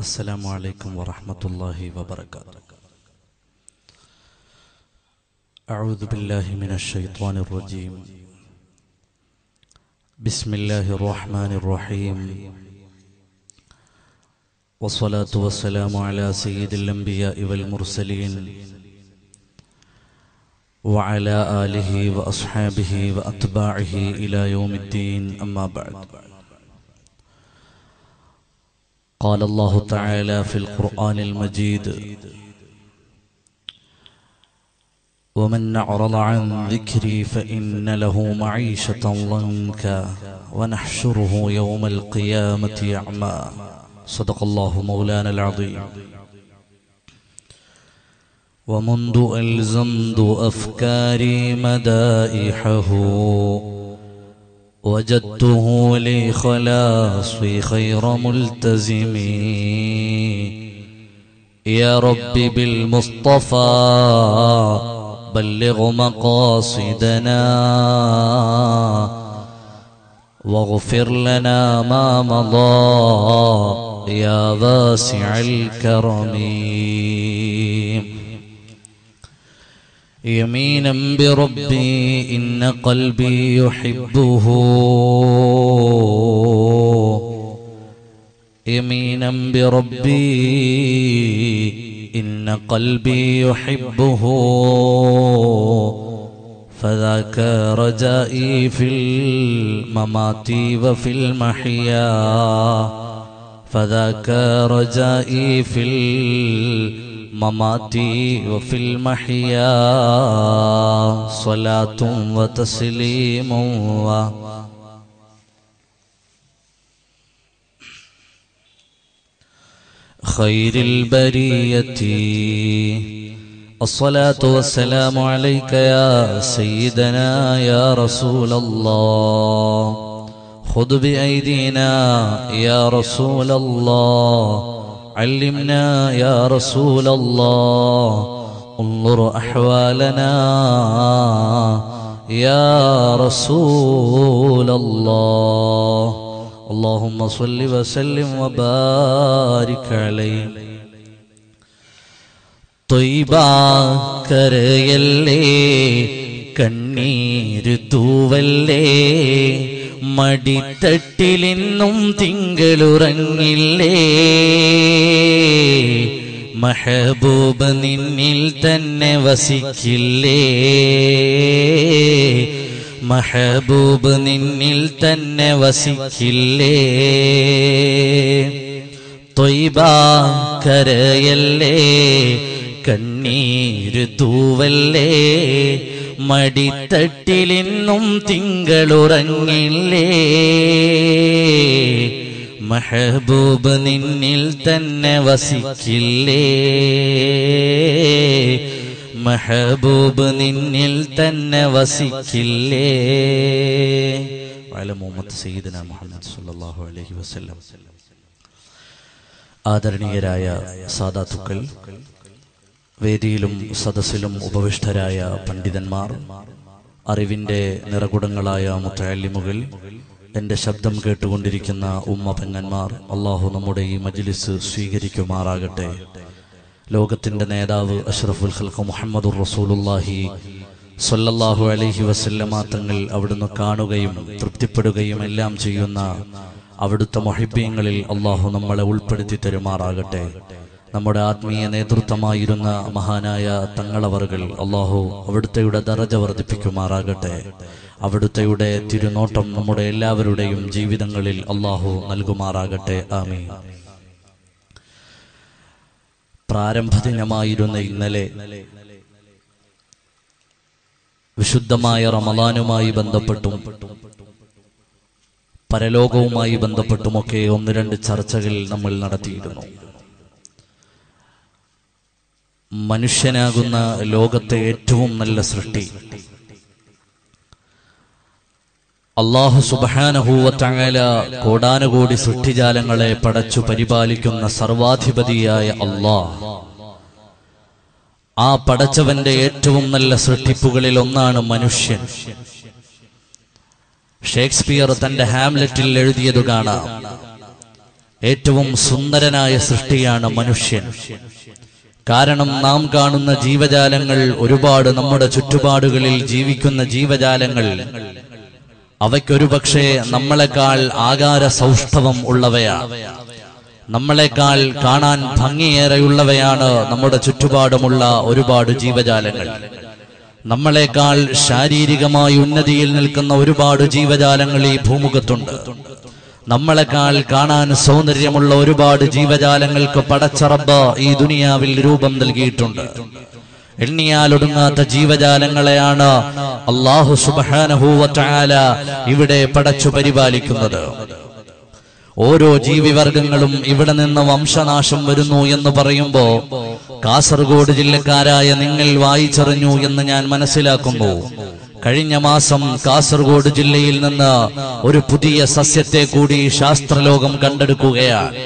السلام عليكم ورحمة الله وبركاته أعوذ بالله من الشيطان الرجيم بسم الله الرحمن الرحيم والصلاة والسلام على سيد الأنبياء والمرسلين وعلى آله وأصحابه وأتباعه إلى يوم الدين أما بعد قال الله تعالى في القرآن المجيد ومن أعرض عن ذكري فإن له معيشة ضنكا ونحشره يوم القيامة أعمى صدق الله مولانا العظيم ومنذ ألزمت أفكاري مدائحه وجدته لي خلاصي خير ملتزم يا رب بالمصطفى بلغ مقاصدنا واغفر لنا ما مضى يا واسع الكرم يمينا بربي إن قلبي يحبه يمينا بربي إن قلبي يحبه فذاك رجائي في الممات وفي المحيا فذاك رجائي في الممات وفي المحيا صلاة وتسليم و خير البرية الصلاة والسلام عليك يا سيدنا يا رسول الله خذ بأيدينا يا رسول الله علمنا يا رسول الله انظر أحوالنا يا رسول الله اللهم صل وسلم وبارك عليه തൊയ്ബാക്കരയല്ലേ കണ്ണീര് തൂവല്ലേ മടിത്തട്ടിലിന്നും തിങ്കളുറങ്ങില്ലേ മഹബൂബ് നിന്നിൽ തന്നെ വസിക്കില്ലേ മഹബൂബ് നിന്നിൽ തന്നെ വസിക്കില്ലേ തൊയ്ബാക്കരയല്ലേ കണ്ണീര് തൂവല്ലേ മടിത്തട്ടിലിന്നും തിങ്കളുറങ്ങില്ലേ മഹബൂബ് നിന്നിൽ തന്നെ വസിക്കില്ലേ മഹബൂബ് നിന്നിൽ തന്നെ വസിക്കില്ലേ മുഹമ്മദ് സയ്യിദന മുഹമ്മദ് സല്ലല്ലാഹു അലൈഹി വസല്ലം ആദരണീയരായ സാദാത്തുക്കൾ വേദിയിലും സദസ്സിലും ഉപവിഷ്ടരായ പണ്ഡിതന്മാർ അറിവിന്റെ നിറകുടങ്ങളായ മുത്തല്ലിമുകൾ എന്റെ ശബ്ദം കേട്ടുകൊണ്ടിരിക്കുന്ന ഉമ്മ പെങ്ങന്മാർ അള്ളാഹു നമ്മുടെ ഈ മജ്ലിസ് സ്വീകരിക്കുമാറാകട്ടെ ലോകത്തിന്റെ നേതാവ് അഷ്റഫുൽ ഖൽഖ് മുഹമ്മദുർ റസൂലുല്ലാഹി സല്ലല്ലാഹു അലൈഹി വസല്ലമ തങ്ങൾ അവിടുന്ന് കാണുകയും തൃപ്തിപ്പെടുകയും എല്ലാം ചെയ്യുന്ന അവിടുത്തെ മൊഹിബ്യങ്ങളിൽ അള്ളാഹു നമ്മളെ ഉൾപ്പെടുത്തി തരുമാറാകട്ടെ നമ്മുടെ ആത്മീയ നേതൃത്വമായിരുന്ന മഹാനായ തങ്ങളവറുകൾ അള്ളാഹു അവിടുത്തെയുടെ ദറജ വർദ്ധിപ്പിക്കുമാറാകട്ടെ അവിടുത്തെയുടെ തിരുനോട്ടം നമ്മുടെ എല്ലാവരുടെയും ജീവിതങ്ങളിൽ അള്ളാഹു നൽകുമാറാകട്ടെ ആമീൻ പ്രാരംഭദിനമായിരുന്ന ഇന്നലെ വിശുദ്ധമായ റമദാനുമായി ബന്ധപ്പെട്ടും പരലോകവുമായി ബന്ധപ്പെട്ടുമൊക്കെ ഒന്ന് രണ്ട് ചർച്ചകൾ നമ്മൾ നടത്തിയിരുന്നു മനുഷ്യനാകുന്ന ലോകത്തെ ഏറ്റവും നല്ല സൃഷ്ടി അള്ളാഹു സുബാനഹൂവത്തങ്ങല കോടാനുകോടി സൃഷ്ടിജാലങ്ങളെ പടച്ചു പരിപാലിക്കുന്ന സർവാധിപതിയായ അള്ളാഹ് ആ പടച്ചവന്റെ ഏറ്റവും നല്ല സൃഷ്ടിപ്പുകളിൽ ഒന്നാണ് മനുഷ്യൻ ഷേക്സ്പിയർ തന്റെ ഹാംലെറ്റിൽ എഴുതിയത് കാണാം ഏറ്റവും സുന്ദരനായ സൃഷ്ടിയാണ് മനുഷ്യൻ കാരണം നാം കാണുന്ന ജീവജാലങ്ങൾ ഒരുപാട് നമ്മുടെ ചുറ്റുപാടുകളിൽ ജീവിക്കുന്ന ജീവജാലങ്ങൾ അവയ്ക്കൊരു പക്ഷേ നമ്മളെക്കാൾ ആകാര സൗഷ്ഠവം ഉള്ളവയാണ് നമ്മളെക്കാൾ കാണാൻ ഭംഗിയേറെയുള്ളവയാണ് നമ്മുടെ ചുറ്റുപാടുമുള്ള ഒരുപാട് ജീവജാലങ്ങൾ നമ്മളെക്കാൾ ശാരീരികമായി ഉന്നതിയിൽ നിൽക്കുന്ന ഒരുപാട് ജീവജാലങ്ങൾ ഈ ഭൂമുഖത്തുണ്ട് നമ്മളെക്കാൾ കാണാൻ സൗന്ദര്യമുള്ള ഒരുപാട് ജീവജാലങ്ങൾക്ക് പടച്ചറബ് ഈ ദുനിയാവിൽ രൂപം നൽകിയിട്ടുണ്ട് എണ്ണിയാലൊടുങ്ങാത്ത ജീവജാലങ്ങളെയാണ് അള്ളാഹു സുബാനഹൂവറ്റാല ഇവിടെ പടച്ചു പരിപാലിക്കുന്നത് ഓരോ ജീവിവർഗങ്ങളും ഇവിടെ നിന്ന് വംശനാശം വരുന്നു എന്ന് പറയുമ്പോ കാസർഗോഡ് ജില്ലക്കാരായ നിങ്ങൾ വായിച്ചറിഞ്ഞു എന്ന് ഞാൻ മനസ്സിലാക്കുന്നു കഴിഞ്ഞ മാസം കാസർഗോഡ് ജില്ലയിൽ നിന്ന് ഒരു പുതിയ സസ്യത്തെ കൂടി ശാസ്ത്രലോകം കണ്ടെടുക്കുകയാണ്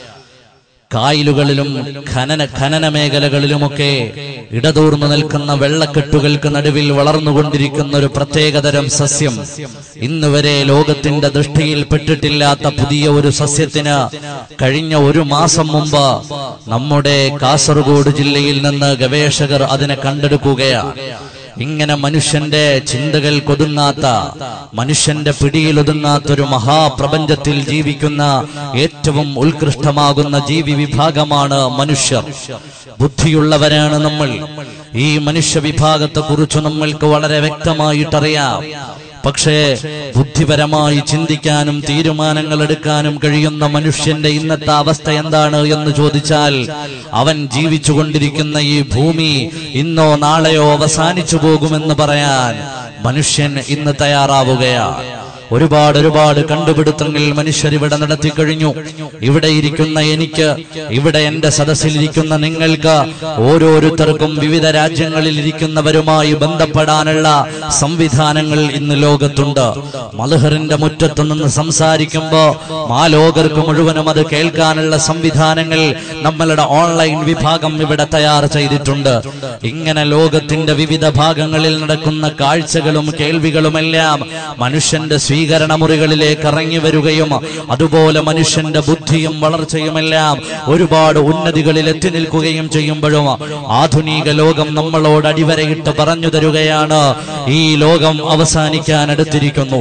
കായലുകളിലും ഖനന ഖനന മേഖലകളിലുമൊക്കെ ഇടതൂർന്നു നിൽക്കുന്ന വെള്ളക്കെട്ടുകൾക്ക് നടുവിൽ വളർന്നുകൊണ്ടിരിക്കുന്ന ഒരു പ്രത്യേകതരം സസ്യം ഇന്ന് വരെ ലോകത്തിന്റെ ദൃഷ്ടിയിൽ പെട്ടിട്ടില്ലാത്ത പുതിയ ഒരു സസ്യത്തിന് കഴിഞ്ഞ ഒരു മാസം മുമ്പ് നമ്മുടെ കാസർഗോഡ് ജില്ലയിൽ നിന്ന് ഗവേഷകർ അതിനെ കണ്ടെടുക്കുകയാണ് ഇങ്ങനെ മനുഷ്യന്റെ ചിന്തകൾ കൊതുങ്ങാത്ത മനുഷ്യന്റെ പിടിയിലൊതുങ്ങാത്ത ഒരു മഹാപ്രപഞ്ചത്തിൽ ജീവിക്കുന്ന ഏറ്റവും ഉത്കൃഷ്ടമാകുന്ന ജീവി വിഭാഗമാണ് മനുഷ്യർ ബുദ്ധിയുള്ളവരാണ് നമ്മൾ ഈ മനുഷ്യ വിഭാഗത്തെ കുറിച്ച് നമ്മൾക്ക് വളരെ വ്യക്തമായിട്ടറിയാം പക്ഷേ ബുദ്ധിപരമായി ചിന്തിക്കാനും തീരുമാനങ്ങൾ എടുക്കാനും കഴിയുന്ന മനുഷ്യന്റെ ഇന്നത്തെ അവസ്ഥ എന്താണ് എന്ന് ചോദിച്ചാൽ അവൻ ജീവിച്ചുകൊണ്ടിരിക്കുന്ന ഈ ഭൂമി ഇന്നോ നാളെയോ അവസാനിച്ചു പോകുമെന്ന് പറയാൻ മനുഷ്യൻ ഇന്ന് തയ്യാറാവുകയാണ് ഒരുപാട് ഒരുപാട് കണ്ടുപിടുത്തങ്ങൾ മനുഷ്യർ ഇവിടെ നടത്തി കഴിഞ്ഞു ഇവിടെ ഇരിക്കുന്ന എനിക്ക് ഇവിടെ എന്റെ സദസ്സിലിരിക്കുന്ന നിങ്ങൾക്ക് ഓരോരുത്തർക്കും വിവിധ രാജ്യങ്ങളിൽ ഇരിക്കുന്നവരുമായി ബന്ധപ്പെടാനുള്ള സംവിധാനങ്ങൾ ഇന്ന് ലോകത്തുണ്ട് മലഹറിന്റെ മുറ്റത്ത് നിന്ന് സംസാരിക്കുമ്പോ മാലോകർക്ക് മുഴുവനും അത് കേൾക്കാനുള്ള സംവിധാനങ്ങൾ നമ്മളുടെ ഓൺലൈൻ വിഭാഗം ഇവിടെ തയ്യാർ ചെയ്തിട്ടുണ്ട് ഇങ്ങനെ ലോകത്തിന്റെ വിവിധ ഭാഗങ്ങളിൽ നടക്കുന്ന കാഴ്ചകളും കേൾവികളുമെല്ലാം മനുഷ്യന്റെ സ്വീകരണ മുറികളിലേക്ക് ഇറങ്ങി വരികയും അതുപോലെ മനുഷ്യന്റെ ബുദ്ധിയും വളർച്ചയുമെല്ലാം ഒരുപാട് ഉന്നതികളിൽ എത്തി നിൽക്കുകയും ചെയ്യുമ്പോഴും ആധുനിക ലോകം നമ്മളോട് അടിവരയിട്ട് പറഞ്ഞു തരുകയാണ് ഈ ലോകം അവസാനിക്കാൻ അടുത്തിരിക്കുന്നു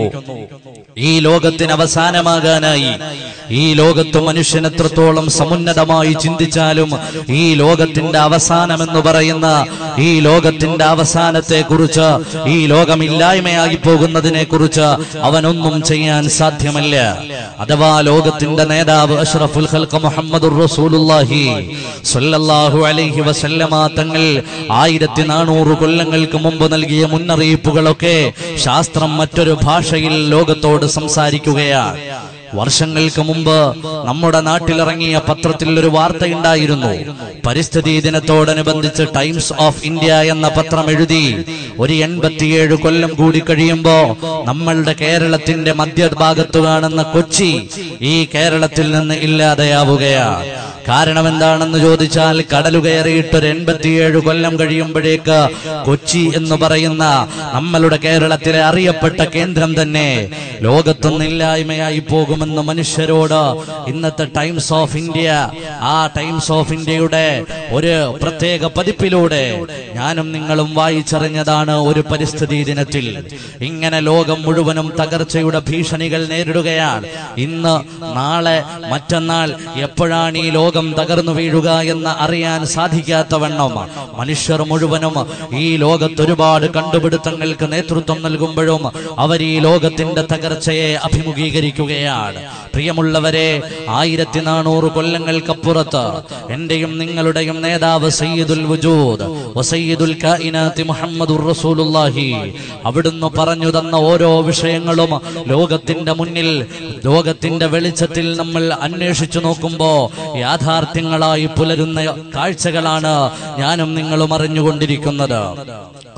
ഈ ലോകത്തിന് അവസാനമാകാനായി ഈ ലോകത്ത് മനുഷ്യൻ എത്രത്തോളം സമുന്നതമായി ചിന്തിച്ചാലും ഈ ലോകത്തിന്റെ അവസാനം എന്ന് പറയുന്ന ഈ ലോകത്തിന്റെ അവസാനത്തെ കുറിച്ച് ഈ ലോകം ഇല്ലായ്മയായി പോകുന്നതിനെ കുറിച്ച് അവനൊന്നും ചെയ്യാൻ സാധ്യമല്ല അഥവാ ലോകത്തിന്റെ നേതാവ് അഷ്റഫുൽ ഖൽഖ മുഹമ്മദുർ റസൂലുള്ളാഹി സ്വല്ലല്ലാഹു അലൈഹി വസല്ലമ തങ്ങൾ ആയിരത്തി നാനൂറ് കൊല്ലങ്ങൾക്ക് മുമ്പ് നൽകിയ മുന്നറിയിപ്പുകളൊക്കെ ശാസ്ത്രം മറ്റൊരു ഭാഷയിൽ ലോകത്തോട് സംസാരിക്കുകയാണ് വർഷങ്ങൾക്ക് മുമ്പ് നമ്മുടെ നാട്ടിലിറങ്ങിയ പത്രത്തിൽ ഒരു വാർത്തയുണ്ടായിരുന്നു പരിസ്ഥിതി ദിനത്തോടനുബന്ധിച്ച് ടൈംസ് ഓഫ് ഇന്ത്യ എന്ന പത്രം എഴുതി ഒരു എൺപത്തിയേഴ് കൊല്ലം കൂടി കഴിയുമ്പോ നമ്മളുടെ കേരളത്തിന്റെ മധ്യഭാഗത്ത് കാണുന്ന കൊച്ചി ഈ കേരളത്തിൽ നിന്ന് ഇല്ലാതെയാവുകയാണ് കാരണം എന്താണെന്ന് ചോദിച്ചാൽ കടലു കയറിയിട്ട് ഒരു എൺപത്തിയേഴ് കൊല്ലം കഴിയുമ്പോഴേക്ക് കൊച്ചി എന്ന് പറയുന്ന നമ്മളുടെ കേരളത്തിലെ അറിയപ്പെട്ട കേന്ദ്രം തന്നെ ലോകത്തൊന്നില്ലായ്മയായി പോകുമെന്ന് മനുഷ്യരോട് ഇന്നത്തെ ടൈംസ് ഓഫ് ഇന്ത്യ ആ ടൈംസ് ഓഫ് ഇന്ത്യയുടെ ഒരു പ്രത്യേക പതിപ്പിലൂടെ ഞാനും നിങ്ങളും വായിച്ചറിഞ്ഞതാണ് ഒരു പരിസ്ഥിതി ദിനത്തിൽ ഇങ്ങനെ ലോകം മുഴുവനും തകർച്ചയുടെ ഭീഷണികൾ നേരിടുകയാണ് ഇന്ന് നാളെ മറ്റന്നാൾ എപ്പോഴാണ് ഈ ലോകം തകർന്നു വീഴുക എന്ന് അറിയാൻ സാധിക്കാത്ത വണ്ണം മനുഷ്യർ മുഴുവനും ഈ ലോകത്ത് ഒരുപാട് കണ്ടുപിടുത്തങ്ങൾക്ക് നേതൃത്വം നൽകുമ്പോഴും അവർ ഈ ലോകത്തിന്റെ തകർച്ചയെ അഭിമുഖീകരിക്കുകയാണ് പ്രിയമുള്ളവരെ ആയിരത്തി നാനൂറ് കൊല്ലങ്ങൾക്കപ്പുറത്ത് എന്റെയും നിങ്ങളുടെയും നേതാവ് സയ്യിദുൽ വജൂദ് വസയ്യിദുൽ കായിനാത്തി മുഹമ്മദുർ റസൂലുള്ളാഹി അവിടുന്ന് പറഞ്ഞു തന്ന ഓരോ വിഷയങ്ങളും ലോകത്തിന്റെ മുന്നിൽ ലോകത്തിന്റെ വെളിച്ചത്തിൽ നമ്മൾ അന്വേഷിച്ചു നോക്കുമ്പോ യാഥാർത്ഥ്യങ്ങളായി പുലരുന്ന കാഴ്ചകളാണ് ഞാനും നിങ്ങളും അറിഞ്ഞുകൊണ്ടിരിക്കുന്നത്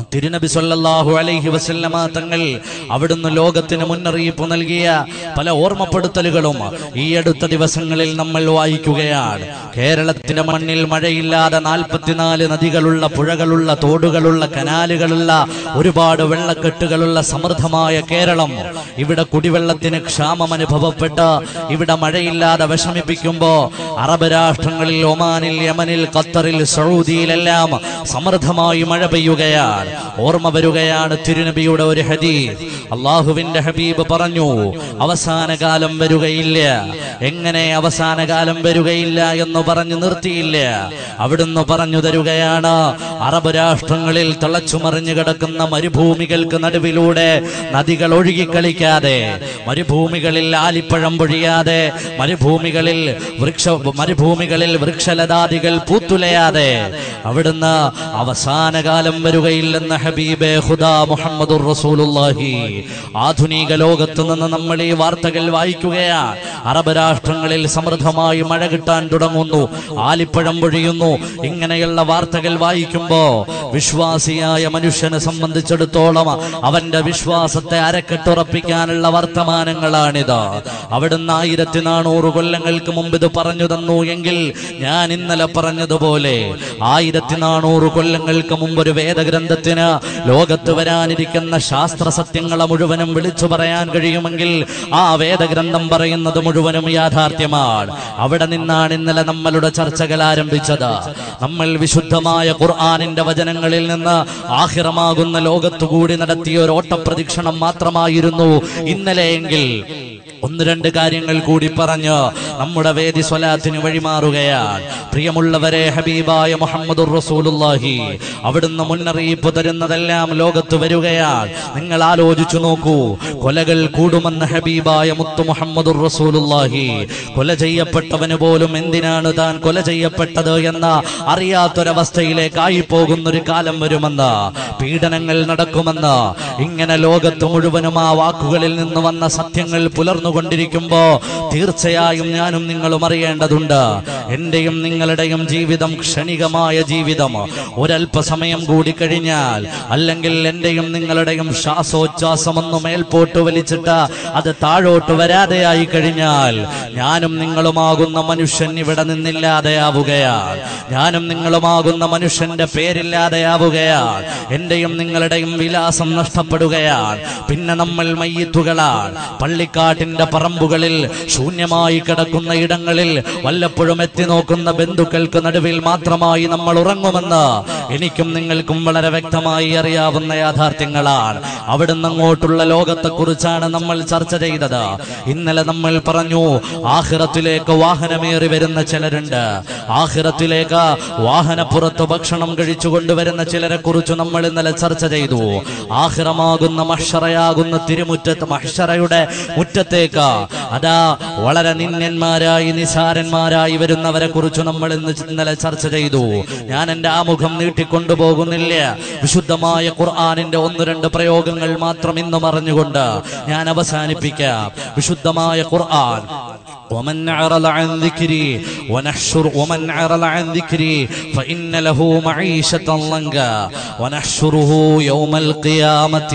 തിരുനബി സല്ലല്ലാഹു അലൈഹി വസല്ലമ തങ്ങൾ അവിടുന്ന് ലോകത്തിന് മുന്നറിയിപ്പ് നൽകിയ പല ഓർമ്മപ്പെടുത്തലുകളും ഈ അടുത്ത ദിവസങ്ങളിൽ നമ്മൾ വായിക്കുകയാണ് കേരളത്തിന്റെ മണ്ണിൽ മഴയില്ലാതെ നാൽപ്പത്തിനാല് നദികളുള്ള പുഴകളുള്ള തോടുകളുള്ള കനാലുകളുള്ള ഒരുപാട് വെള്ളക്കെട്ടുകളുള്ള സമൃദ്ധമായ കേരളം ഇവിടെ കുടിവെള്ളത്തിന് ക്ഷാമം അനുഭവപ്പെട്ട് ഇവിടെ മഴയില്ലാതെ വിഷമിപ്പിക്കുമ്പോ അറബ് രാഷ്ട്രങ്ങളിൽ ഒമാനിൽ യമനിൽ ഖത്തറിൽ സൗദിയിലെല്ലാം സമൃദ്ധമായി മഴ പെയ്യുകയാണ് ഓർമ്മ വരുകയാണ് തിരുനബിയുടെ ഒരു ഹദീസ് അള്ളാഹുവിന്റെ ഹബീബ് പറഞ്ഞു അവസാന കാലം വരികയില്ല എങ്ങനെ അവസാന കാലം വരികയില്ല എന്ന് പറഞ്ഞു നിർത്തിയില്ല അവിടുന്ന് പറഞ്ഞു തരുകയാണ് അറബ് രാഷ്ട്രങ്ങളിൽ തിളച്ചുമറിഞ്ഞു കിടക്കുന്ന മരുഭൂമികൾക്ക് നടുവിലൂടെ നദികൾ ഒഴുകിക്കളിക്കാതെ മരുഭൂമികളിൽ ആലിപ്പഴം പൊഴിയാതെ മരുഭൂമികളിൽ വൃക്ഷ മരുഭൂമികളിൽ വൃക്ഷലതാദികൾ പൂത്തുലയാതെ അവിടുന്ന് അവസാന കാലം വരികയില്ലെന്ന് ഹബീബെ ഹുദാ മുഹമ്മദുർ റസൂലുള്ളാഹി ആധുനിക ലോകത്ത് നിന്ന് നമ്മൾ ഈ വാർത്തകൾ വായിക്കുകയാണ് അറബ് രാഷ്ട്രങ്ങളിൽ സമൃദ്ധമായി മഴ കിട്ടാൻ തുടങ്ങുന്നു ആലിപ്പഴം പൊഴിയുന്നു ഇങ്ങനെയുള്ള വാർത്തകൾ വായിക്കുമ്പോ വിശ്വാസിയായ മനുഷ്യനെ സംബന്ധിച്ചിടത്തോളം അവന്റെ വിശ്വാസത്തെ അരക്കെട്ടുറപ്പിക്കാനുള്ള വർത്തമാനങ്ങളാണിത് അവിടുന്ന് ആയിരത്തി നാനൂറ് കൊല്ലങ്ങൾക്ക് മുമ്പ് ഇത് പറഞ്ഞു തന്നു എങ്കിൽ ഞാൻ ഇന്നലെ പറഞ്ഞതുപോലെ ആയിരത്തി നാനൂറ് കൊല്ലങ്ങൾക്ക് മുമ്പ് ഒരു വേദഗ്രന്ഥത്തിന് ലോകത്ത് വരാനിരിക്കുന്ന ശാസ്ത്ര സത്യങ്ങളെ മുഴുവനും വിളിച്ചു പറയാൻ കഴിയുമെങ്കിൽ ആ വേദഗ്രന്ഥം പറയുന്നത് മുഴുവനും യാഥാർത്ഥ്യമാണ് അവിടെ നിന്നാണ് ഇന്നലെ നമ്മളുടെ ചർച്ചകൾ ആരംഭിച്ചത് നമ്മൾ വിശുദ്ധമായ ഖുർആാനിന്റെ വചനങ്ങളിൽ നിന്ന് ആഹിറമാകുന്ന ലോകത്തുകൂടി നടത്തിയ ഒരു ഓട്ടപ്രദക്ഷിണം മാത്രമായിരുന്നു ഇന്നലെയെങ്കിൽ ഒന്ന് രണ്ട് കാര്യങ്ങൾ കൂടി പറഞ്ഞ് നമ്മുടെ വേദി സ്വലാത്തിന് വഴിമാറുകയാണ് പ്രിയമുള്ളവരെ ഹബീബായ മുഹമ്മദുർ റസൂലുള്ളാഹി അവിടുന്ന് മുന്നറിയിപ്പ് തരുന്നതെല്ലാം ലോകത്ത് വരികയാണ് നിങ്ങൾ ആലോചിച്ചു നോക്കൂ കൊലകൾ കൂടുമെന്ന് ഹബീബായ മുത്തു മുഹമ്മദുർ റസൂലുള്ളാഹി കൊല ചെയ്യപ്പെട്ടവന് പോലും എന്തിനാണ് താൻ കൊല ചെയ്യപ്പെട്ടത് എന്ന അറിയാത്തൊരവസ്ഥയിലേക്കായി പോകുന്നൊരു കാലം വരുമെന്ന് പീഡനങ്ങൾ നടക്കുമെന്ന് ഇങ്ങനെ ലോകത്ത് മുഴുവനും ആ വാക്കുകളിൽ നിന്ന് വന്ന സത്യങ്ങൾ പുലർന്നുകൊണ്ടിരിക്കുമ്പോ തീർച്ചയായും ഞാനും നിങ്ങളും അറിയേണ്ടതുണ്ട് എന്റെയും നിങ്ങളുടെയും ജീവിതം ക്ഷണികമായ ജീവിതം ഒരല്പസമയം കൂടി കഴിഞ്ഞാൽ അല്ലെങ്കിൽ എന്റെയും നിങ്ങളുടെയും ശ്വാസോച്ഛ്വാസം ഒന്ന് മേൽപോട്ട് വലിച്ചിട്ട് അത് താഴോട്ട് വരാതെയായി കഴിഞ്ഞാൽ ഞാനും നിങ്ങളുമാകുന്ന മനുഷ്യൻ ഇവിടെ നിന്നില്ലാതെയാവുകയാണ് ഞാനും നിങ്ങളുമാകുന്ന മനുഷ്യന്റെ പേരില്ലാതെയാവുകയാണ് എന്റെയും നിങ്ങളുടെയും വിലാസം നഷ്ടപ്പെടുകയാണ് പിന്നെ നമ്മൾ മയ്യത്തുകളാണ് പള്ളിക്കാട്ടിന്റെ പറമ്പുകളിൽ ശൂന്യമായി കിടക്കുന്ന ഇടങ്ങളിൽ വല്ലപ്പോഴും എത്തി നോക്കുന്ന ബന്ധുക്കൾക്ക് നടുവിൽ മാത്രമായി നമ്മൾ ഉറങ്ങുമെന്ന് എനിക്കും നിങ്ങൾക്കും വളരെ വ്യക്തമായി അറിയാവുന്ന യാഥാർത്ഥ്യങ്ങളാണ് അവിടുന്ന് അങ്ങോട്ടുള്ള ലോകത്തെക്കുറിച്ചാണ് നമ്മൾ ചർച്ച ചെയ്തത് ഇന്നലെ നമ്മൾ പറഞ്ഞു ആഹിറത്തിലേക്ക് വാഹനമേറി വരുന്ന ചിലരുണ്ട് ആഹിറത്തിലേക്ക് വാഹനപ്പുറത്ത് ഭക്ഷണം കഴിച്ചു കൊണ്ടുവരുന്ന ചിലരെ കുറിച്ച് നമ്മൾ ഇന്നലെ ചർച്ച ചെയ്തു ആഹിറമാകുന്ന മഷറയാകുന്ന തിരുമുറ്റത്ത് മഷറയുടെ മുറ്റത്തേക്ക് അതാ വളരെ നിന്യന്മാരായി നിസാരന്മാരായി വരുന്നവരെ കുറിച്ച് നമ്മൾ ഇന്ന് ഇന്നലെ ചർച്ച ചെയ്തു ഞാൻ എന്റെ ആമുഖം നീട്ടിക്കൊണ്ടുപോകുന്നില്ല വിശുദ്ധമായ ഖുർആാനിന്റെ ഒന്ന് രണ്ട് പ്രയോഗങ്ങൾ മാത്രം ഇന്ന് പറഞ്ഞുകൊണ്ട് ഞാൻ അവസാനിപ്പിക്കാം വിശുദ്ധമായ ഖുർആൻ ومن أعرض عن ذكري ونحشر ومن أعرض عن ذكري فإن له معيشة ضنكا ونحشره يوم القيامة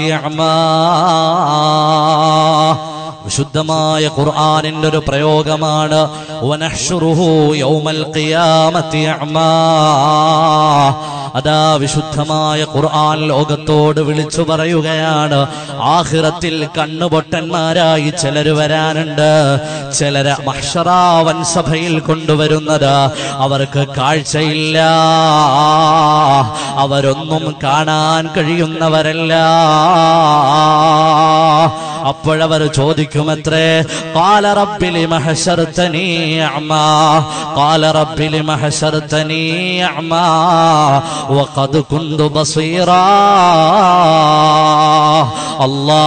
أعمى വിശുദ്ധമായ ഖുർആനിന്റെ ഒരു പ്രയോഗമാണ് വനഹ്ശുറുഹു യൗമൽ ഖിയാമത്തി അഅ്മാ. അതാ വിശുദ്ധമായ ഖുർആൻ ലോകത്തോട് വിളിച്ചു പറയുകയാണ് ആഖിറത്തിൽ കണ്ണുപൊട്ടന്മാരായി ചിലര് വരാനുണ്ട് ചിലര് മഹ്ഷറാവൻ സഭയിൽ കൊണ്ടുവരുന്നത് അവർക്ക് കാഴ്ചയില്ല അവരൊന്നും കാണാൻ കഴിയുന്നവരല്ല അപ്പോഴവർ ചോദിക്കുമത്രേ കാല റബ്ബിലി മഹശർത്തനീ അഅ്മാ കാല റബ്ബിലി മഹശർത്തനീ അഅ്മാ വഖദ് കുന്തു ബസീറാ അല്ലാ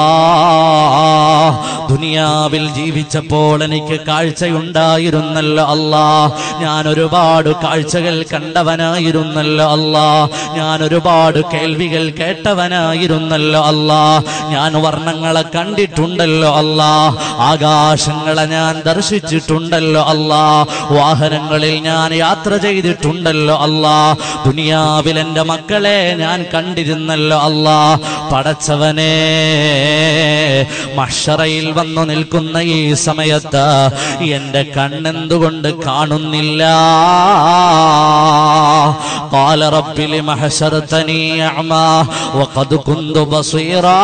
ദുനിയാവിൽ ജീവിച്ചപ്പോൾ എനിക്ക് കാഴ്ചയുണ്ടായിരുന്നല്ലോ അല്ലാ ഞാൻ ഒരുപാട് കാഴ്ചകൾ കണ്ടവനായിരുന്നല്ലോ അല്ലാ ഞാൻ ഒരുപാട് കേൾവികൾ കേട്ടവനായിരുന്നല്ലോ അല്ലാ ഞാൻ വർണ്ണങ്ങളെ കണ്ടി കണ്ടിട്ടുണ്ടല്ലോ അല്ലാ ആകാശങ്ങളെ ഞാൻ ദർശിച്ചിട്ടുണ്ടല്ലോ അല്ലാ വാഹനങ്ങളിൽ ഞാൻ യാത്ര ചെയ്തിട്ടുണ്ടല്ലോ അല്ലാ ദുനിയാവിൽ എന്റെ മക്കളെ ഞാൻ കണ്ടിരുന്നല്ലോ അല്ലാ പടച്ചവനെ മഷറയിൽ വന്നു നിൽക്കുന്ന ഈ സമയത്ത് എന്റെ കണ്ണെന്തുകൊണ്ട് കാണുന്നില്ല قال رب لم حشرتني أعمى وقد كنت بصيرا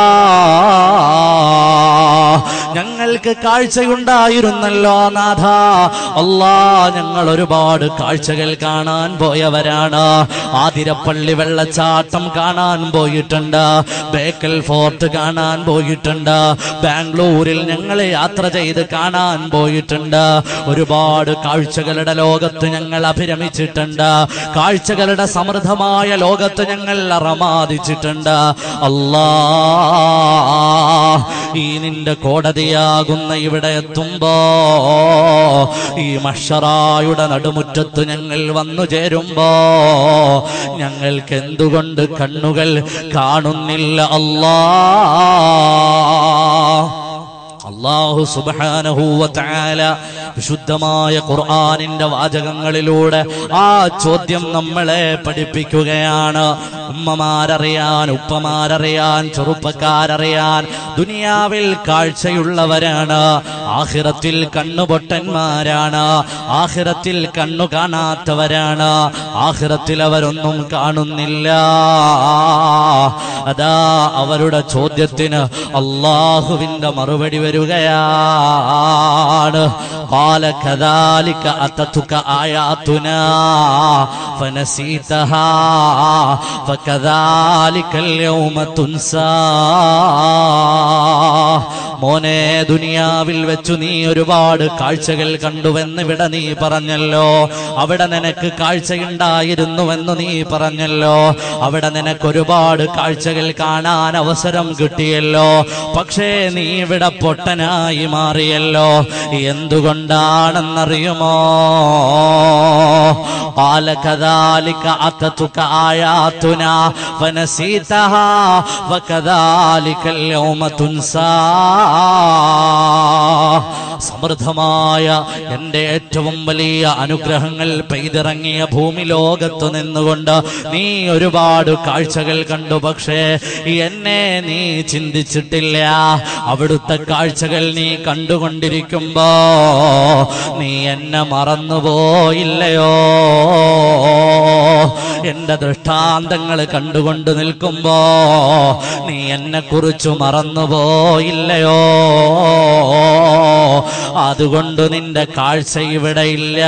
ഞങ്ങൾക്ക് കാഴ്ചയുണ്ടായിരുന്നല്ലോ നാഥ അല്ലാ ഞങ്ങൾ ഒരുപാട് കാഴ്ചകൾ കാണാൻ പോയവരാണ് ആതിരപ്പള്ളി വെള്ളച്ചാട്ടം കാണാൻ പോയിട്ടുണ്ട് ബേക്കൽ ഫോർട്ട് കാണാൻ പോയിട്ടുണ്ട് ബാംഗ്ലൂരിൽ ഞങ്ങൾ യാത്ര ചെയ്ത് കാണാൻ പോയിട്ടുണ്ട് ഒരുപാട് കാഴ്ചകളുടെ ലോകത്ത് ഞങ്ങൾ അഭിരമിച്ചിട്ടുണ്ട് കാഴ്ചകളുടെ സമൃദ്ധമായ ലോകത്ത് ഞങ്ങൾ അറമാദിച്ചിട്ടുണ്ട് അല്ലാ ഈ നിന്റെ കോടതിയാകുന്ന ഇവിടെ എത്തുമ്പോ ഈ മഷറായുടെ നടുമുറ്റത്ത് ഞങ്ങൾ വന്നു ചേരുമ്പോ ഞങ്ങൾക്ക് എന്തുകൊണ്ട് കണ്ണുകൾ കാണുന്നില്ല അല്ലാ അള്ളാഹു സുബ്ഹാനഹു തആല വിശുദ്ധമായ ഖുർആനിന്റെ വാചകങ്ങളിലൂടെ ആ ചോദ്യം നമ്മളെ പഠിപ്പിക്കുകയാണ് ഉമ്മമാരറിയാൻ ഉപ്പമാരറിയാൻ ചെറുപ്പക്കാരറിയാൻ ദുനിയാവിൽ കാഴ്ചയുള്ളവരാണ് ആഖിറത്തിൽ കണ്ണുപൊട്ടന്മാരാണ് ആഖിറത്തിൽ കണ്ണു കാണാത്തവരാണ് ആഖിറത്തിൽ അവരൊന്നും കാണുന്നില്ല അതാ അവരുടെ ചോദ്യത്തിന് അള്ളാഹുവിന്റെ മറുപടി വരികയാണ് قال كذلك أتتك آياتنا فنسيتها فكذلك اليوم تنسى മോനെ ദുനിയാവിൽ വെച്ചു നീ ഒരുപാട് കാഴ്ചകൾ കണ്ടുവെന്ന് ഇവിടെ നീ പറഞ്ഞല്ലോ അവിടെ നിനക്ക് കാഴ്ചയുണ്ടായിരുന്നുവെന്ന് നീ പറഞ്ഞല്ലോ അവിടെ നിനക്ക് ഒരുപാട് കാഴ്ചകൾ കാണാൻ അവസരം കിട്ടിയല്ലോ പക്ഷേ നീ ഇവിടെ പൊട്ടനായി മാറിയല്ലോ എന്തുകൊണ്ടാണെന്നറിയുമോ قال كذلك أتتك آياتنا فنسيتها وكذلك اليوم تنسى സമൃദ്ധമായ എന്റെ ഏറ്റവും വലിയ അനുഗ്രഹങ്ങൾ പെയ്തിറങ്ങിയ ഭൂമി ലോകത്ത് നിന്നുകൊണ്ട് നീ ഒരുപാട് കാഴ്ചകൾ കണ്ടു പക്ഷേ എന്നെ നീ ചിന്തിച്ചിട്ടില്ല അവിടുത്തെ കാഴ്ചകൾ നീ കണ്ടുകൊണ്ടിരിക്കുമ്പോ നീ എന്നെ മറന്നുപോയില്ലയോ എന്റെ ദൃഷ്ടാന്തങ്ങൾ കണ്ടുകൊണ്ട് നിൽക്കുമ്പോ നീ എന്നെ കുറിച്ച് മറന്നുപോയില്ലയോ അതുകൊണ്ട് നിന്റെ കാഴ്ച ഇവിടെ ഇല്ല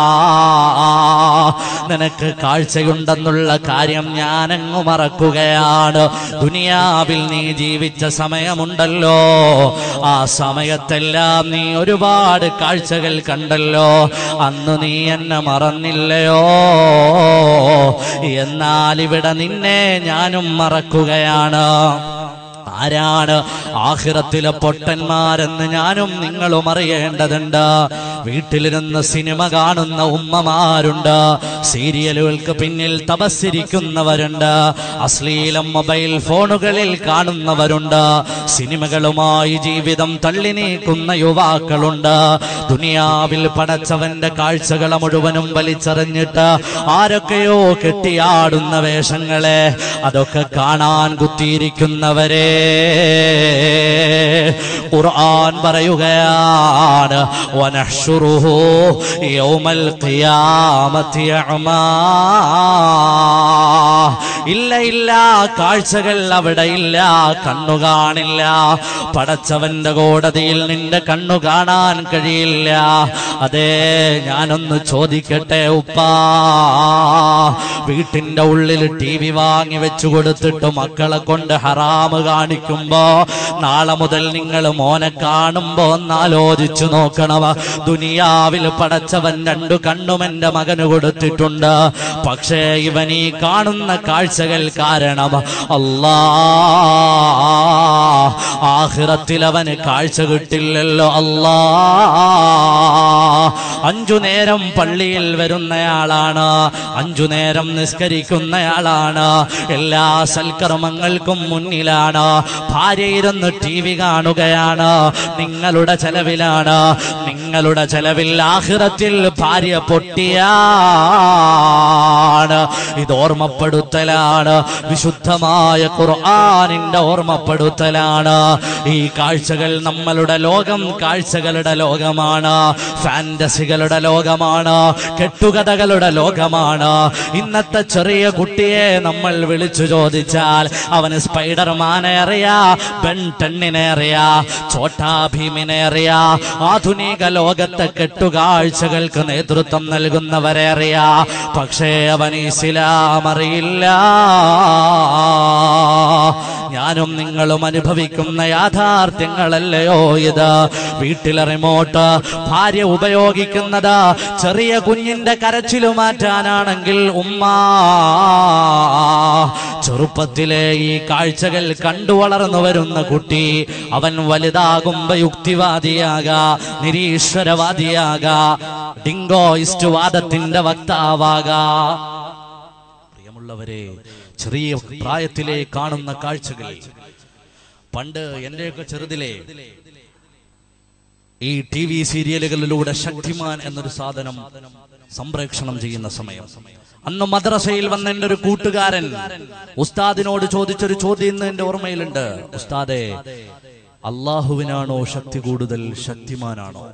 നിനക്ക് കാഴ്ചയുണ്ടെന്നുള്ള കാര്യം ഞാനങ്ങു മറക്കുകയാണ് ദുനിയാവിൽ നീ ജീവിച്ച സമയമുണ്ടല്ലോ ആ സമയത്തെല്ലാം നീ ഒരുപാട് കാഴ്ചകൾ കണ്ടല്ലോ അന്ന് നീ എന്നെ മറന്നില്ലയോ എന്നാൽ ഇവിടെ നിന്നെ ഞാനും മറക്കുകയാണ് ആരാണ് ആഹിറത്തിലെ പൊട്ടന്മാരെന്ന് ഞാനും നിങ്ങളും അറിയേണ്ടതുണ്ട് വീട്ടിലിരുന്ന് സിനിമ കാണുന്ന ഉമ്മമാരുണ്ട് സീരിയലുകൾക്ക് പിന്നിൽ തപസ്സിരിക്കുന്നവരുണ്ട് അശ്ലീലം മൊബൈൽ ഫോണുകളിൽ കാണുന്നവരുണ്ട് സിനിമകളുമായി ജീവിതം തള്ളി നീക്കുന്ന യുവാക്കളുണ്ട് ദുനിയാവിൽ പടച്ചവന്റെ കാഴ്ചകളെ മുഴുവനും വലിച്ചെറിഞ്ഞിട്ട് ആരൊക്കെയോ കെട്ടിയാടുന്ന വേഷങ്ങളെ അതൊക്കെ കാണാൻ കുത്തിയിരിക്കുന്നവരെ ഖുർആൻ പറയുകയാണ് വനഹ്ശുറുഹു യൗമൽ ഖിയാമത്തി അഅമാ ഇല്ല ഇല്ല കാഴ്ചകൾ അവിടെ ഇല്ല കണ്ണു കാണില്ല പടച്ചവന്റെ കോടതിയിൽ നിന്റെ കണ്ണു കാണാൻ കഴിയില്ല അതെ ഞാനൊന്ന് ചോദിക്കട്ടെ ഉപ്പാ വീട്ടിന്റെ ഉള്ളിൽ ടി വി വാങ്ങി വെച്ചു കൊടുത്തിട്ട് മക്കളെ കൊണ്ട് ഹറാമ് കാണിക്കുമ്പോ നാളെ മുതൽ നിങ്ങൾ മോനെ കാണുമ്പോ ഒന്ന് ആലോചിച്ചു നോക്കണവ ദുനിയാവിൽ പടച്ചവൻ രണ്ടു കണ്ണും എന്റെ മകന് കൊടുത്തിട്ടുണ്ട് പക്ഷേ ഇവൻ ഈ കാണുന്ന കാഴ്ചകൾ കാരണം അല്ലാ ആഹിറത്തിൽ അവന് കാഴ്ച കിട്ടില്ലല്ലോ അല്ലാ അഞ്ചു നേരം പള്ളിയിൽ വരുന്നയാളാണ് അഞ്ചു നേരം നിസ്കരിക്കുന്നയാളാണ് എല്ലാ സൽക്കർമ്മങ്ങൾക്കും മുന്നിലാണ് ഭാര്യ ഇരുന്ന് ടി വി കാണുകയാണ് നിങ്ങളുടെ ചെലവിലാണ് നിങ്ങളുടെ ചെലവിൽ ആഹിറത്തിൽ ഭാര്യ പൊട്ടിയാണ് ഇത് ഓർമ്മപ്പെടുത്തലാണ് വിശുദ്ധമായ ഖുർആാനിന്റെ ഓർമ്മപ്പെടുത്തലാണ് ഈ കാഴ്ചകൾ നമ്മളുടെ ലോകം കാഴ്ചകളുടെ ലോകമാണ് ഫാന്റസികളുടെ ലോകമാണ് കെട്ടുകഥകളുടെ ലോകമാണ് ഇന്നത്തെ ചെറിയ കുട്ടിയെ നമ്മൾ വിളിച്ചു ചോദിച്ചാൽ അവന് സ്പൈഡർമാനെ അറിയാ ബെൻടണ്ണിനെ അറിയാ ചോട്ടാ ഭീമിനെ അറിയാ ആധുനിക ലോകത്തെ കെട്ടുകാഴ്ചകൾക്ക് നേതൃത്വം നൽകുന്നവരെ അറിയാ പക്ഷേ അവൻ ഇസ്ലാം അറിയില്ല ഞാനും നിങ്ങളും അനുഭവിക്കുന്ന യാഥാർത്ഥ്യങ്ങളല്ലയോ ഇത് വീട്ടിലെ റിമോട്ട് ഭാര്യ ഉപയോഗിക്കുന്നത് ചെറിയ കുഞ്ഞിന്റെ കരച്ചിലു മാറ്റാനാണെങ്കിൽ ഉമ്മ ചെറുപ്പത്തിലെ ഈ കാഴ്ചകൾ കണ്ടു വളർന്നു വരുന്ന കുട്ടി അവൻ വലുതാകുമ്പോ യുക്തിവാദിയാകാ നിരീശ്വരവാദിയാകാ ഡിങ്കോയിസ്റ്റ് വാദത്തിന്റെ വക്താവാകാ പ്രിയമുള്ളവരെ ചെറിയ പ്രായത്തിലെ കാണുന്ന കാഴ്ചകൾ പണ്ട് എന്റെയൊക്കെ ചെറുതിലെ ഈ ടി വി സീരിയലുകളിലൂടെ ശക്തിമാൻ എന്നൊരു സാധനം സംപ്രേക്ഷണം ചെയ്യുന്ന സമയം അന്ന് മദ്രസയിൽ വന്ന എന്റെ ഒരു കൂട്ടുകാരൻ ഉസ്താദിനോട് ചോദിച്ചൊരു ചോദ്യം ഇന്ന് എന്റെ ഓർമ്മയിലുണ്ട് ഉസ്താദെ അള്ളാഹുവിനാണോ ശക്തി കൂടുതൽ ശക്തിമാനാണോ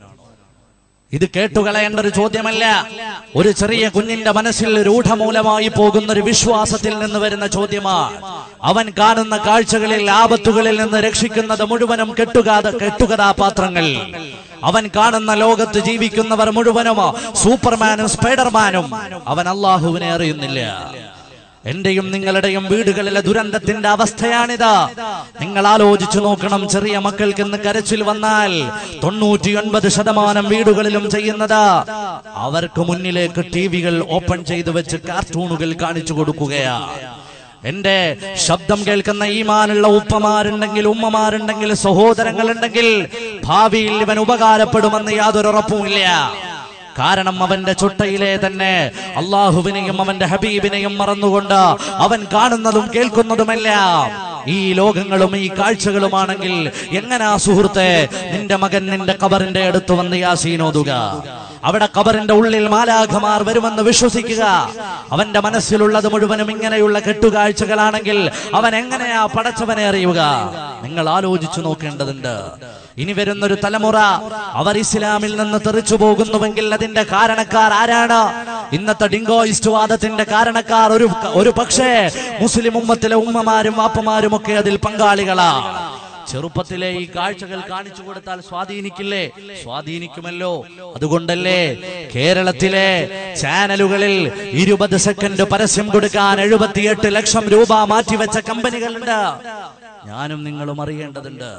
ഇത് കേട്ടുകളയേണ്ട ഒരു ചോദ്യമല്ല ഒരു ചെറിയ കുഞ്ഞിന്റെ മനസ്സിൽ രൂഢമൂലമായി പോകുന്ന ഒരു വിശ്വാസത്തിൽ നിന്ന് വരുന്ന ചോദ്യമാണ് അവൻ കാണുന്ന കാഴ്ചകളിൽ ആപത്തുകളിൽ നിന്ന് രക്ഷിക്കുന്നത് മുഴുവനും കെട്ടുകാത കെട്ടുകഥാപാത്രങ്ങൾ അവൻ കാണുന്ന ലോകത്ത് ജീവിക്കുന്നവർ മുഴുവനും സൂപ്പർമാനും സ്പൈഡർമാനും അവൻ അള്ളാഹുവിനെ അറിയുന്നില്ല എന്റെയും നിങ്ങളുടെയും വീടുകളിലെ ദുരന്തത്തിന്റെ അവസ്ഥയാണിത് നിങ്ങൾ ആലോചിച്ചു നോക്കണം ചെറിയ മക്കൾക്ക് ഇന്ന് കരച്ചിൽ വന്നാൽ തൊണ്ണൂറ്റിയൊൻപത് ശതമാനം വീടുകളിലും ചെയ്യുന്നത് അവർക്ക് മുന്നിലേക്ക് ടി വികൾ ഓപ്പൺ ചെയ്തു വെച്ച് കാർട്ടൂണുകൾ കാണിച്ചു കൊടുക്കുകയാ എന്റെ ശബ്ദം കേൾക്കുന്ന ഈമാനുള്ള ഉപ്പമാരുണ്ടെങ്കിൽ ഉമ്മമാരുണ്ടെങ്കിൽ സഹോദരങ്ങളുണ്ടെങ്കിൽ ഭാവിയിൽ ഇവൻ ഉപകാരപ്പെടുമെന്ന് യാതൊരു ഉറപ്പുമില്ല കാരണം അവന്റെ ചുട്ടയിലെ തന്നെ അള്ളാഹുവിനെയും അവന്റെ ഹബീബിനെയും മറന്നുകൊണ്ട് അവൻ കാണുന്നതും കേൾക്കുന്നതുമെല്ലാം ഈ ലോകങ്ങളും ഈ കാഴ്ചകളുമാണെങ്കിൽ എങ്ങനാ സുഹൃത്തെ നിന്റെ മകൻ നിന്റെ കബറിന്റെ അടുത്ത് വന്ന് യാസീനോതുക അവിടെ കബറിന്റെ ഉള്ളിൽ മാലാഖമാർ വരുമെന്ന് വിശ്വസിക്കുക അവന്റെ മനസ്സിലുള്ളത് മുഴുവനും ഇങ്ങനെയുള്ള കെട്ടുകാഴ്ചകളാണെങ്കിൽ അവൻ എങ്ങനെയാ പടച്ചവനെ അറിയുക നിങ്ങൾ ആലോചിച്ചു നോക്കേണ്ടതുണ്ട് ഇനി വരുന്നൊരു തലമുറ അവർ ഇസ്ലാമിൽ നിന്ന് തെറിച്ചു പോകുന്നുവെങ്കിൽ അതിന്റെ കാരണക്കാർ ആരാണ് ഇന്നത്തെ ഡിങ്കോയിസ്റ്റ് വാദത്തിന്റെ കാരണക്കാർ ഒരു ഒരു പക്ഷേ മുസ്ലിം ഉമ്മത്തിലെ ഉമ്മമാരും വാപ്പമാരും ഒക്കെ അതിൽ പങ്കാളികളാ ചെറുപ്പത്തിലെ ഈ കാഴ്ചകൾ കാണിച്ചു കൊടുത്താൽ സ്വാധീനിക്കില്ലേ സ്വാധീനിക്കുമല്ലോ അതുകൊണ്ടല്ലേ കേരളത്തിലെ ചാനലുകളിൽ ഇരുപത് സെക്കൻഡ് പരസ്യം കൊടുക്കാൻ എഴുപത്തിയെട്ട് ലക്ഷം രൂപ മാറ്റിവെച്ച കമ്പനികളുണ്ട് ഞാനും നിങ്ങളും അറിയേണ്ടതുണ്ട്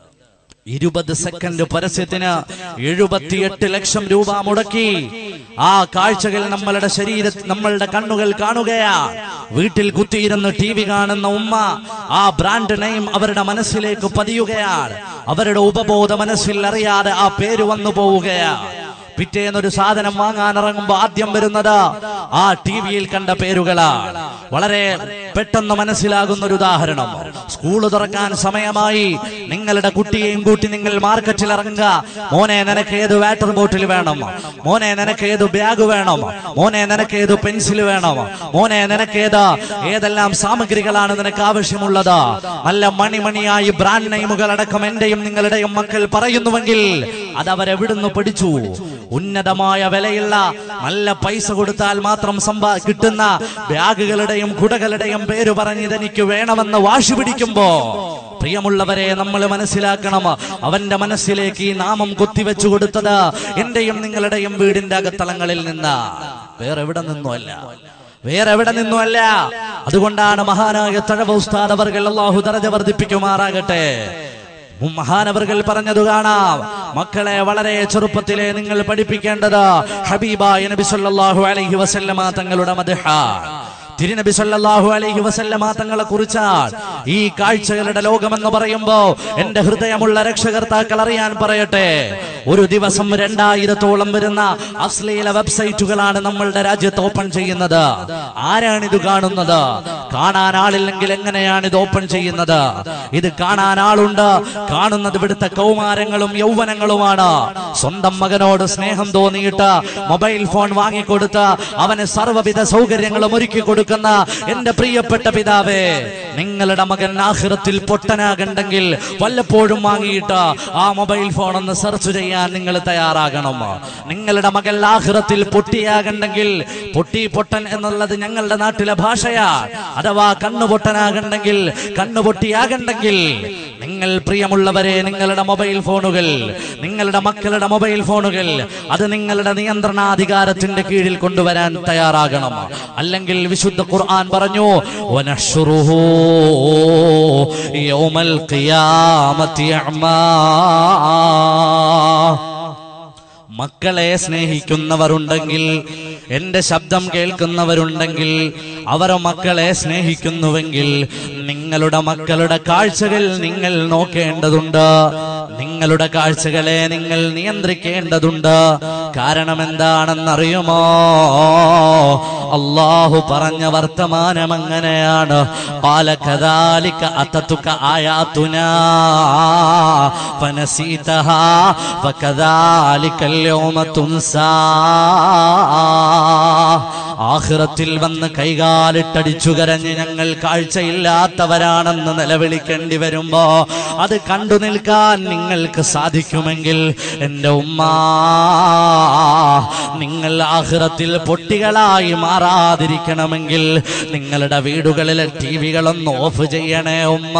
ഇരുപത് സെക്കൻഡ് പരസ്യത്തിന് എഴുപത്തിയെട്ട് ലക്ഷം രൂപ മുടക്കി ആ കാഴ്ചകൾ നമ്മളുടെ ശരീര നമ്മളുടെ കണ്ണുകൾ കാണുകയാ വീട്ടിൽ കുത്തിയിരുന്ന് ടി വി കാണുന്ന ഉമ്മ ആ ബ്രാൻഡ് നെയിം അവരുടെ മനസ്സിലേക്ക് പതിയുകയാണ് അവരുടെ ഉപബോധ മനസ്സിൽ അറിയാതെ ആ പേര് വന്നു പോവുകയാ പിറ്റേന്നൊരു സാധനം വാങ്ങാൻ ഇറങ്ങുമ്പോ ആദ്യം വരുന്നത് ആ ടി വിയിൽ കണ്ട പേരുകളാണ് വളരെ പെട്ടെന്ന് മനസ്സിലാകുന്ന ഒരു ഉദാഹരണം സ്കൂൾ തുറക്കാൻ സമയമായി നിങ്ങളുടെ കുട്ടിയെയും കൂട്ടി നിങ്ങൾ മാർക്കറ്റിൽ ഇറങ്ങുക മോനെ നിനക്ക് ഏത് വാട്ടർ ബോട്ടിൽ വേണം മോനെ നിനക്ക് ഏത് ബാഗ് വേണം മോനെ നിനക്ക് ഏത് പെൻസിൽ വേണം മോനെ നിനക്ക് ഏത് ഏതെല്ലാം സാമഗ്രികളാണ് നിനക്ക് ആവശ്യമുള്ളത് നല്ല മണിമണിയായി ബ്രാൻഡ് നെയിമുകൾ അടക്കം എന്റെയും നിങ്ങളുടെയും മക്കൾ പറയുന്നുവെങ്കിൽ അത് അവരെവിടുന്ന് പഠിച്ചു ഉന്നതമായ വിലയുള്ള നല്ല പൈസ കൊടുത്താൽ മാത്രം സമ്പാ കിട്ടുന്ന ബാഗുകളുടെയും കുടകളുടെയും പേര് പറഞ്ഞ് ഇതെനിക്ക് വേണമെന്ന് വാശി പിടിക്കുമ്പോ പ്രിയമുള്ളവരെ നമ്മൾ മനസ്സിലാക്കണം അവന്റെ മനസ്സിലേക്ക് ഈ നാമം കുത്തിവെച്ചു കൊടുത്തത് എന്റെയും നിങ്ങളുടെയും വീടിന്റെ അകത്തളങ്ങളിൽ നിന്ന് വേറെ എവിടെ നിന്നുമല്ല വേറെ എവിടെ നിന്നുമല്ല അതുകൊണ്ടാണ് മഹാനായ തഴവ ഉസ്താദ് അവർ അള്ളാഹു ദറജ വർദ്ധിപ്പിക്കുമാറാകട്ടെ മഹാനവറുകൾ പറഞ്ഞത് കാണാം മക്കളെ വളരെ ചെറുപ്പത്തിലെ നിങ്ങൾ പഠിപ്പിക്കേണ്ടത് ഹബീബായ നബി സല്ലല്ലാഹു അലൈഹി വസല്ലമ തങ്ങളുടെ മദ്ഹ തിരുനബി സല്ലല്ലാഹു അലൈഹി വസല്ലമ തങ്ങളെ കുറിച്ചാണ് ഈ കാഴ്ചകളുടെ ലോകമെന്ന് പറയുമ്പോ എന്റെ ഹൃദയമുള്ള രക്ഷകർത്താക്കൾ അറിയാൻ പറയട്ടെ ഒരു ദിവസം രണ്ടായിരത്തോളം വരുന്ന അശ്ലീല വെബ്സൈറ്റുകളാണ് നമ്മളുടെ രാജ്യത്ത് ഓപ്പൺ ചെയ്യുന്നത് ആരാണ് ഇത് കാണുന്നത് കാണാൻ ആളില്ലെങ്കിൽ എങ്ങനെയാണ് ഇത് ഓപ്പൺ ചെയ്യുന്നത് ഇത് കാണാൻ ആളുണ്ട് കാണുന്നത് ഇവിടുത്തെ കൗമാരങ്ങളും യൗവനങ്ങളുമാണ് സ്വന്തം മകനോട് സ്നേഹം തോന്നിയിട്ട് മൊബൈൽ ഫോൺ വാങ്ങിക്കൊടുത്ത് അവന് സർവ്വവിധ സൗകര്യങ്ങളും ഒരുക്കി കൊടുക്കുന്ന എന്റെ പ്രിയപ്പെട്ട പിതാവേ നിങ്ങളുടെ മകൻ ആഹ്റത്തിൽ പൊട്ടനാകണ്ടെങ്കിൽ വല്ലപ്പോഴും വാങ്ങിയിട്ട് ആ മൊബൈൽ ഫോൺ ഒന്ന് സെർച്ച് ചെയ്യാൻ നിങ്ങൾ തയ്യാറാകണം നിങ്ങളുടെ മകൻ ആഹ്റത്തിൽ പൊട്ടിയാകണ്ടെങ്കിൽ പൊട്ടി പൊട്ടൻ എന്നുള്ളത് ഞങ്ങളുടെ നാട്ടിലെ ഭാഷയാ അഥവാ കണ്ണു പൊട്ടനാകണ്ടെങ്കിൽ കണ്ണു പൊട്ടിയാകണ്ടെങ്കിൽ നിങ്ങൾ പ്രിയമുള്ളവരെ നിങ്ങളുടെ മൊബൈൽ ഫോണുകൾ നിങ്ങളുടെ മക്കളുടെ മൊബൈൽ ഫോണുകൾ അത് നിങ്ങളുടെ നിയന്ത്രണാധികാരത്തിന്റെ കീഴിൽ കൊണ്ടുവരാൻ തയ്യാറാകണം അല്ലെങ്കിൽ വിശുദ്ധ ഖുർആൻ പറഞ്ഞു "വനഹ്ശുറുഹു യൗമൽ ഖിയാമത്തി അഅ്മാ." മക്കളെ സ്നേഹിക്കുന്നവരുണ്ടെങ്കിൽ എന്റെ ശബ്ദം കേൾക്കുന്നവരുണ്ടെങ്കിൽ അവർ മക്കളെ സ്നേഹിക്കുന്നുവെങ്കിൽ നിങ്ങളുടെ മക്കളുടെ കാഴ്ചകൾ നിങ്ങൾ നോക്കേണ്ടതുണ്ട് നിങ്ങളുടെ കാഴ്ചകളെ നിങ്ങൾ നിയന്ത്രിക്കേണ്ടതുണ്ട് കാരണം എന്താണെന്നറിയുമോ അള്ളാഹു പറഞ്ഞ വർത്തമാനം അങ്ങനെയാണ് പാലകദാലിക അത്തത്തുക ആയാതുനാ ഫനസീതഹാ ഫകദാലിക اليوم തുൻസാ ആഖിറത്തിൽ വന്ന് കൈകാലിട്ടടിച്ചു കരഞ്ഞ് ഞങ്ങൾ കാഴ്ചയില്ലാത്തവരാണെന്ന് നിലവിളിക്കേണ്ടി വരുമ്പോ അത് കണ്ടു നിൽക്കാൻ നിങ്ങൾക്ക് സാധിക്കുമെങ്കിൽ എന്റെ ഉമ്മ നിങ്ങൾ ആഹ്റത്തിൽ പൊട്ടികളായി മാറാതിരിക്കണമെങ്കിൽ നിങ്ങളുടെ വീടുകളിലെ ടി വികളൊന്ന് ഓഫ് ചെയ്യണേ ഉമ്മ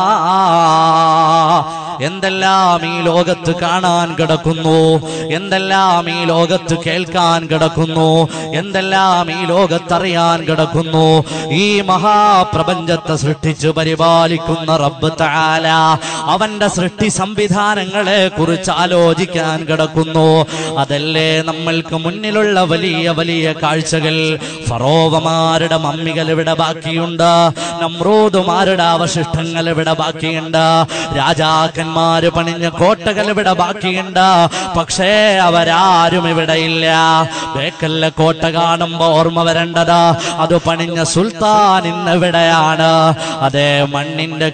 എന്തെല്ലാം ഈ ലോകത്ത് കാണാൻ കിടക്കുന്നു എന്തെല്ലാം ഈ ലോകത്ത് കേൾക്കാൻ കിടക്കുന്നു എന്തെല്ലാം ഈ ലോകത്തറിയാൻ കിടക്കുന്നു ഈ മഹാപ്രപഞ്ചത്തെ സൃഷ്ടിച്ച് പരിപാലിക്കുന്ന റബ്ബ് താല അവന്റെ സൃഷ്ടി സംവിധാനങ്ങളെ കുറിച്ച് ആലോചിക്കാൻ കിടക്കുന്നു അതല്ലേ നമ്മൾക്ക് മുന്നിലുള്ള വലിയ വലിയ കാഴ്ചകൾ ഫറോവമാരുടെ മമ്മികൾ ഇവിടെ ബാക്കിയുണ്ട് നമ്രോദുമാരുടെ അവശിഷ്ടങ്ങൾ ഇവിടെ ബാക്കിയുണ്ട് രാജാക്കന്മാര് പണിഞ്ഞ കോട്ടകൾ ഇവിടെ ബാക്കിയുണ്ട് പക്ഷേ അവരാരും ഇവിടെ ഇല്ല ബേക്കല്ല കോട്ട കാണുമ്പോ ഓർമ്മ വരേണ്ടത് അത് പണിഞ്ഞ സുൽത്താൻ ഇന്നെവിടെയാണ് അതേ മണ്ണിന്റെ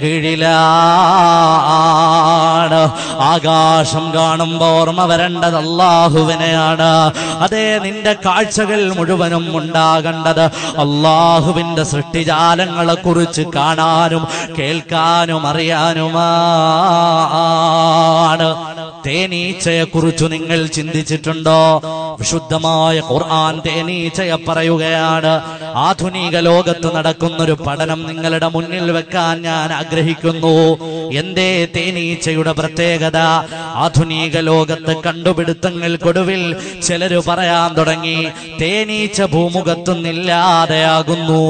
കീഴിലാണ് ആകാശം കാണുമ്പോ ഓർമ്മ വരേണ്ടത് അള്ളാഹുവിനെയാണ് അതേ നിന്റെ കാഴ്ചകൾ മുഴുവനും ഉണ്ടാകേണ്ടത് അള്ളാഹുവിന്റെ സൃഷ്ടിജാലങ്ങളെ കുറിച്ച് കാണാനും കേൾക്കാനും അറിയാനുമാണ് തേനീച്ചയെ കുറിച്ച് നിങ്ങൾ ചിന്തിച്ചിട്ടുണ്ടോ വിശുദ്ധമായ ഖുർആൻ തേനീച്ചയെ പറയുകയാണ് ആധുനിക ലോകത്ത് നടക്കുന്നൊരു പഠനം നിങ്ങളുടെ മുന്നിൽ വെക്കാൻ ഞാൻ ആഗ്രഹിക്കുന്നു എന്തേ തേനീച്ചയുടെ പ്രത്യേകത ആധുനിക ലോകത്ത് കണ്ടുപിടുത്തങ്ങൾക്കൊടുവിൽ ചിലര് പറയാൻ തുടങ്ങി തേനീച്ച ഭൂമുഖത്തുനിന്നില്ലാതെയാകുന്നു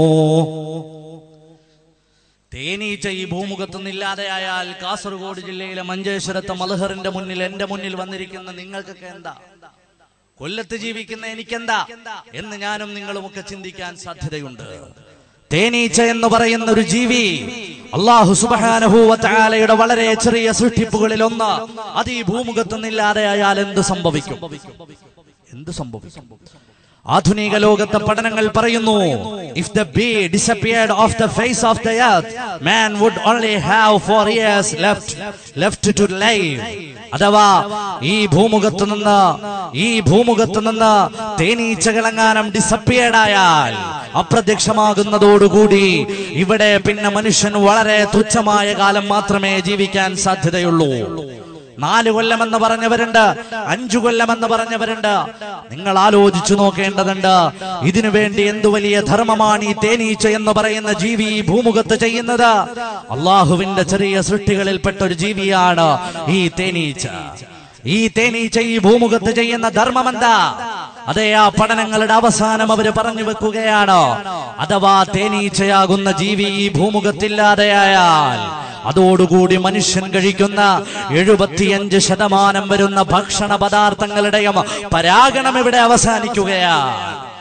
തേനീച്ച ഈ ഭൂമുഖത്തുനിന്നില്ലാതെയായാൽ കാസർഗോഡ് ജില്ലയിലെ മഞ്ചേശ്വരത്തെ മലഹറിന്റെ മുന്നിൽ എന്റെ മുന്നിൽ വന്നിരിക്കുന്ന നിങ്ങൾക്കൊക്കെ എന്താ കൊല്ലത്ത് ജീവിക്കുന്ന എനിക്കെന്താ എന്ന് ഞാനും നിങ്ങളുമൊക്കെ ചിന്തിക്കാൻ സാധ്യതയുണ്ട് തേനീച്ച എന്ന് പറയുന്ന ഒരു ജീവി അള്ളാഹു സുബാനഹൂവത്താലയുടെ വളരെ ചെറിയ സൃഷ്ടിപ്പുകളിൽ ഒന്ന് അത് ഈ ഭൂമുഖത്ത് നിന്നില്ലാതെയായാൽ എന്ത് സംഭവിക്കും എന്ത് സംഭവിക്കും ആധുനിക ലോകത്തെ പഠനങ്ങൾ പറയുന്നു if the bee disappeared off the face of the earth man would only have four years left left to live അഥവാ ഈ ഭൂമുഖത്ത് നിന്ന് ഈ ഭൂമുഖത്ത് നിന്ന് തേനീച്ചകളെങ്ങാനും ഡിസപ്പിയർഡ് ആയാൽ അപ്രത്യക്ഷമാകുന്നതോടുകൂടി ഇവിടെ പിന്നെ മനുഷ്യൻ വളരെ തുച്ഛമായ കാലം മാത്രമേ ജീവിക്കാൻ സാധ്യതയുള്ളൂ നാല് കൊല്ലമെന്ന് പറഞ്ഞവരുണ്ട് അഞ്ചു കൊല്ലമെന്ന് പറഞ്ഞവരുണ്ട് നിങ്ങൾ ആലോചിച്ചു നോക്കേണ്ടതുണ്ട് ഇതിനു വേണ്ടി എന്തു വലിയ ധർമ്മമാണ് ഈ തേനീച്ച എന്ന് പറയുന്ന ജീവി ഈ ഭൂമുഖത്ത് ചെയ്യുന്നത് അള്ളാഹുവിന്റെ ചെറിയ സൃഷ്ടികളിൽപ്പെട്ട ഒരു ജീവിയാണ് ഈ തേനീച്ച ഈ തേനീച്ച ഈ ഭൂമുഖത്ത് ചെയ്യുന്ന ധർമ്മം എന്താ അതേ ആ പഠനങ്ങളുടെ അവസാനം അവര് പറഞ്ഞു വെക്കുകയാണ് അഥവാ തേനീച്ചയാകുന്ന ജീവി ഈ ഭൂമുഖത്തില്ലാതെയായാൽ അതോടുകൂടി മനുഷ്യൻ കഴിക്കുന്ന എഴുപത്തിയഞ്ച് ശതമാനം വരുന്ന ഭക്ഷണ പദാർത്ഥങ്ങളുടെയും പരാഗണം ഇവിടെ അവസാനിക്കുകയാണ്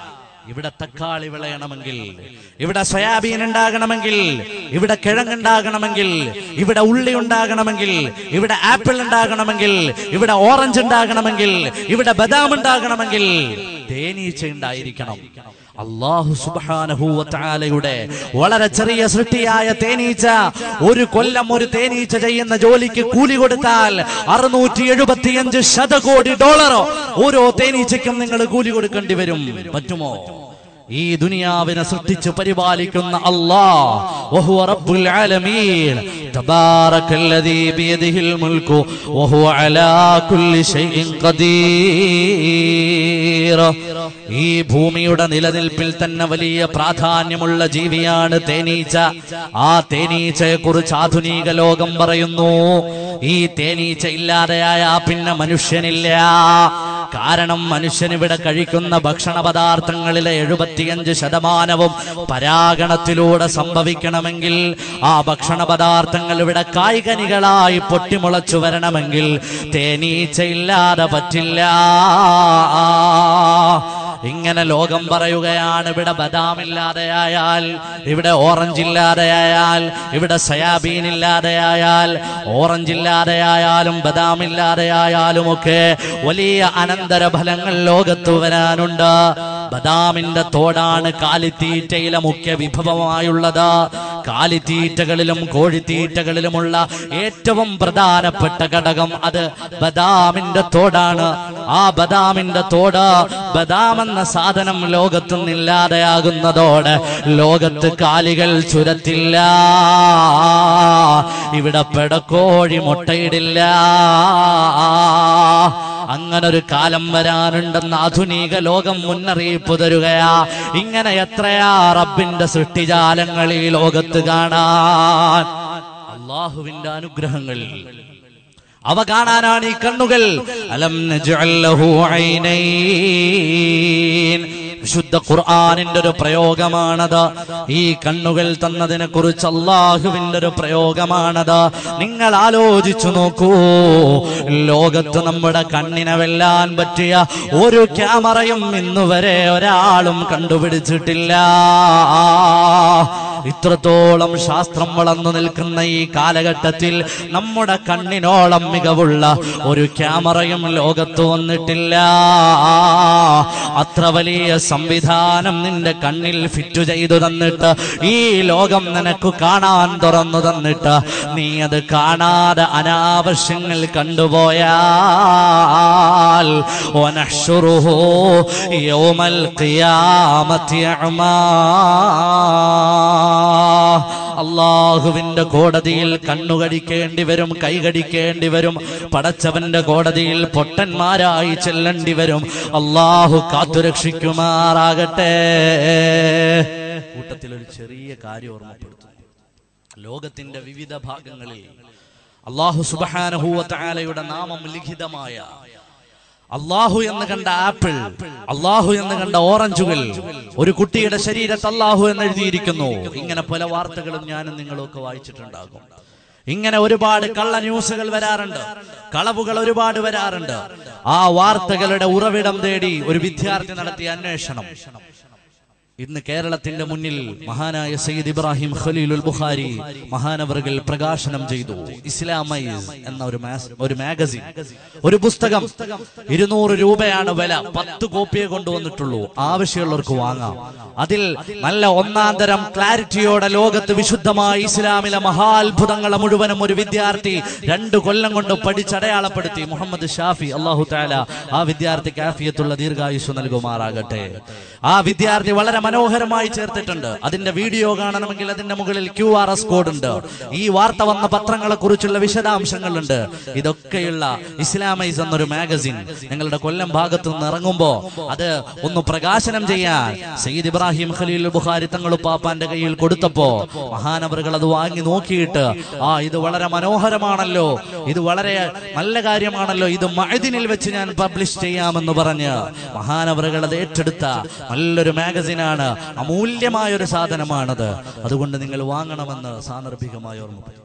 ഇവിടെ തക്കാളി വിളയണമെങ്കിൽ ഇവിടെ സോയാബീൻ ഉണ്ടാകണമെങ്കിൽ ഇവിടെ കിഴങ്ങുണ്ടാകണമെങ്കിൽ ഇവിടെ ഉള്ളി ഉണ്ടാകണമെങ്കിൽ ഇവിടെ ആപ്പിൾ ഉണ്ടാകണമെങ്കിൽ ഇവിടെ ഓറഞ്ച് ഉണ്ടാകണമെങ്കിൽ ഇവിടെ ബദാം ഉണ്ടാകണമെങ്കിൽ തേനീച്ച ഉണ്ടായിരിക്കണം അള്ളാഹു സുബാനഹൂവത്താലയുടെ വളരെ ചെറിയ സൃഷ്ടിയായ തേനീച്ച ഒരു കൊല്ലം ഒരു തേനീച്ച ചെയ്യുന്ന ജോലിക്ക് കൂലി കൊടുത്താൽ അറുന്നൂറ്റി എഴുപത്തിയഞ്ച് ശതകോടി ഡോളറോ ഓരോ തേനീച്ചയ്ക്കും നിങ്ങൾ കൂലി കൊടുക്കേണ്ടി വരും പറ്റുമോ ഈ ദുനിയാവിനെ സൃഷ്ടിച്ച് പരിപാലിക്കുന്ന അല്ലാഹു റബ്ബുൽ ആലമീൻ തബാറക്കല്ലദീ ബിയദിഹിൽ മുൽക്കു വഹുവ അലാ കുല്ലി ഷൈഇൻ ഖദീർ ഈ ഭൂമിയുടെ നിലനിൽപ്പിൽ തന്നെ വലിയ പ്രാധാന്യമുള്ള ജീവിയാണ് തേനീച്ച ആ തേനീച്ചയെ കുറിച്ച് ആധുനിക ലോകം പറയുന്നു ഈ തേനീച്ച ഇല്ലാതെയായ പിന്നെ മനുഷ്യനില്ല കാരണം മനുഷ്യൻ ഇവിടെ കഴിക്കുന്ന ഭക്ഷണ പദാർത്ഥങ്ങളിലെ എഴുപത്തിയഞ്ച് ശതമാനവും പരാഗണത്തിലൂടെ സംഭവിക്കണമെങ്കിൽ ആ ഭക്ഷണ പദാർത്ഥങ്ങൾ ഇവിടെ കായികനികളായി പൊട്ടിമുളച്ചു വരണമെങ്കിൽ തേനീച്ച ഇല്ലാതെ പറ്റില്ല ഇങ്ങനെ ലോകം പറയുകയാണ് ഇവിടെ ബദാം ഇല്ലാതെയായാൽ ഇവിടെ ഓറഞ്ച് ഇല്ലാതെയായാൽ ഇവിടെ സയാബീൻ ഇല്ലാതെയായാൽ ഓറഞ്ച് ഇല്ലാതെയായാലും ബദാം ഇല്ലാതെയായാലും ഒക്കെ വലിയ അനന്തര ഫലങ്ങൾ ലോകത്ത് വരാനുണ്ട് ബദാമിന്റെ തോടാണ് കാലിത്തീറ്റയിലെ മുഖ്യ വിഭവമായുള്ളത് കാലിത്തീറ്റകളിലും കോഴിത്തീറ്റകളിലുമുള്ള ഏറ്റവും പ്രധാനപ്പെട്ട ഘടകം അത് ബദാമിന്റെ തോടാണ് ആ ബദാമിന്റെ തോട് ബദാം എന്ന സാധനം ലോകത്ത് നിന്നില്ലാതെയാകുന്നതോടെ ലോകത്ത് കാലികൾ ചുരത്തില്ല ഇവിടെ പെടക്കോഴി മുട്ടയിടില്ല അങ്ങനൊരു കാലം വരാനുണ്ടെന്ന് ആധുനിക ലോകം മുന്നറിയിപ്പ് തരുകയാ ഇങ്ങനെ എത്രയാ റബ്ബിന്റെ സൃഷ്ടിജാലങ്ങൾ ഈ ലോകത്ത് കാണാൻ അള്ളാഹുവിന്റെ അനുഗ്രഹങ്ങൾ അവ കാണാനാണ് ഈ കണ്ണുകൾ അലം നജ്അൽ ലഹു ഐനൈൻ വിശുദ്ധ ഖുർആനിന്റെ ഒരു പ്രയോഗമാണത് ഈ കണ്ണുകൾ തന്നതിനെ കുറിച്ച് അള്ളാഹുവിന്റെ ഒരു പ്രയോഗമാണത് നിങ്ങൾ ആലോചിച്ചു നോക്കൂ ലോകത്ത് നമ്മുടെ കണ്ണിനെ വെല്ലാൻ പറ്റിയ ഒരു ക്യാമറയും ഇന്നുവരെ ഒരാളും കണ്ടുപിടിച്ചിട്ടില്ല ഇത്രത്തോളം ശാസ്ത്രം വളർന്നു നിൽക്കുന്ന ഈ കാലഘട്ടത്തിൽ നമ്മുടെ കണ്ണിനോളം മികവുള്ള ഒരു ക്യാമറയും ലോകത്ത് വന്നിട്ടില്ല അത്ര വലിയ സംവിധാനം നിന്റെ കണ്ണിൽ ഫിറ്റ് ചെയ്തു തന്നിട്ട് ഈ ലോകം നിനക്ക് കാണാൻ തുറന്നു തന്നിട്ട് നീ അത് കാണാതെ അനാവശ്യങ്ങൾ കണ്ടുപോയാൽ وَنَحْشُرُهُ يَوْمَ الْقِيَامَةِ أَعْمَى അള്ളാഹുവിന്റെ കോടതിയിൽ കണ്ണുകടിക്കേണ്ടി വരും കൈകടിക്കേണ്ടി വരും പടച്ചവന്റെ കോടതിയിൽ പൊട്ടന്മാരായി ചെല്ലേണ്ടി വരും അള്ളാഹു കാത്തുരക്ഷിക്കുമാറാകട്ടെ കൂട്ടത്തിൽ ഒരു ചെറിയ കാര്യം ഓർമ്മപ്പെടുത്തുന്നു ലോകത്തിന്റെ വിവിധ ഭാഗങ്ങളിൽ അള്ളാഹു സുബാനഹൂവത്താലയുടെ നാമം ലിഖിതമായ അള്ളാഹു എന്ന് കണ്ട ആപ്പിൾ അള്ളാഹു എന്ന് കണ്ട ഓറഞ്ചുകൾ ഒരു കുട്ടിയുടെ ശരീരത്ത് അള്ളാഹു എന്ന് എഴുതിയിരിക്കുന്നു ഇങ്ങനെ പല വാർത്തകളും ഞാനും നിങ്ങളും ഒക്കെ വായിച്ചിട്ടുണ്ടാകും ഇങ്ങനെ ഒരുപാട് കള്ള ന്യൂസുകൾ വരാറുണ്ട് കളവുകൾ ഒരുപാട് വരാറുണ്ട് ആ വാർത്തകളുടെ ഉറവിടം തേടി ഒരു വിദ്യാർത്ഥി നടത്തിയ അന്വേഷണം ഇന്ന് കേരളത്തിന്റെ മുന്നിൽ മഹാനായ സയ്യിദ് ഇബ്രാഹിം ഖലീലുൽ ബുഖാരി മഹാനവറുകൾ പ്രകാശനം ചെയ്തു ഇസ്ലാമൈസ് എന്ന ഒരു മാസ്- ഒരു മാഗസിൻ ഒരു പുസ്തകം ഇരുന്നൂറ് രൂപയാണ് വില പത്ത് കോപ്പിയെ കൊണ്ടുവന്നിട്ടുള്ളൂ ആവശ്യമുള്ളവർക്ക് വാങ്ങാം അതിൽ നല്ല ഒന്നാം തരം ക്ലാരിറ്റിയോടെ ലോകത്ത് വിശുദ്ധമായ ഇസ്ലാമിലെ മഹാത്ഭുതങ്ങളെ മുഴുവനും ഒരു വിദ്യാർത്ഥി രണ്ടു കൊല്ലം കൊണ്ട് പഠിച്ചടയാളപ്പെടുത്തി മുഹമ്മദ് ഷാഫി അള്ളാഹു താല ആ വിദ്യാർത്ഥിക്ക് ആഫിയത്തുള്ള ദീർഘായുസ് നൽകുമാറാകട്ടെ ആ വിദ്യാർത്ഥി വളരെ മനോഹരമായി ചേർത്തിട്ടുണ്ട് അതിന്റെ വീഡിയോ കാണണമെങ്കിൽ അതിന്റെ മുകളിൽ ക്യു ആർ എസ് കോഡ് ഉണ്ട് ഈ വാർത്ത വന്ന പത്രങ്ങളെ കുറിച്ചുള്ള വിശദാംശങ്ങളുണ്ട് ഇതൊക്കെയുള്ള ഇസ്ലാമൈസ് എന്നൊരു മാഗസിൻ നിങ്ങളുടെ കൊല്ലം ഭാഗത്തു നിന്ന് ഇറങ്ങുമ്പോ അത് ഒന്ന് പ്രകാശനം ചെയ്യാൻ സയ്യിദ് ഇബ്രാഹിം ഖലീൽ ബുഖാരി തങ്ങൾ പാപ്പാന്റെ കയ്യിൽ കൊടുത്തപ്പോ മഹാനവറുകൾ അത് വാങ്ങി നോക്കിയിട്ട് ആ ഇത് വളരെ മനോഹരമാണല്ലോ ഇത് വളരെ നല്ല കാര്യമാണല്ലോ ഇത് മഴദിനിൽ വെച്ച് ഞാൻ പബ്ലിഷ് ചെയ്യാമെന്ന് പറഞ്ഞ് മഹാനവറുകൾ അത് ഏറ്റെടുത്ത നല്ലൊരു മാഗസിനാണ് അമൂല്യമായ ഒരു സാധനമാണത് അതുകൊണ്ട് നിങ്ങൾ വാങ്ങണമെന്ന് സാന്ദർഭികമായി ഓർമ്മപ്പെടുത്തുന്നു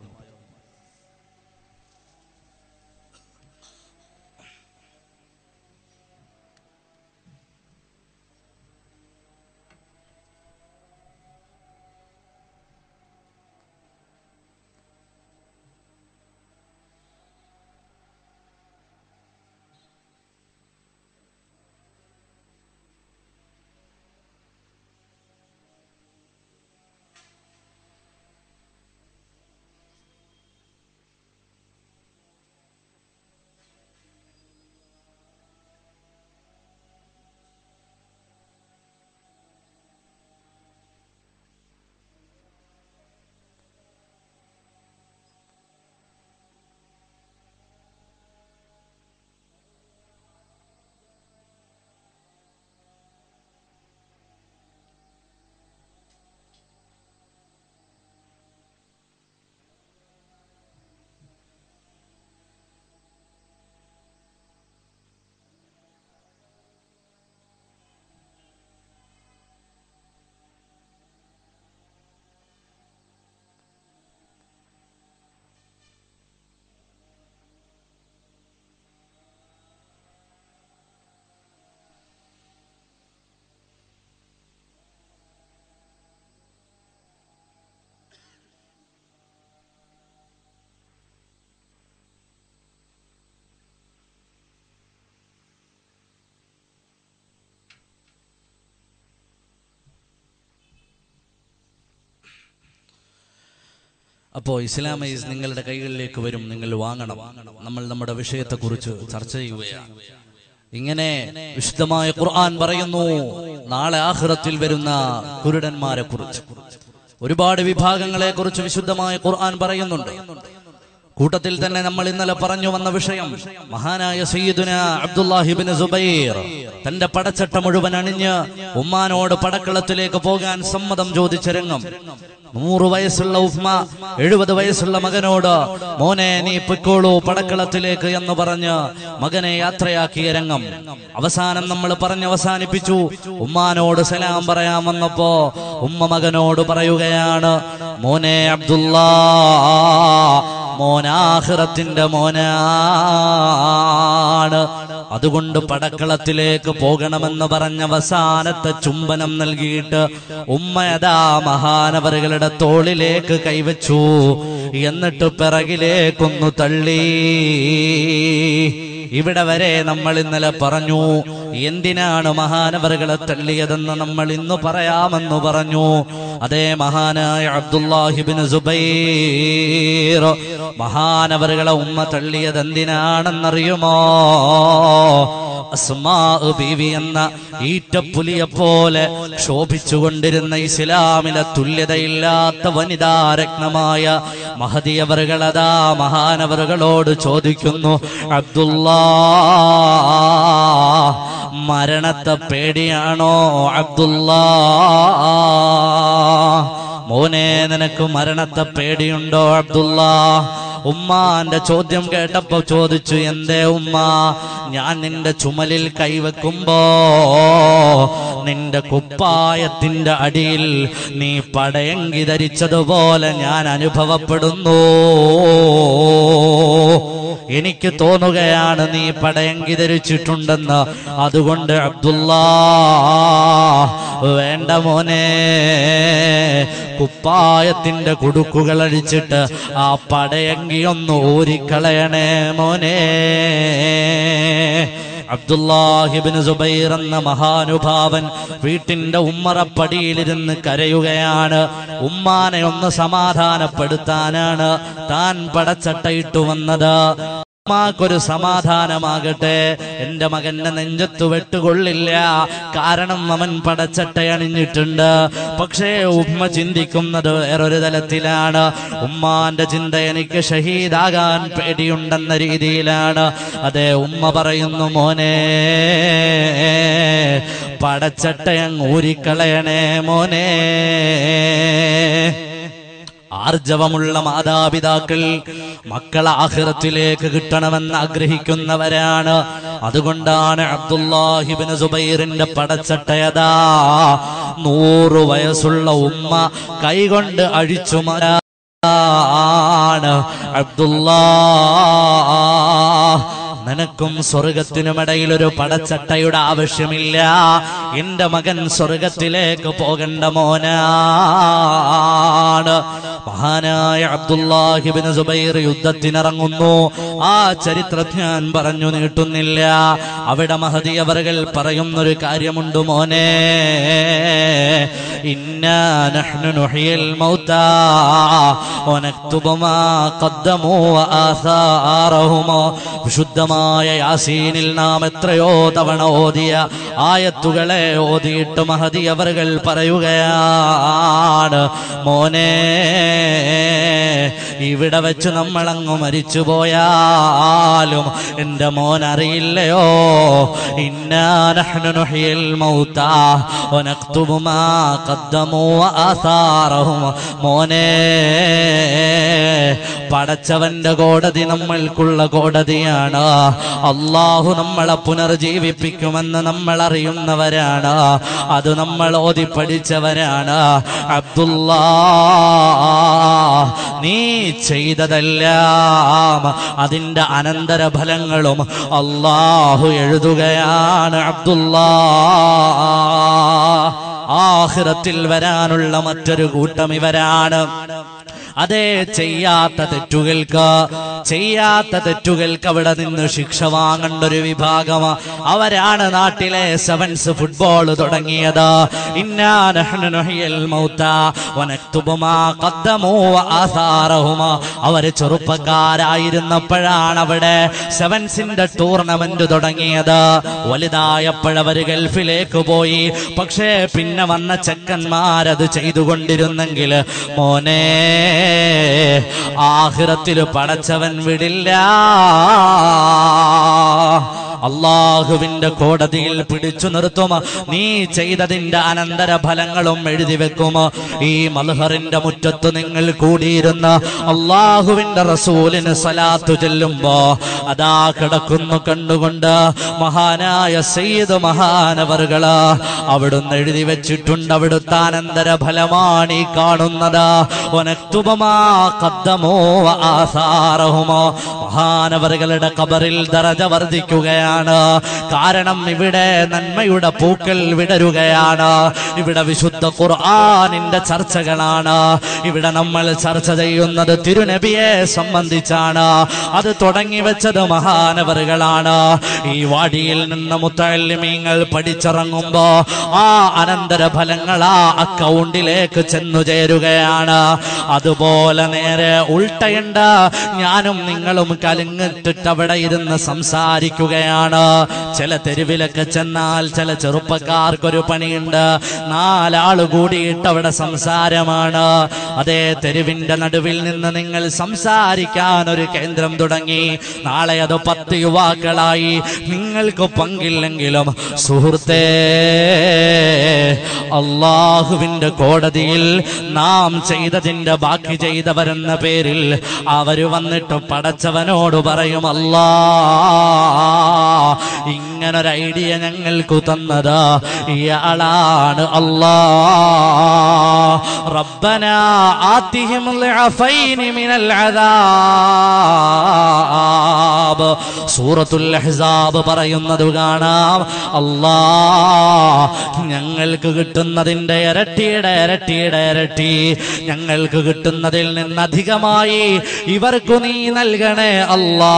അപ്പോ ഇസ്ലാമൈസ് നിങ്ങളുടെ കൈകളിലേക്ക് വരും നിങ്ങൾ വാങ്ങണം നമ്മൾ നമ്മുടെ വിഷയത്തെക്കുറിച്ച് ചർച്ച ചെയ്യുകയാണ് ഇങ്ങനെ വിശുദ്ധമായ ഖുർആൻ പറയുന്നു നാളെ ആഖിറത്തിൽ വരുന്ന കുരുടന്മാരെ കുറിച്ച് ഒരുപാട് വിഭാഗങ്ങളെ കുറിച്ച് വിശുദ്ധമായ ഖുർആൻ പറയുന്നുണ്ട് കൂട്ടത്തിൽ തന്നെ നമ്മൾ ഇന്നലെ പറഞ്ഞു വന്ന വിഷയം മഹാനായ സയ്യിദുന അബ്ദുല്ലാഹിബിൻ സുബൈർ തന്റെ പടച്ചട്ട മുഴുവൻ അണിഞ്ഞ് ഉമ്മാനോട് പടക്കളത്തിലേക്ക് പോകാൻ സമ്മതം ചോദിച്ച രംഗം നൂറ് വയസ്സുള്ള ഉഫ്മ എഴുപത് വയസ്സുള്ള മകനോട് മോനെ നീ പൊയ്ക്കോളൂ പടക്കളത്തിലേക്ക് എന്ന് പറഞ്ഞ് മകനെ യാത്രയാക്കിയ രംഗം അവസാനം നമ്മൾ പറഞ്ഞ് അവസാനിപ്പിച്ചു ഉമ്മാനോട് സലാം പറയാൻ വന്നപ്പോ ഉമ്മ മകനോട് പറയുകയാണ് മോനെ അബ്ദുല്ലാ മോനാഹിറത്തിന്റെ മോനാണ് അതുകൊണ്ട് പടക്കളത്തിലേക്ക് പോകണമെന്ന് പറഞ്ഞ അവസാനത്തെ ചുംബനം നൽകിയിട്ട് ഉമ്മയതാ മഹാനവറുകളുടെ തോളിലേക്ക് കൈവച്ചു എന്നിട്ട് പിറകിലേക്കൊന്നു തള്ളി ഇവിടെ വരെ നമ്മൾ ഇന്നലെ പറഞ്ഞു എന്തിനാണ് മഹാനവറുകളെ തള്ളിയതെന്ന് നമ്മൾ ഇന്ന് പറയാമെന്ന് പറഞ്ഞു അതേ മഹാനായ അബ്ദുല്ലാഹിബിൻ സുബൈർ മഹാനവറുകളെ ഉമ്മ തള്ളിയത് എന്തിനാണെന്നറിയുമോ അസ്മാ ബീവി എന്ന ഈറ്റപ്പുലിയെ പോലെ ശോഭിച്ചുകൊണ്ടിരുന്ന ഇസ്ലാമിലെ തുല്യതയില്ലാത്ത വനിതാ രത്നമായ മഹദിയവറുകളതാ മഹാനവറുകളോട് ചോദിക്കുന്നു അബ്ദുല്ലാ മരണത്തെ പേടിയാണോ അബ്ദുല്ലാ മോനെ നിനക്ക് മരണത്തെ പേടിയുണ്ടോ അബ്ദുള്ള ഉമ്മാന്റെ ചോദ്യം കേട്ടപ്പോ ചോദിച്ചു എന്തേ ഉമ്മ ഞാൻ നിന്റെ ചുമലിൽ കൈവെക്കുമ്പോ നിന്റെ കുപ്പായത്തിന്റെ അടിയിൽ നീ പടയങ്കി ധരിച്ചതുപോലെ ഞാൻ അനുഭവപ്പെടുന്നു എനിക്ക് തോന്നുകയാണ് നീ പടയങ്കി ധരിച്ചിട്ടുണ്ടെന്ന് അതുകൊണ്ട് അബ്ദുള്ള വേണ്ട മോനെ കുപ്പായത്തിന്റെ കുടുക്കുകൾ അടിച്ചിട്ട് ആ പടയങ്കി ഒന്ന് ഊരിക്കളയണേ മോനെ അബ്ദുല്ലാഹിബിന് സുബൈർ എന്ന മഹാനുഭാവൻ വീട്ടിന്റെ ഉമ്മറപ്പടിയിലിരുന്ന് കരയുകയാണ് ഉമ്മാനെ ഒന്ന് സമാധാനപ്പെടുത്താനാണ് താൻ പടച്ചട്ടയിട്ടു വന്നത് ഉമ്മാക്കൊരു സമാധാനമാകട്ടെ എന്റെ മകന്റെ നെഞ്ചത്ത് വെട്ടുകൊള്ളില്ല കാരണം അവൻ പടച്ചട്ട അണിഞ്ഞിട്ടുണ്ട് പക്ഷേ ഉമ്മ ചിന്തിക്കുന്നത് വേറൊരു തലത്തിലാണ് ഉമ്മാന്റെ ചിന്ത എനിക്ക് ഷഹീദാകാൻ പേടിയുണ്ടെന്ന രീതിയിലാണ് അതെ ഉമ്മ പറയുന്നു മോനെ പടച്ചട്ടയങ് ഊരിക്കളയണേ മോനെ ആർജവമുള്ള മാതാപിതാക്കൾ മക്കളെ ആഹ്റത്തിലേക്ക് കിട്ടണമെന്ന് ആഗ്രഹിക്കുന്നവരാണ് അതുകൊണ്ടാണ് അബ്ദുല്ലാഹിബിന് സുബൈറിന്റെ പടച്ചട്ടയതാ നൂറു വയസ്സുള്ള ഉമ്മ കൈകൊണ്ട് അഴിച്ചു മരാണ് അബ്ദുല്ലാ നിനക്കും സ്വർഗത്തിനുമിടയിൽ ഒരു പടച്ചട്ടയുടെ ആവശ്യമില്ല എന്റെ മകൻ സ്വർഗത്തിലേക്ക് പോകേണ്ട മോനാണ് മഹാനായ അബ്ദുല്ലാഹിബിന് സുബൈർ യുദ്ധത്തിനിറങ്ങുന്നു ആ ചരിത്രം ഞാൻ പറഞ്ഞു നീട്ടുന്നില്ല അവിടെ മഹദി അവറുകൾ പറയുന്നൊരു കാര്യമുണ്ട് മോനെ ഇന്നാ നഹ്നു നുഹ്യിൽ മൗതാ വനക്തുബു മാ ഖദ്ദമൂ വആസാറഹും വിശുദ്ധമായ യാസീനിൽ നാം എത്രയോ തവണ ഓതിയ ആയത്തുകളെ ഓതിയിട്ട് മഹദി അവറുകൾ പറയുകയാണ് മോനെ ഇവിടെ വെച്ച് നമ്മളങ്ങ് മരിച്ചു പോയാലും എന്റെ മോൻ അറിയില്ലയോ ഇന്നാ നഹ്നു നുഹ്യിൽ മൗതാ വനക്തുബു മാ ഖദ്ദമൂ വആസാറഹും മോനെ പടച്ചവന്റെ കോടതി നമ്മൾക്കുള്ള കോടതിയാണ് അള്ളാഹു നമ്മളെ പുനർജീവിപ്പിക്കുമെന്ന് നമ്മൾ അറിയുന്നവരാണ് അത് നമ്മൾ ഓതി പഠിച്ചവരാണ് അബ്ദുല്ലാ നീ ചെയ്തതെല്ലാം അതിന്റെ അനന്തരഫലങ്ങളും അള്ളാഹു എഴുതുകയാണ് അബ്ദുല്ലാ ആഹിറത്തിൽ വരാനുള്ള മറ്റൊരു കൂട്ടം ഇവരാണ് അതേ ചെയ്യാത്ത തെറ്റുകൾക്ക് ചെയ്യാത്ത തെറ്റുകൾക്ക് അവിടെ നിന്ന് ശിക്ഷ വാങ്ങേണ്ട ഒരു വിഭാഗം അവരാണ് നാട്ടിലെ സെവൻസ് ഫുട്ബോൾ തുടങ്ങിയത് ഇന്നാ നഹ്നു നുഹ്യിൽ മൗതാ വനക്തുബു മാ ഖദ്ദമൂ വആസാറഹുമ അവര് ചെറുപ്പക്കാരായിരുന്നപ്പോഴാണ് അവിടെ സെവൻസിന്റെ ടൂർണമെന്റ് തുടങ്ങിയത് വലുതായപ്പോഴവര് ഗൾഫിലേക്ക് പോയി പക്ഷേ പിന്നെ വന്ന ചെക്കന്മാരത് ചെയ്തുകൊണ്ടിരുന്നെങ്കിൽ മോനെ ആഹിറത്തിൽ പടച്ചവൻ വിടില്ല അള്ളാഹുവിന്റെ കോടതിയിൽ പിടിച്ചു നിർത്തും നീ ചെയ്തതിന്റെ അനന്തര ഫലങ്ങളും എഴുതി വെക്കും ഈ മൽഹറിന്റെ മുറ്റത്ത് നിങ്ങൾ കൂടിയിരുന്ന അള്ളാഹുവിന്റെ റസൂലിന് സലാത്തു ചെല്ലുമ്പോ അതാ കിടക്കുന്നു കണ്ടുകൊണ്ട് മഹാനായ സയ്യിദ് മഹാനവറുകള് അവിടുന്ന് എഴുതി വെച്ചിട്ടുണ്ട് അവിടുത്തെ അനന്തര ഫലമാണ് ഈ കാണുന്നത് ഒനക്തുബമാ കദ്ദമോ ആസാറഹുമോ മഹാനവറുകളുടെ കബറിൽ ദറജ വർദ്ധിക്കുകയാണ് കാരണം ഇവിടെ നന്മയുടെ പൂക്കൾ വിടരുകയാണ് ഇവിടെ വിശുദ്ധ ഖുർആനിന്റെ ചർച്ചകളാണ് ഇവിടെ നമ്മൾ ചർച്ച ചെയ്യുന്നത് തിരുനബിയെ സംബന്ധിച്ചാണ് അത് തുടങ്ങി വെച്ചത് മഹാനവറുകളാണ് ഈ വാടിയിൽ നിന്ന് മുത്തല്ലിമീങ്ങൾ പഠിച്ചിറങ്ങുമ്പോ ആ അനന്തര ഫലങ്ങൾ ആ അക്കൗണ്ടിലേക്ക് ചെന്നു ചേരുകയാണ് അതുപോലെ നേരെ ഉൾട്ടയുണ്ട് ഞാനും നിങ്ങളും കലുങ്ങിട്ടിട്ട് അവിടെ ഇരുന്ന് സംസാരിക്കുകയാണ് ചില തെരുവിലൊക്കെ ചെന്നാൽ ചില ചെറുപ്പക്കാർക്കൊരു പണിയുണ്ട് നാലാള് കൂടിയിട്ട് അവിടെ സംസാരമാണ് അതേ തെരുവിന്റെ നടുവിൽ നിന്ന് നിങ്ങൾ സംസാരിക്കാൻ ഒരു കേന്ദ്രം തുടങ്ങി നാളെ അത് പത്ത് യുവാക്കളായി നിങ്ങൾക്ക് പങ്കില്ലെങ്കിലും സുഹൃത്തേ അള്ളാഹുവിന്റെ കോടതിയിൽ നാം ചെയ്തതിന്റെ ബാക്കി ചെയ്തവരെന്ന പേരിൽ അവര് വന്നിട്ട് പടച്ചവനോട് പറയും അല്ലാ ഇങ്ങനൊരു ഐഡിയ ഞങ്ങൾക്ക് തന്നത് ഇയാളാണ് അല്ലാ റബ്ബന ആത്തിഹിം ളിഅഫൈനി മിനൽ അദാബ് സൂറത്തുൽ അഹ്സാബ് പറയുന്നത് കാണാം അല്ലാ ഞങ്ങൾക്ക് കിട്ടുന്നതിന്റെ ഇരട്ടിയുടെ ഇരട്ടിയുടെ ഇരട്ടി ഞങ്ങൾക്ക് കിട്ടുന്നതിൽ നിന്ന് അധികമായി ഇവർക്കു നീ നൽകണേ അല്ലാ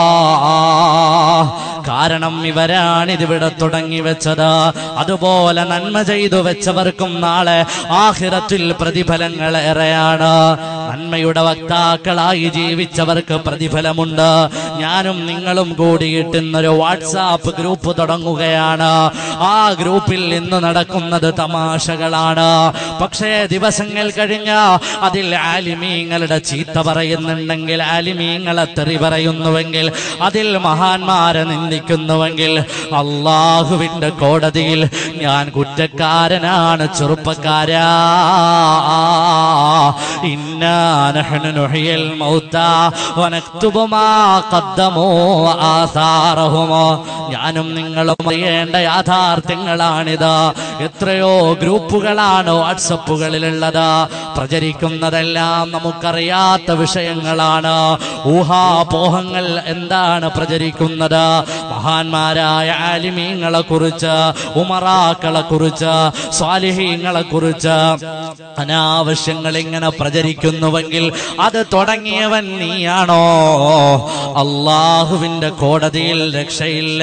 കാരണം ഇവരാണ് ഇതിവിടെ തുടങ്ങി വെച്ചത് അതുപോലെ നന്മ ചെയ്തു വെച്ചവർക്കും നാളെ ആഹിറത്തിൽ പ്രതിഫലങ്ങൾ ഏറെയാണ് നന്മയുടെ വക്താക്കളായി ജീവിച്ചവർക്ക് പ്രതിഫലമുണ്ട് ഞാനും നിങ്ങളും കൂടിയിട്ട് ഇന്നൊരു വാട്സാപ്പ് ഗ്രൂപ്പ് തുടങ്ങുകയാണ് ആ ഗ്രൂപ്പിൽ ഇന്ന് നടക്കുന്നത് തമാശകളാണ് പക്ഷേ ദിവസങ്ങൾ കഴിഞ്ഞ അതിൽ ആലിമീങ്ങളുടെ ചീത്ത പറയുന്നുണ്ടെങ്കിൽ ആലിമീങ്ങളെ തെറി പറയുന്നുവെങ്കിൽ അതിൽ മഹാന്മാരെ നിന്ദിക്കുന്നുവെങ്കിൽ അള്ളാഹുവിന്റെ കോടതിയിൽ ഞാൻ കുറ്റക്കാരനാണ് ചെറുപ്പക്കാരാ ഇന്നാ നഹ്നു നുഹ്യിൽ മൗതാ വനക്തുബു മാ ഖദ്ദമൂ ആസാറഹും ഞാനും നിങ്ങളും അറിയേണ്ട യാഥാർത്ഥ്യങ്ങളാണിത് എത്രയോ ഗ്രൂപ്പുകളാണ് വാട്സപ്പുകളിലുള്ളത് പ്രചരിക്കുന്നതെല്ലാം നമുക്കറിയാത്ത വിഷയങ്ങളാണ് ഊഹാപോഹങ്ങൾ എന്താണ് പ്രചരിക്കുന്നത് മഹാന്മാരായ ആലിമീങ്ങളെ കുറിച്ച് ഉമറാക്കളെ കുറിച്ച് സ്വാലിഹീങ്ങളെ കുറിച്ച് അനാവശ്യങ്ങൾ ഇങ്ങനെ പ്രചരിക്കുന്നുവെങ്കിൽ അത് തുടങ്ങിയവൻ നീയാണോ അള്ളാഹുവിന്റെ കോടതിയിൽ രക്ഷയില്ല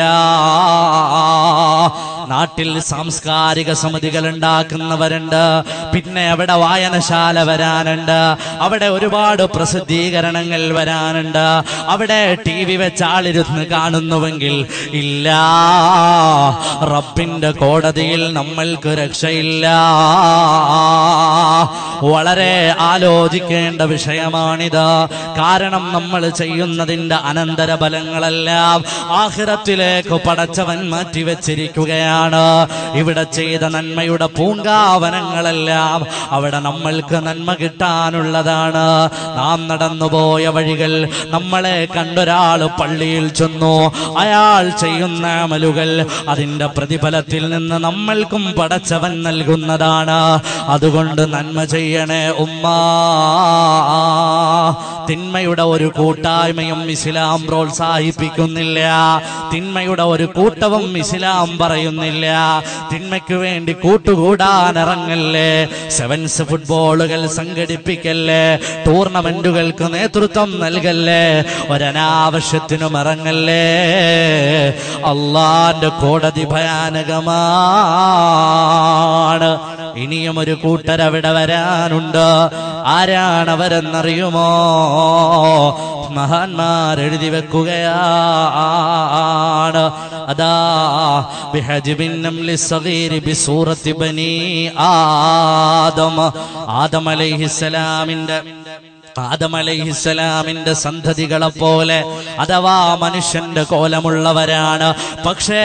നാട്ടിൽ സാംസ്കാരിക സമിതികൾ ഉണ്ടാക്കുന്നവരുണ്ട് പിന്നെ അവിടെ വായനശാല വരാനുണ്ട് അവിടെ ഒരുപാട് പ്രസിദ്ധീകരണങ്ങൾ വരാനുണ്ട് അവിടെ ടി വി വെച്ച് ആളിരുന്ന് കാണുന്നുവെങ്കിൽ ഇല്ല റബ്ബിന്റെ കോടതിയിൽ നമ്മൾക്ക് രക്ഷയില്ല വളരെ ആലോചിക്കേണ്ട വിഷയമാണിത് കാരണം നമ്മൾ ചെയ്യുന്നതിന്റെ അനന്തര ഫലങ്ങളെല്ലാം ആഹിറത്തിലേക്ക് പടച്ചവൻ മാറ്റിവെച്ചിരിക്കുകയാണ് ഇവിടെ ചെയ്ത നന്മയുടെ പൂങ്കാവനങ്ങളെല്ലാം അവിടെ നമ്മൾക്ക് നന്മ കിട്ടാനുള്ളതാണ് നാം നടന്നുപോയ വഴികൾ നമ്മളെ കണ്ടൊരാൾ പള്ളിയിൽ ചെന്നു അയാൾ ചെയ്യുന്ന അമലുകൾ അതിന്റെ പ്രതിഫലത്തിൽ നിന്ന് നമ്മൾക്കും പടച്ചവൻ നൽകുന്നതാണ് അതുകൊണ്ട് നന്മ ചെയ്യണേ ഉമ്മ തിന്മയുടെ ഒരു കൂട്ടായ്മയും ഇസ്ലാം പ്രോത്സാഹിപ്പിക്കുന്നില്ല തിന്മയുടെ ഒരു കൂട്ടവും ഇസ്ലാം പറയുന്നില്ല തിന്മയ്ക്ക് വേണ്ടി കൂട്ടുകൂടാൻ ഇറങ്ങല്ലേ സെവൻസ് ഫുട്ബോളുകൾ സംഘടിപ്പിക്കല്ലേ ടൂർണമെന്റുകൾക്ക് നേതൃത്വം നൽകല്ലേ ഒരനാവശ്യത്തിനും ഇറങ്ങല്ലേ അള്ളാന്റെ കോടതി ഭയാനകമാണ് ഇനിയും ഒരു കൂട്ടരവിടെ വരാനുണ്ട് ആരാണവരെന്നറിയുമോ മഹാന്മാർ എഴുതി വെക്കുകയാണ് അതാ ബിഹജിബിന്നം ലിസ്സഗീരി ബിസൂറത്തി ബനി ആദം ആദം അലൈഹിസ്സലാമിന്റെ ആദം അലൈഹിസ്സലാമിന്റെ സന്തതികളെ പോലെ അഥവാ മനുഷ്യന്റെ കോലമുള്ളവരാണ് പക്ഷേ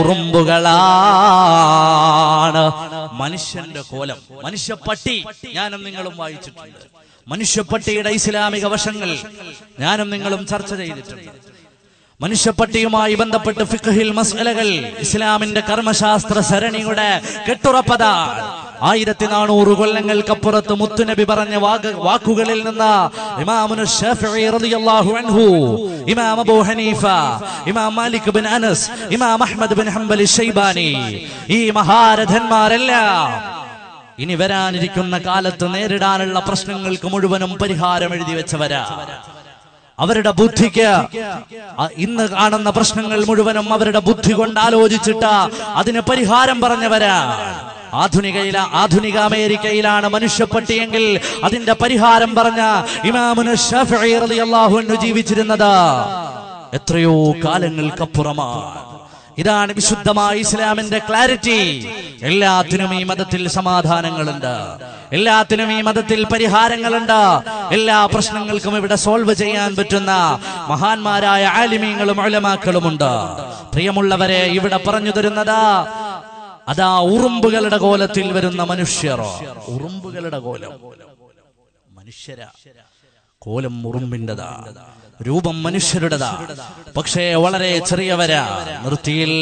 ഉറുമ്പുകളാണ് മനുഷ്യന്റെ കോലം മനുഷ്യപ്പട്ടി ഞാനും നിങ്ങളും വായിച്ചിട്ടുണ്ട് മനുഷ്യപ്പട്ടിയുടെ ഇസ്ലാമിക വശങ്ങൾ ഞാനും നിങ്ങളും ചർച്ച ചെയ്തിട്ടുണ്ട് മനുഷ്യപ്പട്ടിയുമായി ബന്ധപ്പെട്ട് ഫിഖഹിൽ മസ്അലകൾ ഇസ്ലാമിന്റെ കർമ്മശാസ്ത്ര സരണിയുടെ കെട്ടുറപ്പത ആയിരത്തി നാനൂറ് കൊല്ലങ്ങൾക്കപ്പുറത്ത് മുത്തുനബി പറഞ്ഞ വാക്ക് വാക്കുകളിൽ നിന്ന് ഇമാമുന ഷാഫിഈ റളിയല്ലാഹു അൻഹു ഇമാം അബൂ ഹനീഫ ഇമാം മാലിക് ബിൻ അനസ് ഇമാം അഹ്മദ് ബിൻ ഹംബൽ ഷൈബാനി ഈ മഹാരഥന്മാരെല്ലാം ഇനി വരാനിരിക്കുന്ന കാലത്ത് നേരിടാനുള്ള പ്രശ്നങ്ങൾക്ക് മുഴുവനും പരിഹാരം എഴുതി വെച്ചവരാ അവരുടെ ബുദ്ധിക്ക് അ- ഇന്ന് കാണുന്ന പ്രശ്നങ്ങൾ മുഴുവനും അവരുടെ ബുദ്ധി കൊണ്ട് ആലോചിച്ചിട്ട് അതിന് പരിഹാരം പറഞ്ഞവരാ ആധുനികയില ആധുനിക അമേരിക്കയിലാണ് മനുഷ്യപ്പട്ടിയെങ്കിൽ അതിന്റെ പരിഹാരം പറഞ്ഞ ഇമാമുന ഷാഫിഈ റളിയല്ലാഹു അൻഹു ജീവിച്ചിരുന്നത് എത്രയോ കാലങ്ങൾക്കപ്പുറമാണ് ഇതാണ് വിശുദ്ധമായ ഇസ്ലാമിന്റെ ക്ലാരിറ്റി എല്ലാത്തിനും ഈ മതത്തിൽ സമാധാനങ്ങളുണ്ട് എല്ലാത്തിനും ഈ മതത്തിൽ പരിഹാരങ്ങളുണ്ട് എല്ലാ പ്രശ്നങ്ങൾക്കും ഇവിടെ സോൾവ് ചെയ്യാൻ പറ്റുന്ന മഹാന്മാരായ ആലിമീങ്ങളും അലമാക്കളുമുണ്ട് പ്രിയമുള്ളവരെ ഇവിടെ പറഞ്ഞു തരുന്നത് അതാ ഉറുമ്പുകളുടെ കോലത്തിൽ വരുന്ന മനുഷ്യർ ഉറുമ്പുകളുടെ കോലം മനുഷ്യര കോലം ഉറുമ്പിൻ്റെതാ രൂപം മനുഷ്യരുടേതാ പക്ഷേ വളരെ ചെറിയവരാ നിർത്തിയില്ല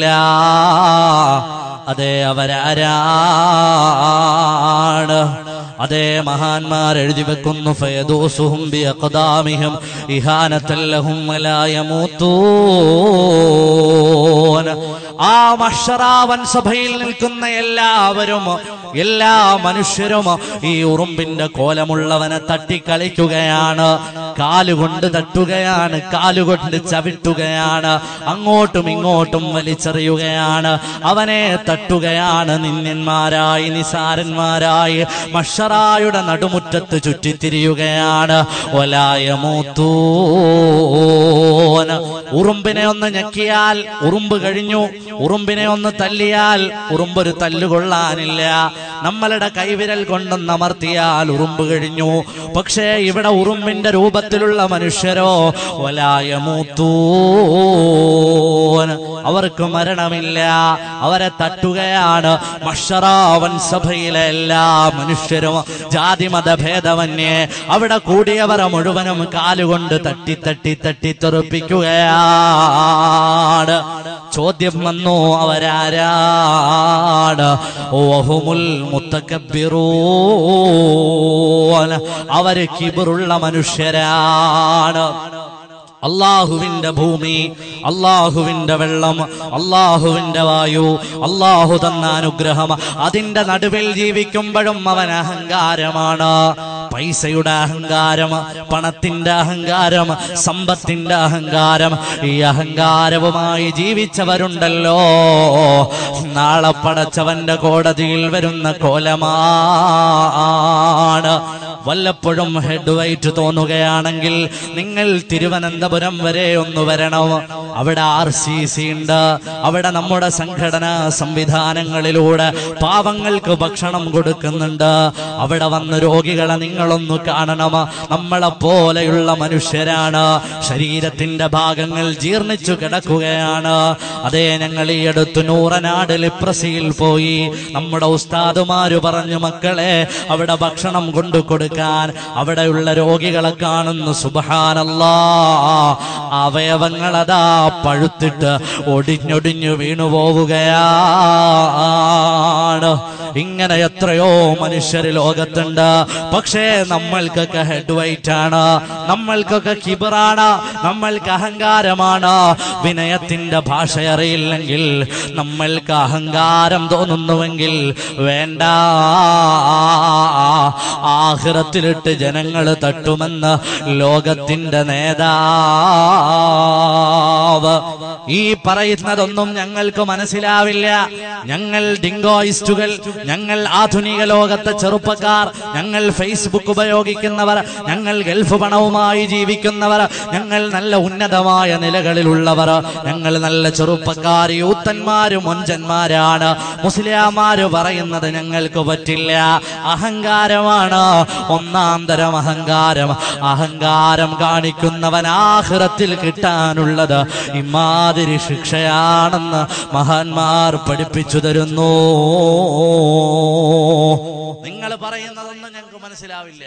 അതെ അവരാരാണ് അതേ മഹാന്മാർ എഴുതി വെക്കുന്നു ഫയദൂസുഹും ബിഅഖദാമിഹിം ഇഹാനത്തല്ലഹും വലാ യമൂത്തൂൻ ആ മഷറാവൻ സഭയിൽ നിൽക്കുന്ന എല്ലാവരും എല്ലാ മനുഷ്യരും ഈ ഉറുമ്പിന്റെ കോലമുള്ളവനെ തട്ടിക്കളിക്കുകയാണ് കാലുകൊണ്ട് തട്ടുകയാണ് കാലുകൊണ്ട് ചവിട്ടുകയാണ് അങ്ങോട്ടും ഇങ്ങോട്ടും വലിച്ചെറിയുകയാണ് അവനെ തട്ടുകയാണ് നിന്യന്മാരായി നിസാരന്മാരായി മഷറായുടെ നടുമുറ്റത്ത് ചുറ്റിത്തിരിയുകയാണ് ഒലായ മൂത്തൂന ഉറുമ്പിനെ ഒന്ന് ഞെക്കിയാൽ ഉറുമ്പ് കഴിഞ്ഞു ഉറുമ്പിനെ ഒന്ന് തല്ലിയാൽ ഉറുമ്പൊരു തല്ലുകൊള്ളാനില്ല നമ്മളുടെ കൈവിരൽ കൊണ്ടൊന്ന് അമർത്തിയാൽ ഉറുമ്പ് കഴിഞ്ഞു പക്ഷേ ഇവിടെ ഉറുമ്പിന്റെ രൂപത്തിലുള്ള മനുഷ്യരോ ഒലായ മൂത്തൂൻ അവർക്ക് മരണമില്ല അവരെ തട്ടുകയാണ് മഷറാവൻ സഭയിലെ എല്ലാ മനുഷ്യരും ജാതി മതഭേദമന്യേ അവിടെ കൂടിയവരെ മുഴുവനും കാലുകൊണ്ട് തട്ടി തട്ടി തട്ടി തെറുപ്പിക്കുകയാണ് ചോദ്യം വന്നു അവരാരാണ് ഓഹുമുൽ മുത്തക്കബിറൂൻ അവര് കിബറുള്ള മനുഷ്യരാണ് അള്ളാഹുവിന്റെ ഭൂമി അള്ളാഹുവിന്റെ വെള്ളം അള്ളാഹുവിന്റെ വായു അള്ളാഹു തന്ന അനുഗ്രഹം അതിന്റെ നടുവിൽ ജീവിക്കുമ്പോഴും അവൻ അഹങ്കാരമാണ് പൈസയുടെ അഹങ്കാരം പണത്തിന്റെ അഹങ്കാരം സമ്പത്തിന്റെ അഹങ്കാരം ഈ അഹങ്കാരവുമായി ജീവിച്ചവരുണ്ടല്ലോ നാളെ പടച്ചവന്റെ കോടതിയിൽ വരുന്ന കോലമാണ് വല്ലപ്പോഴും ഹെഡ് വൈറ്റ് തോന്നുകയാണെങ്കിൽ നിങ്ങൾ തിരുവനന്തപുരം വരെ ഒന്ന് വരണം അവിടെ ആർ സി സി ഉണ്ട് അവിടെ നമ്മുടെ സംഘടനാ സംവിധാനങ്ങളിലൂടെ പാവങ്ങൾക്ക് ഭക്ഷണം കൊടുക്കുന്നുണ്ട് അവിടെ വന്ന് രോഗികളെ നിങ്ങളൊന്ന് കാണണം നമ്മളെ പോലെയുള്ള മനുഷ്യരാണ് ശരീരത്തിന്റെ ഭാഗങ്ങൾ ജീർണിച്ചു കിടക്കുകയാണ് അതേ ഞങ്ങൾ ഈ അടുത്ത് നൂറനാട് ലിപ്രസിയിൽ പോയി നമ്മുടെ ഉസ്താദുമാര് പറഞ്ഞു മക്കളെ അവിടെ ഭക്ഷണം കൊണ്ടു കൊടുക്കാൻ അവിടെയുള്ള രോഗികളെ കാണുന്നു സുബഹാനല്ലാ അവയവങ്ങളതാ പഴുത്തിട്ട് ഒടിഞ്ഞൊടിഞ്ഞു വീണു പോവുകയാണ് ഇങ്ങനെ എത്രയോ മനുഷ്യർ ലോകത്തുണ്ട് പക്ഷേ നമ്മൾക്കൊക്കെ ഹെഡ് വൈറ്റ് ആണ് നമ്മൾക്കൊക്കെ കിബറാണ് നമ്മൾക്ക് അഹങ്കാരമാണ് വിനയത്തിന്റെ ഭാഷ അറിയില്ലെങ്കിൽ നമ്മൾക്ക് അഹങ്കാരം തോന്നുന്നുവെങ്കിൽ വേണ്ട ആഹ്റത്തിലിട്ട് ജനങ്ങൾ തട്ടുമെന്ന് ലോകത്തിന്റെ നേതാവ് ഈ പറയുന്നതൊന്നും ഞങ്ങൾക്ക് മനസ്സിലാവില്ല ഞങ്ങൾ ഡിങ്കോയിസ്റ്റുകൾ ഞങ്ങൾ ആധുനിക ലോകത്തെ ചെറുപ്പക്കാർ ഞങ്ങൾ ഫേസ്ബുക്ക് ഉപയോഗിക്കുന്നവർ ഞങ്ങൾ ഗൾഫ് പണവുമായി ജീവിക്കുന്നവർ ഞങ്ങൾ നല്ല ഉന്നതമായ നിലകളിലുള്ളവർ ഞങ്ങൾ നല്ല ചെറുപ്പക്കാർ യൂത്തന്മാര് മൊഞ്ചന്മാരാണ് മുസ്ലിയാമാര് പറയുന്നത് ഞങ്ങൾക്ക് പറ്റില്ല അഹങ്കാരമാണ് ഒന്നാം തരം അഹങ്കാരം അഹങ്കാരം കാണിക്കുന്നവൻ ആഹ്റത്തിൽ കിട്ടാനുള്ളത് ഇമാതിരി ശിക്ഷയാണെന്ന് മഹാന്മാർ പഠിപ്പിച്ചു തരുന്നു നിങ്ങൾ പറയുന്നതൊന്നും ഞങ്ങൾക്ക് മനസ്സിലാവില്ല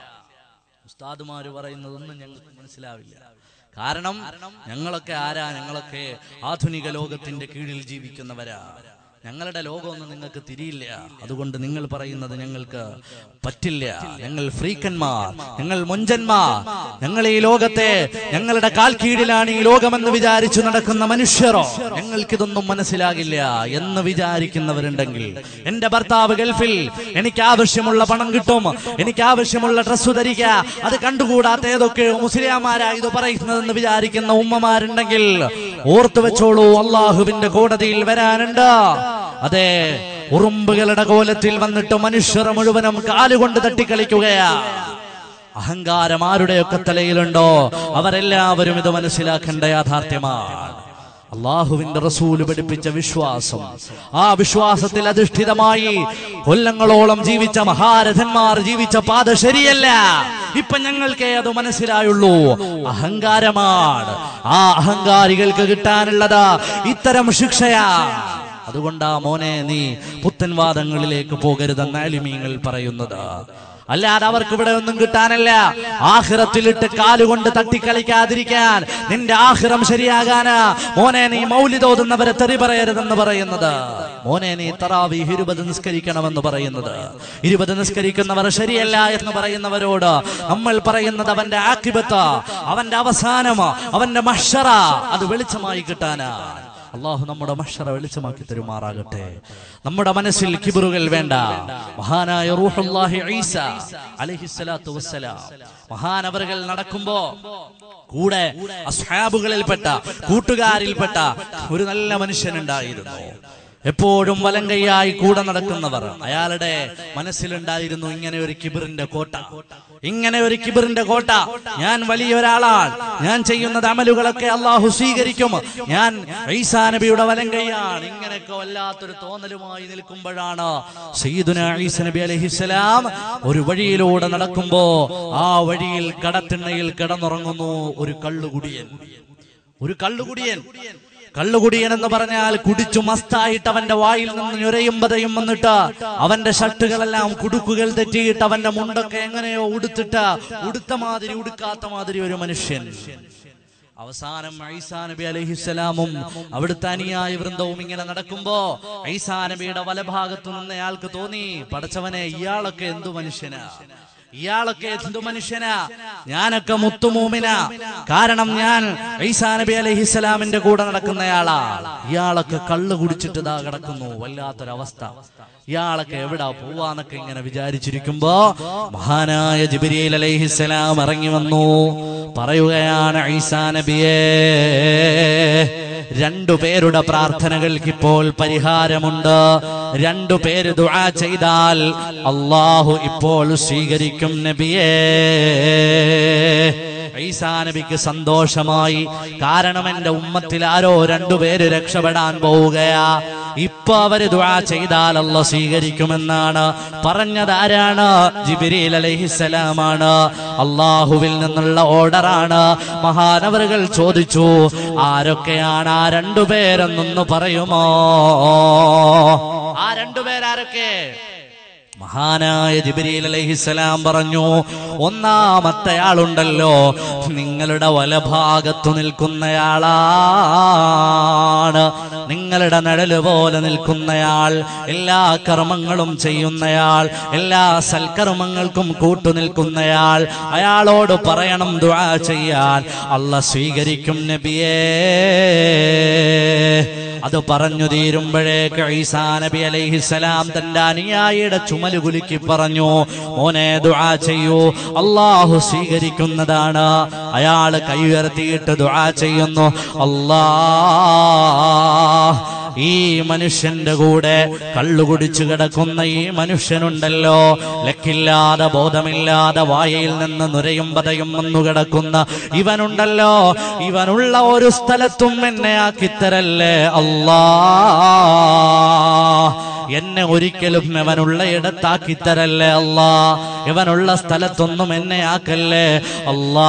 ഉസ്താദുമാര് പറയുന്നതൊന്നും ഞങ്ങൾക്ക് മനസ്സിലാവില്ല കാരണം ഞങ്ങളൊക്കെ ആരാ ഞങ്ങളൊക്കെ ആധുനിക ലോകത്തിന്റെ കീഴിൽ ജീവിക്കുന്നവരാ ഞങ്ങളുടെ ലോകമൊന്നും നിങ്ങൾക്ക് തിരിയില്ല അതുകൊണ്ട് നിങ്ങൾ പറയുന്നത് ഞങ്ങൾക്ക് പറ്റില്ല ഞങ്ങൾ ഫ്രീക്കന്മാർ ഞങ്ങൾ മൊഞ്ചന്മാർ ഞങ്ങൾ ഈ ലോകത്തെ ഞങ്ങളുടെ കാൽ കീഴിലാണ് ഈ ലോകമെന്ന് വിചാരിച്ചു നടക്കുന്ന മനുഷ്യരോ ഞങ്ങൾക്കിതൊന്നും മനസ്സിലാകില്ല എന്ന് വിചാരിക്കുന്നവരുണ്ടെങ്കിൽ എന്റെ ഭർത്താവ് ഗൾഫിൽ എനിക്ക് ആവശ്യമുള്ള പണം കിട്ടും എനിക്ക് ആവശ്യമുള്ള ഡ്രസ്സ് ധരിക്കുക അത് കണ്ടുകൂടാത്ത ഏതൊക്കെയോ മുസ്ലിംമാരാ ഇത് പറയുന്നതെന്ന് വിചാരിക്കുന്ന ഉമ്മമാരുണ്ടെങ്കിൽ ഓർത്തു വെച്ചോളൂ അള്ളാഹുവിന്റെ കോടതിയിൽ വരാനുണ്ട് അതെ ഉറുമ്പുകളുടെ കോലത്തിൽ വന്നിട്ട് മനുഷ്യർ മുഴുവനും കാലുകൊണ്ട് തട്ടിക്കളിക്കുകയാ അഹങ്കാരം ആരുടെയൊക്കെ തലയിലുണ്ടോ അവരെല്ലാവരും ഇത് മനസ്സിലാക്കേണ്ട യാഥാർത്ഥ്യമാണ് അള്ളാഹുവിന്റെ റസൂല് പഠിപ്പിച്ച വിശ്വാസം ആ വിശ്വാസത്തിൽ അധിഷ്ഠിതമായി കൊല്ലങ്ങളോളം ജീവിച്ച മഹാരഥന്മാർ ജീവിച്ച പാത ശരിയല്ല ഇപ്പൊ ഞങ്ങൾക്കേ അത് മനസ്സിലായുള്ളൂ അഹങ്കാരമാണ് ആ അഹങ്കാരികൾക്ക് കിട്ടാനുള്ളത് ഇത്തരം ശിക്ഷയാ അതുകൊണ്ടാ മോനെ നീ പുത്തൻവാദങ്ങളിലേക്ക് പോകരുതെന്ന് അലിമീങ്ങൾ പറയുന്നത് അല്ലാതെ അവർക്ക് ഇവിടെ ഒന്നും കിട്ടാനല്ല ആഹിറത്തിലിട്ട് കാലുകൊണ്ട് തട്ടിക്കളിക്കാതിരിക്കാൻ നിന്റെ ആഹിറം ശരിയാകാന് മോനെ നീ മൗലിതോതുന്നവരെ തെറി പറയരുതെന്ന് പറയുന്നത് മോനെ നീ തറാവി ഇരുപത് നിസ്കരിക്കണമെന്ന് പറയുന്നത് ഇരുപത് നിസ്കരിക്കുന്നവർ ശരിയല്ല എന്ന് പറയുന്നവരോട് നമ്മൾ പറയുന്നത് അവന്റെ ആക്കിബത്ത് അവന്റെ അവസാനം അവന്റെ മഷറ അത് വെളിച്ചമായി കിട്ടാനാ അള്ളാഹു നമ്മുടെ മഷറ വെളിച്ചമാക്കി തരുമാറാകട്ടെ നമ്മുടെ മനസ്സിൽ കിബറുകൾ വേണ്ട മഹാനായ റൂഹുല്ലാഹി ഈസ അലൈഹിസ്സലാത്തു വസ്സലാം മഹാനവറുകൾ നടക്കുമ്പോ കൂടെ അസ്ഹാബുകളിൽപ്പെട്ട കൂട്ടുകാരിൽപ്പെട്ട ഒരു നല്ല മനുഷ്യനുണ്ടായിരുന്നു എപ്പോഴും വലം കൈയായി കൂടെ നടക്കുന്നവർ അയാളുടെ മനസ്സിലുണ്ടായിരുന്നു ഇങ്ങനെ ഒരു കിബിറിന്റെ കോട്ട ഇങ്ങനെ ഒരു കിബിറിന്റെ കോട്ട ഞാൻ വലിയൊരാളാണ് ഞാൻ ചെയ്യുന്നത് അമലുകളൊക്കെ അള്ളാഹു സ്വീകരിക്കും ഞാൻ ഈസാ നബിയുടെ വലം കൈയാണ് ഇങ്ങനെയൊക്കെ വല്ലാത്തൊരു തോന്നലുമായി നിൽക്കുമ്പോഴാണ് സയ്യിദുന ഈസ നബി അലൈഹിസ്സലാം ഒരു വഴിയിലൂടെ നടക്കുമ്പോ ആ വഴിയിൽ കടത്തിണ്ണയിൽ കിടന്നുറങ്ങുന്നു ഒരു കള്ളുകുടിയൻ ഒരു കള്ളുകുടിയൻ കള്ളുകുടിയൻ എന്ന് പറഞ്ഞാൽ കുടിച്ചു മസ്തായിട്ട് അവന്റെ വായിൽ നിന്ന് ഞുരയും പതയും വന്നിട്ട് അവന്റെ ഷർട്ടുകളെല്ലാം കുടുക്കുകൾ തെറ്റിയിട്ട് അവന്റെ മുണ്ടൊക്കെ എങ്ങനെയോ ഉടുത്തിട്ട് ഉടുത്ത മാതിരി ഉടുക്കാത്ത മാതിരി ഒരു മനുഷ്യൻ അവസാനം ഐസാ നബി അലഹിസ്സലാമും അവിടുത്തെ അനുയായ വൃന്ദവും ഇങ്ങനെ നടക്കുമ്പോ ഐസാ നബിയുടെ വലഭാഗത്തു നിന്ന് അയാൾക്ക് തോന്നി പടച്ചവനെ ഇയാളൊക്കെ എന്തു മനുഷ്യനാ ഇയാളൊക്കെ എന്തു മനുഷ്യനാ ഞാനൊക്കെ മുത്തുമൂമിന കാരണം ഞാൻ ഈസാ നബി അലഹിസ്സലാമിന്റെ കൂടെ നടക്കുന്നയാളാ ഇയാളൊക്കെ കള്ളു കുടിച്ചിട്ട് ഇതാ കിടക്കുന്നു വല്ലാത്തൊരവസ്ഥ ഇയാളൊക്കെ എവിടാ പോവാന്നൊക്കെ ഇങ്ങനെ വിചാരിച്ചിരിക്കുമ്പോ മഹാനായ ജിബിരിയിൽ അലൈഹിസ്സലാം ഇറങ്ങി വന്നു പറയുകയാണ് ഈസാ നബിയേ രണ്ടു പേരുടെ പ്രാർത്ഥനകൾക്ക് ഇപ്പോൾ പരിഹാരമുണ്ട് രണ്ടു പേര് ദുആ ചെയ്താൽ അള്ളാഹു ഇപ്പോൾ സ്വീകരിക്കും നബിയേ ഈസാ നബിക്ക് സന്തോഷമായി കാരണം എന്റെ ഉമ്മത്തിൽ ആരോ രണ്ടുപേര് രക്ഷപ്പെടാൻ പോവുകയാ ഇപ്പൊ അവര് ദുആ ചെയ്താൽ അല്ല സ്വീകരിക്കുമെന്നാണ് പറഞ്ഞത് ആരാണ് ജിബിരിൽ അലൈഹിസ്സലാമാണ് അള്ളാഹുവിൽ നിന്നുള്ള ഓർഡറാണ് മഹാനവറുകൾ ചോദിച്ചു ആരൊക്കെയാണ് ആ രണ്ടുപേരെന്നൊന്ന് പറയുമോ ആ രണ്ടുപേരാരൊക്കെ മഹാനായ ജിബിരിൽ അലൈഹിസ്സലാം പറഞ്ഞു ഒന്നാമത്തെ ആളുണ്ടല്ലോ നിങ്ങളുടെ വലഭാഗത്തു നിൽക്കുന്നയാളാണ് നിങ്ങളുടെ നിഴല് പോലെ നിൽക്കുന്നയാൾ എല്ലാ കർമ്മങ്ങളും ചെയ്യുന്നയാൾ എല്ലാ സൽക്കർമ്മങ്ങൾക്കും കൂട്ടുനിൽക്കുന്നയാൾ അയാളോട് പറയണം ദുആ ചെയ്യാൻ അല്ല സ്വീകരിക്കും നബിയേ അത് പറഞ്ഞു തീരുമ്പോഴേക്ക് ഈസാ നബി അലൈഹിസലാം തന്റെ അനുയായിയുടെ ചുമല് കുലുക്കി പറഞ്ഞു മോനെ ദുആ ചെയ്യൂ അള്ളാഹു സ്വീകരിക്കുന്നതാണ് അയാൾ കൈ ഉയർത്തിയിട്ട് ദുആ ചെയ്യുന്നു അല്ലാ ഈ മനുഷ്യന്റെ കൂടെ കള്ളുകുടിച്ചു കിടക്കുന്ന ഈ മനുഷ്യനുണ്ടല്ലോ ലക്കില്ലാതെ ബോധമില്ലാതെ വായയിൽ നിന്ന് നുരയും പതയും വന്നു കിടക്കുന്ന ഇവനുണ്ടല്ലോ ഇവനുള്ള ഒരു സ്ഥലത്തും എന്നെ ആക്കിത്തരല്ലേ അല്ലാ എന്നെ ഒരിക്കലും ഇവനുള്ള ഇടത്താക്കി തരല്ലേ അല്ലാ ഇവനുള്ള സ്ഥലത്തൊന്നും എന്നെ ആക്കല്ലേ അല്ലാ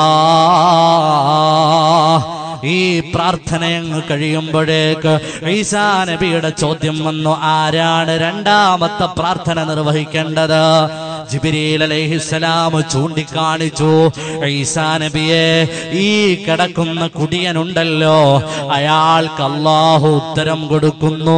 ഈ പ്രാർത്ഥനയങ്ങ് കഴിയുമ്പോഴേക്ക് ഈസാ നബിയുടെ ചോദ്യം വന്നു ആരാണ് രണ്ടാമത്തെ പ്രാർത്ഥന നിർവഹിക്കേണ്ടത് ജിബിരിൽ അലൈഹിസ്സലാം ചൂണ്ടിക്കാണിച്ചു ഈസാ നബിയെ ഈ കിടക്കുന്ന കുടിയനുണ്ടല്ലോ അയാൾക്ക് അള്ളാഹു ഉത്തരം കൊടുക്കുന്നു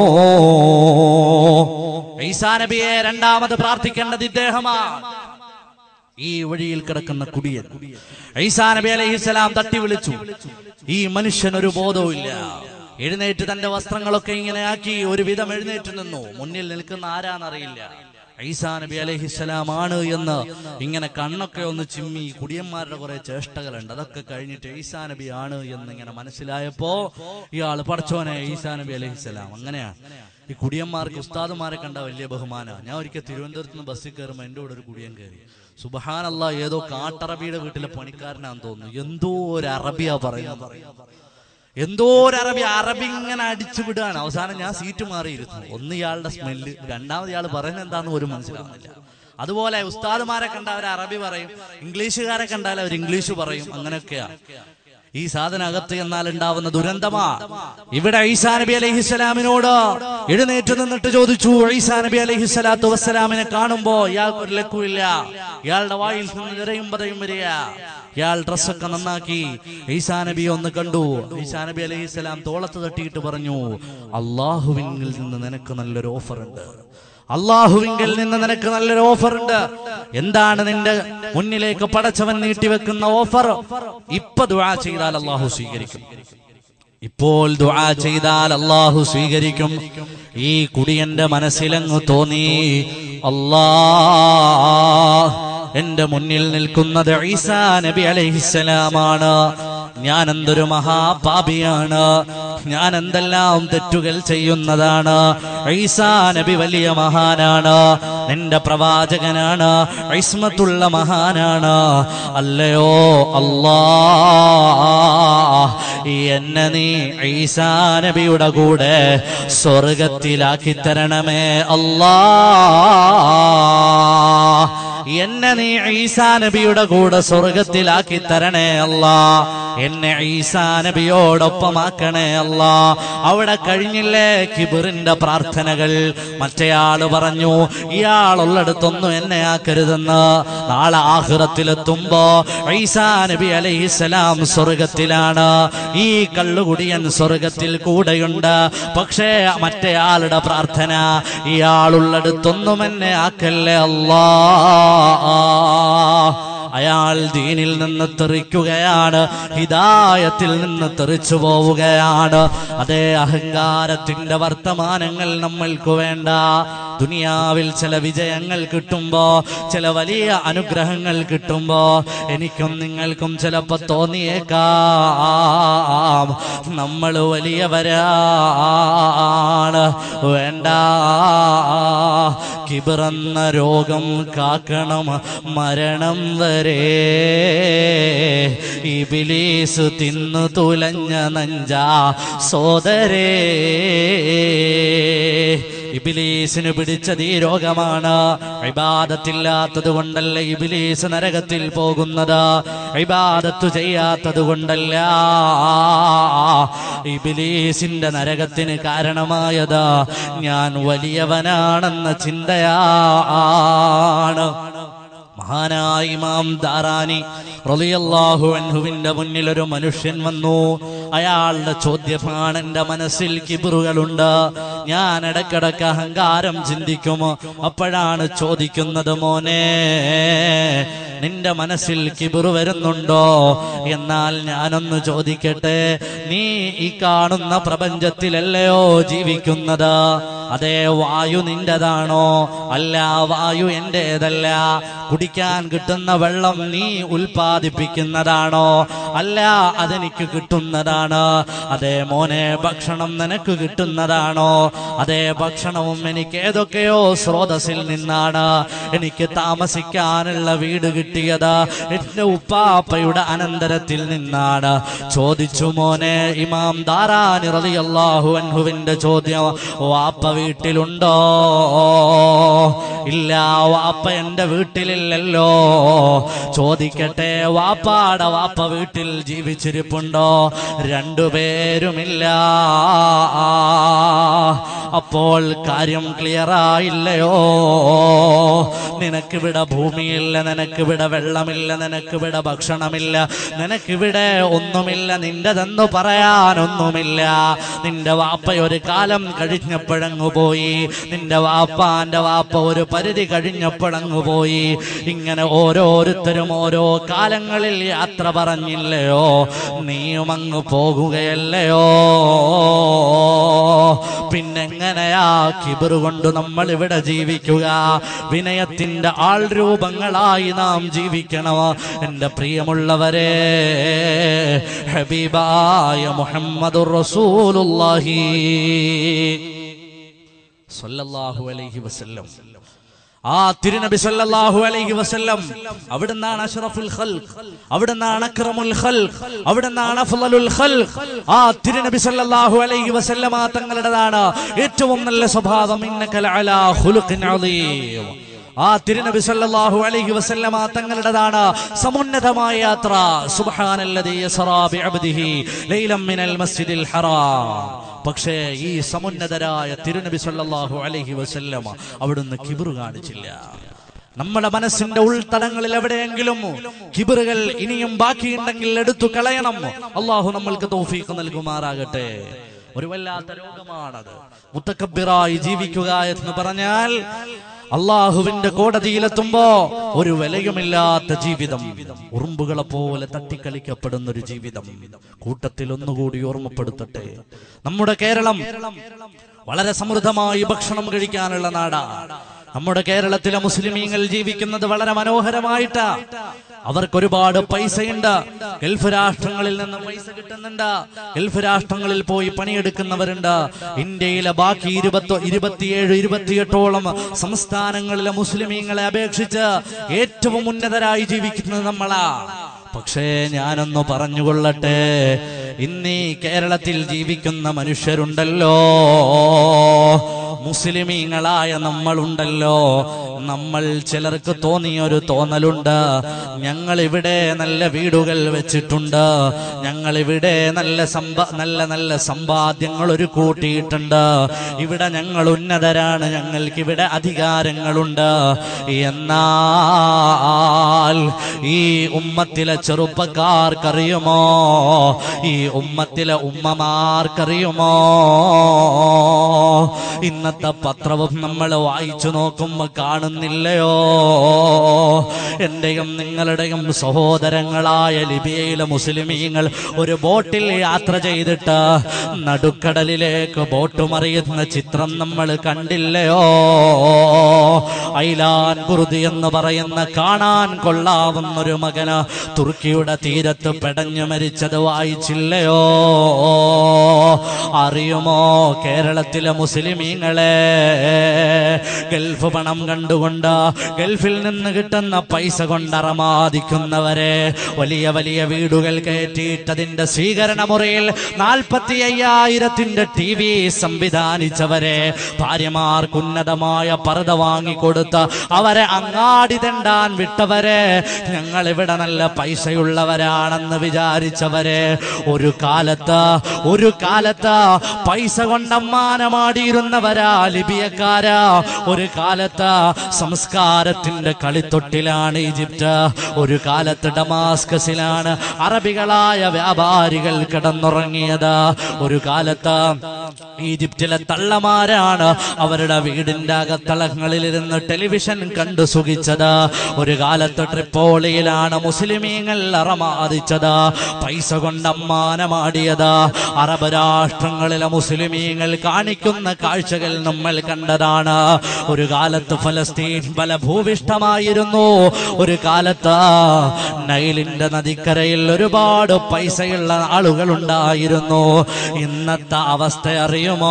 ഈസാ നബിയെ രണ്ടാമത് പ്രാർത്ഥിക്കേണ്ടത് ഇദ്ദേഹമാണ് ഈ വഴിയിൽ കിടക്കുന്ന കുടിയൻ ഈസാ നബി അലൈഹിസ്സലാം തട്ടി വിളിച്ചു ഈ മനുഷ്യൻ ഒരു ബോധവും ഇല്ല എഴുന്നേറ്റ് തന്റെ വസ്ത്രങ്ങളൊക്കെ ഇങ്ങനെ ആക്കി ഒരു വിധം എഴുന്നേറ്റ് നിന്നു മുന്നിൽ നിൽക്കുന്ന ആരാന്നറിയില്ല ഈസാ നബി അലൈഹിസ്സലാം ആണ് എന്ന് ഇങ്ങനെ കണ്ണൊക്കെ ഒന്ന് ചിമ്മി കുടിയന്മാരുടെ കുറെ ചേഷ്ടകളുണ്ട് അതൊക്കെ കഴിഞ്ഞിട്ട് ഈസാ നബി ആണ് എന്ന് ഇങ്ങനെ മനസ്സിലായപ്പോ ഇയാൾ പടച്ചോനെ ഈസാ നബി അലൈഹിസ്സലാം അങ്ങനെയാണ് ഈ കുടിയന്മാർക്ക് ഉസ്താദുമാരെ കണ്ട വലിയ ബഹുമാന ഞാൻ ഒരിക്കൽ തിരുവനന്തപുരത്ത് നിന്ന് ബസ്സിൽ കയറുമ്പോൾ എൻ്റെ കൂടെ ഒരു കുടിയൻ കയറി സുബഹാനല്ല ഏതോ കാട്ടറബിയുടെ വീട്ടിലെ പണിക്കാരനാന്ന് തോന്നുന്നു എന്തോ ഒരു അറബിയാ പറയുന്നത് എന്തോ ഒരു അറബി അറബി ഇങ്ങനെ അടിച്ചു വിടുകയാണ് അവസാനം ഞാൻ സീറ്റ് മാറിയിരുന്നു ഒന്ന് ഇയാളുടെ സ്മെല്ല് രണ്ടാമത് ഇയാൾ പറയുന്നത് എന്താന്ന് പോലും മനസ്സിലാവുന്നില്ല അതുപോലെ ഉസ്താദുമാരെ കണ്ട അവർ അറബി പറയും ഇംഗ്ലീഷുകാരെ കണ്ടാൽ അവർ ഇംഗ്ലീഷ് പറയും അങ്ങനെയൊക്കെയാ ഈ സാധനം അകത്ത് എന്നാൽ ഉണ്ടാവുന്ന ദുരന്തമാ ഇവിടെ ഈസാ നബി അലൈഹിസ്സലാമിനോട് എഴുന്നേറ്റ് നിന്നിട്ട് ചോദിച്ചു ഈസാ നബി അലൈഹിസ്സലാത്തു വസ്സലാമിനെ കാണുമ്പോ ഇയാൾക്ക് ഒരു ലക്കുമില്ല ഇയാളുടെ വായിൽ നിന്ന് നിറയും പതയും വരിക ഇയാൾ ഡ്രസ്സൊക്കെ നന്നാക്കി ഈസാ നബി ഒന്ന് കണ്ടു ഈസാ നബി അലൈഹിസ്സലാം തോളത്ത് തട്ടിയിട്ട് പറഞ്ഞു അള്ളാഹുവിങ്കിൽ നിന്ന് നിനക്ക് നല്ലൊരു ഓഫർ ഉണ്ട് അള്ളാഹുവിങ്കിൽ നിന്ന് നിനക്ക് നല്ലൊരു ഓഫർ ഉണ്ട് എന്താണ് നിന്റെ മുന്നിലേക്ക് പടച്ചവൻ നീട്ടിവെക്കുന്ന ഓഫർ ഇപ്പൊ ദുആ ചെയ്താൽ അള്ളാഹു സ്വീകരിക്കും ഇപ്പോൾ ദുആ ചെയ്താൽ അള്ളാഹു സ്വീകരിക്കും ഈ കുടിയന്റെ മനസ്സിലങ്ങ് തോന്നി അല്ലാ എന്റെ മുന്നിൽ നിൽക്കുന്നത് ഈസാ നബി അലൈഹിസ്സലാമാണ് ഞാൻ എന്തൊരു മഹാപാപിയാണ് ഞാൻ എന്തെല്ലാം തെറ്റുകൾ ചെയ്യുന്നതാണ് ഈസാ നബി വലിയ മഹാനാണ് നിന്റെ പ്രവാചകനാണ് ഐസ്മത്തുള്ള മഹാനാണ് അല്ലയോ അല്ലാ എന്നെ നീ ഈസാ നബിയുടെ കൂടെ സ്വർഗത്തിലാക്കി തരണമേ അല്ലാ എന്നെ നീ ഈസാ നബിയുടെ കൂടെ സ്വർഗത്തിലാക്കി തരണേ അല്ലാ എന്നെ ഈസാ നബിയോടൊപ്പമാക്കണേ അല്ലാ അവിടെ കഴിഞ്ഞില്ലേ കിബിറിന്റെ പ്രാർത്ഥനകൾ മറ്റേയാള് പറഞ്ഞു ഇയാളുള്ളിടത്തൊന്നും എന്നെ ആക്കരുതെന്ന് നാളെ ആഹ്റത്തിലെത്തുമ്പോ ഈസാ നബി അലൈഹിസ്സലാം സ്വർഗത്തിലാണ് ഈ കള്ളുകുടിയൻ സ്വർഗത്തിൽ കൂടെയുണ്ട് പക്ഷേ മറ്റേയാളുടെ പ്രാർത്ഥന ഇയാളുള്ളിടത്തൊന്നും എന്നെ ആക്കല്ലേ അല്ലാ അയാൾ ദീനിൽ നിന്ന് തെറിക്കുകയാണ് ഹിദായത്തിൽ നിന്ന് തെറിച്ചു പോവുകയാണ് അതേ അഹങ്കാരത്തിന്റെ വർത്തമാനങ്ങൾ നമ്മൾക്ക് വേണ്ട ദുനിയാവിൽ ചില വിജയങ്ങൾ കിട്ടുമ്പോ ചില വലിയ അനുഗ്രഹങ്ങൾ കിട്ടുമ്പോ എനിക്കും നിങ്ങൾക്കും ചിലപ്പോ തോന്നിയേക്കാം നമ്മൾ വലിയവരാണ് വേണ്ട കിബിറന്ന രോഗം കാക്കണം മരണം വരെ ഇബിലീസ് തിന്നു തുലഞ്ഞ നഞ്ച സോദരേ ഇബിലീസിന് പിടിച്ചത് ഈ രോഗമാണ് ഇബാദത്തില്ലാത്തത് കൊണ്ടല്ല ഇബിലീസ് നരകത്തിൽ പോകുന്നത് ഇബാദത്തു ചെയ്യാത്തത് കൊണ്ടല്ല ഇബിലീസിന്റെ നരകത്തിന് കാരണമായത് ഞാൻ വലിയവനാണെന്ന ചിന്തയാണ് മഹാനായ ഇമാം ദാറാനി റളിയല്ലാഹു അൻഹുവിന്റെ മുന്നിൽ ഒരു മനുഷ്യൻ വന്നു അയാളുടെ ചോദ്യമാണ് എന്റെ മനസ്സിൽ കിബിറുകളുണ്ട് ഞാൻ ഇടക്കിടക്ക് അഹങ്കാരം ചിന്തിക്കുമോ അപ്പോഴാണ് ചോദിക്കുന്നത് മോനെ നിന്റെ മനസ്സിൽ കിബിറു വരുന്നുണ്ടോ എന്നാൽ ഞാനൊന്ന് ചോദിക്കട്ടെ നീ ഈ കാണുന്ന പ്രപഞ്ചത്തിലല്ലയോ ജീവിക്കുന്നത് അതേ വായു നിന്റേതാണോ അല്ല വായു എന്റേതല്ല കുടിക്കാൻ കിട്ടുന്ന വെള്ളം നീ ഉൽപ്പാദിപ്പിക്കുന്നതാണോ അല്ല അതെനിക്ക് കിട്ടുന്നതാണ് അതേ മോനെ ഭക്ഷണം നിനക്ക് കിട്ടുന്നതാണോ അതേ ഭക്ഷണവും എനിക്ക് ഏതൊക്കെയോ സ്രോതസ്സിൽ നിന്നാണ് എനിക്ക് താമസിക്കാനുള്ള വീട് കിട്ടിയത് എന്റെ ഉപ്പാപ്പയുടെ അനന്തരത്തിൽ നിന്നാണ് ചോദിച്ചു മോനെ ഇമാം ദാരാനി റളിയല്ലാഹു അൻഹുവിന്റെ ചോദ്യം വാപ്പ വീട്ടിലുണ്ടോ ഇല്ല വാപ്പ എന്റെ വീട്ടിലില്ലല്ലോ ചോദിക്കട്ടെ വാപ്പാടെ വാപ്പ വീട്ടിൽ ജീവിച്ചിരിപ്പുണ്ടോ രണ്ടുപേരുമില്ല അപ്പോൾ കാര്യം ക്ലിയർ ആയില്ലയോ നിനക്കിവിടെ ഭൂമിയില്ല നിനക്കിവിടെ വെള്ളമില്ല നിനക്കിവിടെ ഭക്ഷണമില്ല നിനക്കിവിടെ ഒന്നുമില്ല നിന്റെതെന്ന് പറയാനൊന്നുമില്ല നിന്റെ വാപ്പ ഒരു കാലം കഴിഞ്ഞപ്പോഴങ്ങു പോയി നിന്റെ വാപ്പാന്റെ വാപ്പ ഒരു പരിധി കഴിഞ്ഞപ്പോഴങ്ങു പോയി ഇങ്ങനെ ഓരോരുത്തരും ഓരോ കാലങ്ങളിൽ യാത്ര പറഞ്ഞില്ലയോ നീയും അങ്ങ് പോകുകയല്ലയോ പിന്നെങ്ങനെയാ കിബിർ കൊണ്ട് നമ്മൾ ഇവിടെ ജീവിക്കുക വിനയത്തിന്റെ ആൾ രൂപങ്ങളായി നാം ജീവിക്കണം എന്റെ പ്രിയമുള്ളവരെ ഹബീബായ മുഹമ്മദുർ റസൂലുള്ളാഹി സല്ലല്ലാഹു അലൈഹി വസല്ലം ആ തിരുനബി സല്ലല്ലാഹു അലൈഹി വസല്ലം അവിടുന്നാണ് അഷ്റഫുൽ ഖൽഖ് അവിടുന്നാണ് അക്രമുൽ ഖൽഖ് അവിടുന്നാണ് അഫ്ളലുൽ ഖൽഖ് ആ തിരുനബി സല്ലല്ലാഹു അലൈഹി വസല്ലം ആ തങ്ങളുടേതാണ് ഏറ്റവും നല്ല സ്വഭാവം ഇന്നക ലഅലാ ഖുലുഖിൻ അളീം ആ തിരുനബി സല്ലല്ലാഹു അലൈഹി വസല്ലമ തങ്ങളുടേതാണ് സമുന്നതമായ യാത്ര സുബ്ഹാനല്ലദീ യസ്റാ ബിഅബ്ദിഹി ലൈലം മിനൽ മസ്ജിദിൽ ഹറാം പക്ഷേ ഈ സമുന്നതരായ തിരുനബി സല്ലല്ലാഹു അലൈഹി വസല്ലമ അവിടുന്ന് കിബിറു കാണിച്ചില്ല നമ്മുടെ മനസ്സിന്റെ ഉൾത്തടങ്ങളിൽ എവിടെയെങ്കിലും കിബിറുകൾ ഇനിയും ബാക്കിയുണ്ടെങ്കിൽ എടുത്തു കളയണം അള്ളാഹു നമ്മൾക്ക് തൗഫീഖ് നൽകുമാറാകട്ടെ ഒരു വല്ലാത്ത രോഗമാണത് മുത്തക്കബിറായി ജീവിക്കുക എന്ന് പറഞ്ഞാൽ അള്ളാഹുവിന്റെ കോടതിയിലെത്തുമ്പോ ഒരു വിലയുമില്ലാത്ത ജീവിതം ഉറുമ്പുകളെ പോലെ തട്ടിക്കളിക്കപ്പെടുന്ന ഒരു ജീവിതം കൂട്ടത്തിൽ ഒന്നുകൂടി ഓർമ്മപ്പെടുത്തട്ടെ നമ്മുടെ കേരളം വളരെ സമൃദ്ധമായി ഭക്ഷണം കഴിക്കാനുള്ള നാടാണ് നമ്മുടെ കേരളത്തിലെ മുസ്ലിമീങ്ങൾ ജീവിക്കുന്നത് വളരെ മനോഹരമായിട്ടാ അവർക്ക് ഒരുപാട് പൈസയുണ്ട് ഗൾഫ് രാഷ്ട്രങ്ങളിൽ നിന്ന് പൈസ കിട്ടുന്നുണ്ട് ഗൾഫ് രാഷ്ട്രങ്ങളിൽ പോയി പണിയെടുക്കുന്നവരുണ്ട് ഇന്ത്യയിലെ ബാക്കി ഇരുപത്തി ഇരുപത്തിയേഴ് ഇരുപത്തിയെട്ടോളം സംസ്ഥാനങ്ങളിലെ മുസ്ലിമീങ്ങളെ അപേക്ഷിച്ച് ഏറ്റവും ഉന്നതരായി ജീവിക്കുന്നത് നമ്മളാ പക്ഷേ ഞാനൊന്ന് പറഞ്ഞുകൊള്ളട്ടെ ഇന്നീ കേരളത്തിൽ ജീവിക്കുന്ന മനുഷ്യരുണ്ടല്ലോ മുസ്ലിമീങ്ങളായ നമ്മളുണ്ടല്ലോ നമ്മൾ ചിലർക്ക് തോന്നിയ ഒരു തോന്നലുണ്ട് ഞങ്ങൾ ഇവിടെ നല്ല വീടുകൾ വെച്ചിട്ടുണ്ട് ഞങ്ങൾ ഇവിടെ നല്ല സമ്പ നല്ല നല്ല സമ്പാദ്യങ്ങൾ ഒരു കൂട്ടിയിട്ടുണ്ട് ഇവിടെ ഞങ്ങൾ ഉന്നതരാണ് ഞങ്ങൾക്ക് ഇവിടെ അധികാരങ്ങളുണ്ട് എന്നാൽ ഈ ഉമ്മത്തിലെ ചെറുപ്പക്കാർക്കറിയുമോ ഈ ഉമ്മത്തിലെ ഉമ്മമാർക്കറിയുമോ ഇന്നത്തെ പത്രവും നമ്മൾ വായിച്ചു നോക്കുമ്പോ കാണുന്നില്ലയോ എന്റെയും നിങ്ങളുടെയും സഹോദരങ്ങളായ ലിബിയയിലെ മുസ്ലിമീങ്ങൾ ഒരു ബോട്ടിൽ യാത്ര ചെയ്തിട്ട് നടുക്കടലിലേക്ക് ബോട്ട് മറിയുന്ന ചിത്രം നമ്മൾ കണ്ടില്ലയോ ഐലാൻ കുറുതി എന്ന് പറയുന്ന കാണാൻ കൊള്ളാവുന്ന ഒരു മകന് തുർക്കിയുടെ തീരത്ത് പെടഞ്ഞു മരിച്ചത് വായിച്ചില്ലയോ അറിയുമോ കേരളത്തിലെ മുസ്ലിമീങ്ങളെ ഗൾഫ് പണം കണ്ടുകൊണ്ട് ഗൾഫിൽ നിന്ന് കിട്ടുന്ന പൈസ കൊണ്ട് അറമാദിക്കുന്നവരെ വലിയ വലിയ വീടുകൾ കയറ്റിയിട്ടതിന്റെ സ്വീകരണ മുറിയിൽ നാൽപ്പത്തി അയ്യായിരത്തിന്റെ ടി വി സംവിധാനിച്ചവരെ ഭാര്യമാർക്ക് ഉന്നതമായ പർദ്ദ വാങ്ങിക്കൊടുത്ത് അവരെ അങ്ങാടി തെണ്ടാൻ വിട്ടവരെ ഞങ്ങൾ ഇവിടെ നല്ല പൈസയുള്ളവരാണെന്ന് വിചാരിച്ചവരെ ഒരു കാലത്ത് ഒരു കാലത്ത് പൈസ കൊണ്ടമ്മാനമാടിയിരുന്നവരാ യവനരാ ലിബിയക്കാരാ ഒരു കാലത്ത് സംസ്കാരത്തിന്റെ കളിത്തൊട്ടിലാണ് ഈജിപ്റ്റ് ഒരു കാലത്ത് ഡമാസ്കസിലാണ് അറബികളായ വ്യാപാരികൾ കിടന്നുറങ്ങിയത് ഒരു കാലത്ത് ഈജിപ്തിലെ തള്ളമാരാണ് അവരുടെ വീടിന്റെ അകത്തളങ്ങളിലിരുന്ന് ടെലിവിഷൻ കണ്ടു സുഖിച്ചത് ഒരു കാലത്ത് ട്രിപ്പോളിയിലാണ് മുസ്ലിമീങ്ങൾ അറമാദിച്ചത് പൈസ കൊണ്ട് അമ്മാനമാടിയത് അറബ് രാഷ്ട്രങ്ങളിലെ മുസ്ലിമീങ്ങൾ കാണിക്കുന്ന കാഴ്ചകൾ നമ്മൾ കണ്ടതാണ് ഒരു കാലത്ത് ഫലസ്തീൻ ഫലഭൂവിഷ്ടമായിരുന്നു ഒരു കാലത്ത് നൈലിന്റെ നദിക്കരയിൽ ഒരുപാട് പൈസയുള്ള ആളുകൾ ഉണ്ടായിരുന്നു ഇന്നത്തെ അവസ്ഥ അറിയുമോ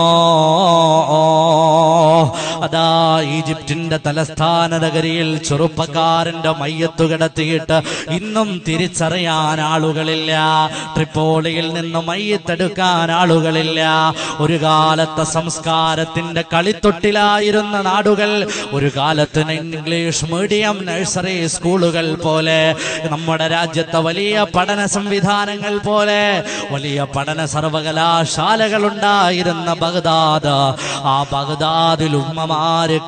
അതാ ഈജിപ്തിന്റെ തലസ്ഥാന നഗരിയിൽ ചെറുപ്പക്കാരന്റെ മയ്യത്തു കിടത്തിയിട്ട് ഇന്നും തിരിച്ചറിയാൻ ആളുകളില്ല ട്രിപ്പോളിയിൽ നിന്ന് മയ്യത്തെടുക്കാൻ ആളുകളില്ല ഒരു കാലത്തെ സംസ്കാരത്തിന്റെ കളിത്തൊട്ടിലായിരുന്ന നാടുകൾ ഒരു കാലത്ത് ഇംഗ്ലീഷ് മീഡിയം നഴ്സറി സ്കൂളുകൾ പോലെ നമ്മുടെ രാജ്യത്തെ വലിയ പഠന സംവിധാനങ്ങൾ പോലെ വലിയ പഠന സർവകലാശാലകൾ ഉണ്ടായിരുന്ന ബഗ്ദാദ് ആ ബഗ്ദാദിൽ ഉമ്മമാര്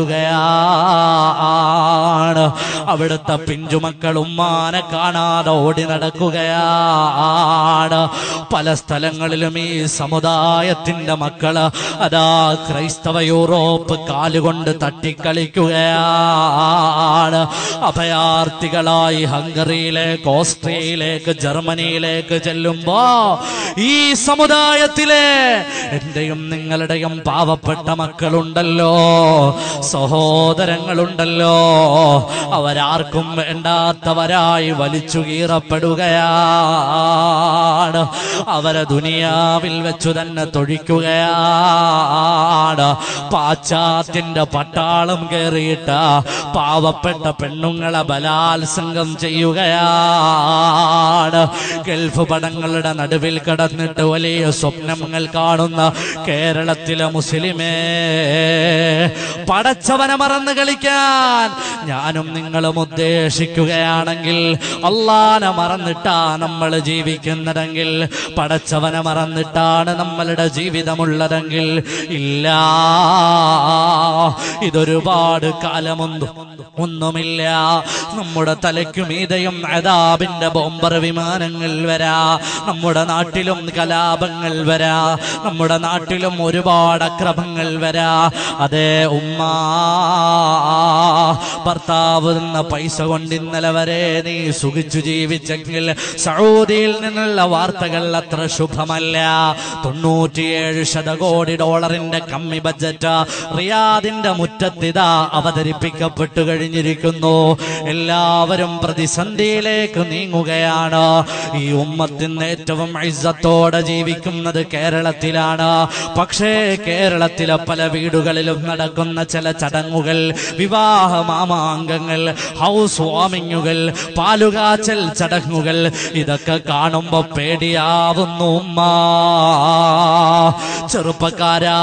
കരയുകയാണ് അവിടുത്തെ പിഞ്ചുമക്കൾ ഉമ്മാനെ കാണാതെ ഓടി നടക്കുകയാണ് പല സ്ഥലങ്ങളിലും ഈ സമുദായത്തിന്റെ മക്കള് അതാ ക്രൈസ്തവ യൂറോപ്പ് കാലുകൊണ്ട് തട്ടിക്കളിക്കുകയാണ് അഭയാർത്ഥികളായി ഹംഗറിയിലേക്ക് ഓസ്ട്രിയയിലേക്ക് ജർമ്മനിയിലേക്ക് ചെല്ലുമ്പോ ഈ സമുദായത്തിലെ എന്റെയും നിങ്ങളുടെയും പാവപ്പെട്ട മക്കളുണ്ടല്ലോ സഹോദരങ്ങളുണ്ടല്ലോ അവരാർക്കും വേണ്ടാത്തവരായി വലിച്ചു കീറപ്പെടുകയാണ് അവരെ ദുനിയാവിൽ വെച്ചു തന്നെ തൊഴിക്കുകയാണ് പാശ്ചാത്യന്റെ പട്ടാളം കയറിയിട്ട് പാവപ്പെട്ട പെണ്ണുങ്ങളെ ബലാത്സംഗം ചെയ്യുകയാണ് ഗൾഫ് പടങ്ങളുടെ നടുവിൽ കിടന്നിട്ട് വലിയ സ്വപ്നങ്ങൾ കാണുന്ന കേരളത്തിലെ മുസ്ലിമേ പടച്ചവനെ മറന്ന് കളിക്കാൻ ഞാനും നിങ്ങളും ഉദ്ദേശിക്കുകയാണെങ്കിൽ അള്ളാനെ മറന്നിട്ടാ നമ്മൾ ജീവിക്കുന്നതെങ്കിൽ പടച്ചവനെ മറന്നിട്ടാണ് നമ്മളുടെ ജീവിതമുള്ളതെങ്കിൽ ഇല്ല ഇതൊരുപാട് കാലമൊന്നും ഒന്നുമില്ല നമ്മുടെ തലയ്ക്കു മീതയും അതാബിന്റെ ബോംബർ വിമാനങ്ങൾ വരാ നമ്മുടെ നാട്ടിലും കലാപങ്ങൾ വരാ നമ്മുടെ നാട്ടിലും ഒരുപാട് അക്രമങ്ങൾ വരാ അതേ ഉമ്മ ഭർത്താവ് നിന്ന പൈസ കൊണ്ട് ഇന്നലെ വരെ നീ സുഖിച്ചു ജീവിച്ചെങ്കിൽ സൗദിയിൽ നിന്നുള്ള വാർത്തകൾ അത്ര ശുഭമല്ല തൊണ്ണൂറ്റിയേഴ് ശതകോടി ഡോളറിന്റെ കമ്മി ബജറ്റ് റിയാദിന്റെ മുറ്റത്തിതാ അവതരിപ്പിക്കപ്പെട്ടു കഴിഞ്ഞിരിക്കുന്നു എല്ലാവരും പ്രതിസന്ധിയിലേക്ക് നീങ്ങുകയാണ് ഈ ഉമ്മത്തിന് ഏറ്റവും ഇസ്സത്തോടെ ജീവിക്കുന്നത് കേരളത്തിലാണ് പക്ഷേ കേരളത്തിലെ പല വീടുകളിലും നടക്കുന്ന ചില ചടങ്ങുകൾ വിവാഹ മാമാങ്കങ്ങൾ ഹൗസ് വാമിങ്ങുകൾ പാലുകാച്ചൽ ചടങ്ങുകൾ ഇതൊക്കെ കാണുമ്പോ പേടിയാവുന്നു ഉമ്മ ചെറുപ്പക്കാരാ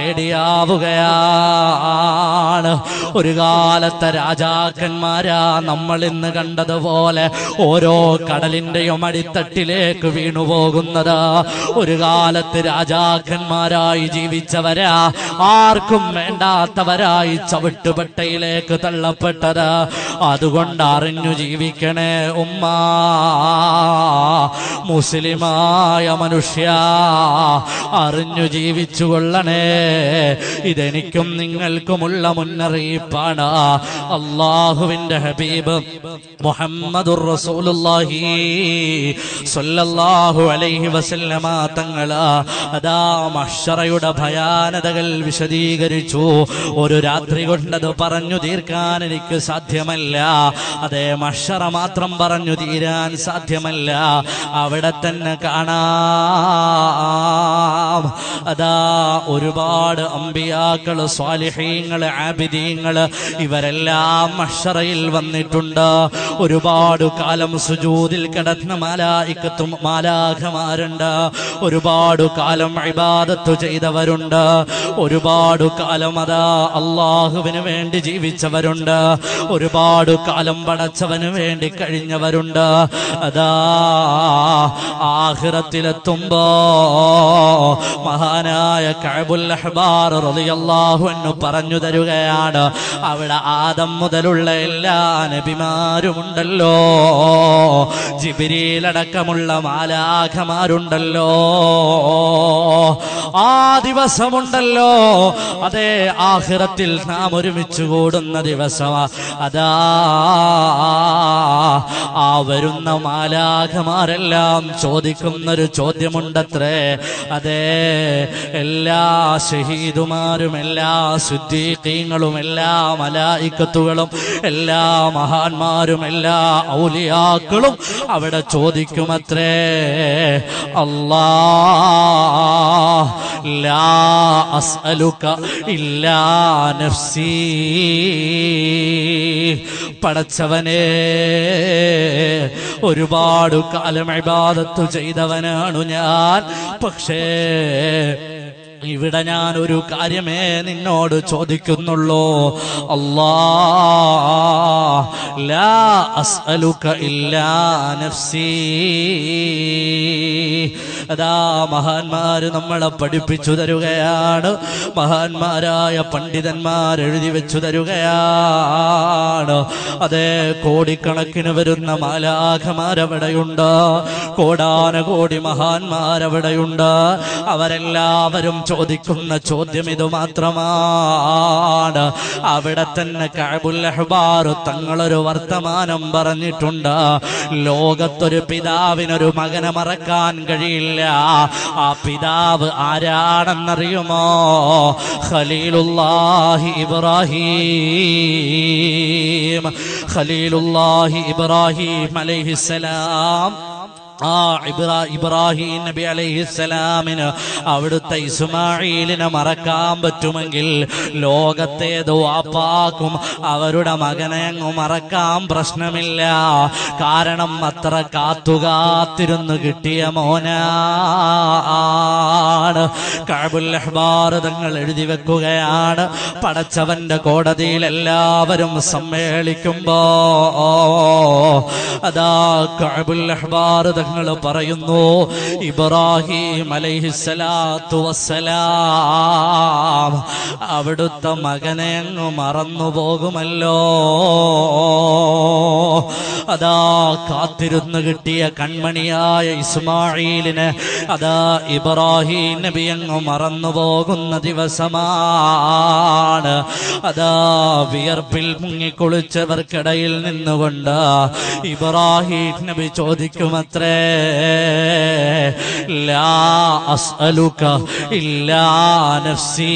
പേടിയാവുകയാണ് ഒരു കാലത്തെ രാജാക്കന്മാരാ നമ്മൾ ഇന്ന് കണ്ടതുപോലെ ഓരോ കടലിന്റെയും അടിത്തട്ടിലേക്ക് വീണുപോകുന്നത് ഒരു കാലത്ത് രാജാക്കന്മാരായി ജീവിച്ചവരാ ആർക്കും വേണ്ടാത്തവരായി ചവിട്ടുപെട്ടയിലേക്ക് തള്ളപ്പെട്ടത് അതുകൊണ്ട് അറിഞ്ഞു ജീവിക്കണേ ഉമ്മ മുസ്ലിമായ മനുഷ്യ അറിഞ്ഞു ജീവിച്ചു കൊള്ളണേ ഇതെനിക്കും നിങ്ങൾക്കുമുള്ള മുന്നറിയിപ്പാണ് അള്ളാഹുവിന്റെ ഹബീബ് മുഹമ്മദുർ റസൂലുള്ളാഹി സ്വല്ലല്ലാഹു അലൈഹി വസല്ലമ തങ്ങള് അതാ മഹ്ശറയുടെ ഭയാനതകൾ വിശദീകരിച്ചു ഒരു രാത്രി കൊണ്ടത് പറഞ്ഞു തീർക്കാൻ എനിക്ക് സാധ്യമല്ല അതേ മഹ്ശറ മാത്രം പറഞ്ഞു തീരാൻ സാധ്യമല്ല അവിടെ തന്നെ കാണാം അതാ ഒരുപാട് അമ്പിയാക്കള് സ്വാലിഹീങ്ങള് ആബിദീങ്ങള് ഇവരെല്ലാം മഷറയിൽ വന്നിട്ടുണ്ട് ഒരുപാട് കാലം സുജൂതിൽ കിടന്ന മാലായിക്കത്തും മാലാഖമാരുണ്ട് ഒരുപാട് കാലം ഇബാദത്ത് ചെയ്തവരുണ്ട് ഒരുപാട് കാലം അതാ അള്ളാഹുവിന് വേണ്ടി ജീവിച്ചവരുണ്ട് ഒരുപാട് ഒരുപാട് കാലം പടച്ചവന് വേണ്ടി കഴിഞ്ഞവരുണ്ട് അതാ ആഹിറത്തിലെത്തുമ്പോ മഹാനായ കഅബുൽ അഹ്ബാർ റളിയല്ലാഹു അൻഹു പറഞ്ഞു തരുകയാണ് അവിടെ ആദം മുതലുള്ള എല്ലാ നബിമാരുമുണ്ടല്ലോ ജിബിരിയിലടക്കമുള്ള മാലാഖമാരുണ്ടല്ലോ ആ ദിവസമുണ്ടല്ലോ അതേ ആഹിറത്തിൽ നാം ഒരുമിച്ച് കൂടുന്ന ദിവസമാ അതാ ആ വരുന്ന മാലാഖമാരെല്ലാം ചോദിക്കുന്നൊരു ചോദ്യമുണ്ടത്രേ അതേ എല്ലാ ഷഹീദുമാരും എല്ലാ ശുദ്ധീകങ്ങളും എല്ലാ മലായിക്കത്തുകളും എല്ലാ മഹാന്മാരും എല്ലാ ഔലിയാക്കളും അവിടെ ചോദിക്കുമത്രേ അല്ലാ ലാ അസ്അലുക ഇല്ലാ നഫ്സീ പടച്ചവനെ ഒരുപാട് കാലം ഇബാദത്ത് ചെയ്തവനാണു ഞാൻ പക്ഷേ ഇവിടെ ഞാൻ ഒരു കാര്യമേ നിന്നോട് ചോദിക്കുന്നുള്ളൂ അല്ലാ ലാ അസ്അലുക ഇല്ലാ നഫ്സീ അതാ മഹാന്മാര് നമ്മളെ പഠിപ്പിച്ചു തരുകയാണ് മഹാന്മാരായ പണ്ഡിതന്മാർ എഴുതി വെച്ചു തരുകയാണ് അതേ കോടിക്കണക്കിന് വരുന്ന മാലാഖമാരവിടെയുണ്ട് കോടാന കോടി മഹാന്മാരവിടെയുണ്ട് അവരെല്ലാവരും ചോദിക്കുന്ന ചോദ്യം ഇത് മാത്രമാണ് അവിടെ തന്നെ കഅബുൽ അഹ്ബാർ തങ്ങളൊരു വർത്തമാനം പറഞ്ഞിട്ടുണ്ട് ലോകത്തൊരു പിതാവിനൊരു മകനെ മറക്കാൻ കഴിയില്ല ആ പിതാവ് ആരാണെന്നറിയുമോ ഖലീലുല്ലാഹി ഇബ്രാഹിം ഖലീലുല്ലാഹി ഇബ്രാഹിം അലൈഹിസ്സലാം ആ ഇബ്രാ ഇബ്രാഹിം നബി അലൈഹിസ്സലാമിന് അവിടുത്തെ ഇസ്മായിലിനെ മറക്കാൻ പറ്റുമെങ്കിൽ ലോകത്തേതോ ആപ്പാക്കും അവരുടെ മകനെ അങ്ങ് മറക്കാൻ പ്രശ്നമില്ല കാരണം അത്ര കാത്തുകാത്തിരുന്ന് കിട്ടിയ മോനാണ് കഅബുൽ അഹ്ബാർ തങ്ങൾ എഴുതി വെക്കുകയാണ് പടച്ചവന്റെ കോടതിയിൽ എല്ലാവരും സമ്മേളിക്കുമ്പോ അതാ കഅബുൽ അഹ്ബാർ തങ്ങൾ പറയുന്നു ഇബ്രാഹിം അലൈഹിസ്സലാത്തു വസ്സലാം അവിടുത്തെ മകനെ അങ്ങ് മറന്നു പോകുമല്ലോ അതാ കാത്തിരുന്ന് കിട്ടിയ കൺമണിയായ ഇസ്മായിലിന് അതാ ഇബ്രാഹിം നബി അങ്ങ് മറന്നു പോകുന്ന ദിവസമാണ് അതാ വിയർപ്പിൽ മുങ്ങിക്കുളിച്ചവർക്കിടയിൽ നിന്നുകൊണ്ട് ഇബ്രാഹിം നബി ചോദിക്കുമത്രേ ലാ അസ്അലുക ഇല്ലാ നഫ്സീ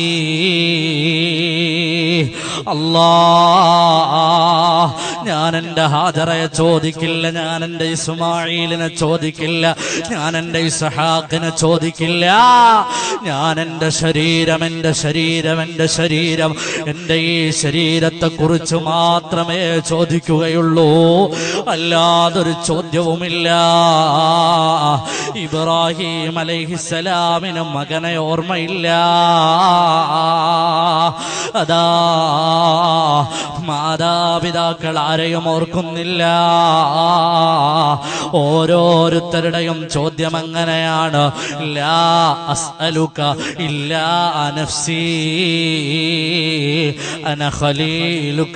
അല്ലാ ഞാൻ എന്റെ ഹാജറയെ ചോദിക്കില്ല ഞാൻ എന്റെ ഇസ്മായിലിനെ ചോദിക്കില്ല ഞാൻ എന്റെ ഇസഹാക്കിനെ ചോദിക്കില്ല ഞാൻ എന്റെ ശരീരം എന്റെ ശരീരം എന്റെ ശരീരം എന്റെ ഈ ശരീരത്തെ കുറിച്ച് മാത്രമേ ചോദിക്കുകയുള്ളൂ അല്ലാതൊരു ചോദ്യവുമില്ല ഇബ്രാഹിം അലൈഹിസലാമിന് മകനെ ഓർമ്മയില്ല അതാ മാതാപിതാക്കൾ ആരെയും ഓർക്കുന്നില്ല ഓരോരുത്തരുടെയും ചോദ്യം അങ്ങനെയാണ് ലാ അസ്അലുക ഇല്ലാ നഫ്സി അന ഖലീലുക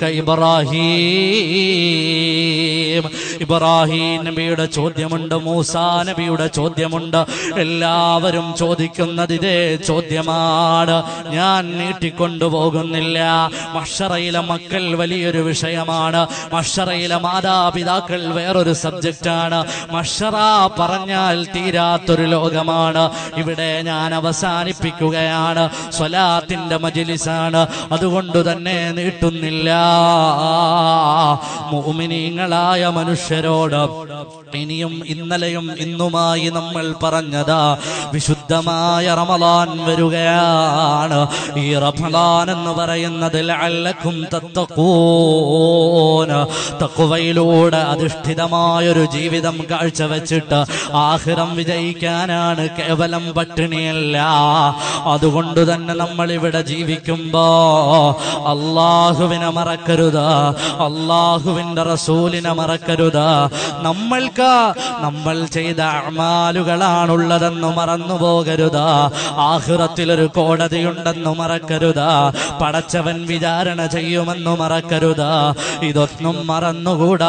ഇബ്രാഹിം ഇബ്രാഹിം നബിയുടെ ചോദ്യമുണ്ട് മൂസാ നബിയുടെ ചോദ്യമുണ്ട് എല്ലാവരും ചോദിക്കുന്നത് ഇതേ ചോദ്യമാണ് ഞാൻ നീട്ടിക്കൊണ്ടുപോകുന്നില്ല മഷറയിലെ മക്കൾ വലിയൊരു വിഷയമാണ് മഷറയിലെ മാതാപിതാക്കൾ വേറൊരു സബ്ജക്റ്റാണ് മഷറ പറഞ്ഞാൽ തീരാത്തൊരു ലോകമാണ് ഇവിടെ ഞാൻ അവസാനിപ്പിക്കുകയാണ് സ്വലാത്തിന്റെ മജിലിസാണ് അതുകൊണ്ട് തന്നെ നീട്ടുന്നില്ല മുഅ്മിനീങ്ങളായ മനുഷ്യരോട് ഇനിയും ഇന്ന് ഇന്നലെയും ഇന്നുമായി നമ്മൾ പറഞ്ഞതാ വിശുദ്ധമായ റമലാൻ വരികയാണ് ഈ റമലാൻ എന്ന് പറയുന്നത് ലഅല്ലക്കും തത്തഖൂന തഖ്വയിലൂടെ അധിഷ്ഠിതമായൊരു ജീവിതം കാഴ്ചവെച്ചിട്ട് ആഹിറം വിജയിക്കാനാണ് കേവലം പട്ടിണിയല്ല അതുകൊണ്ട് തന്നെ നമ്മൾ ഇവിടെ ജീവിക്കുമ്പോ അള്ളാഹുവിനെ മറക്കരുത് അള്ളാഹുവിന്റെ റസൂലിനെ മറക്കരുത് നമ്മൾക്ക് നമ്മൾ ചെയ്ത അമാലുകളാണുള്ളതെന്ന് മറന്നു പോകരുത് ആഹിറത്തിലൊരു കോടതിയുണ്ടെന്ന് മറക്കരുത് പടച്ചവൻ വിചാരണ ചെയ്യുമെന്ന് മറക്കരുത് ഇതൊന്നും മറന്നുകൂടാ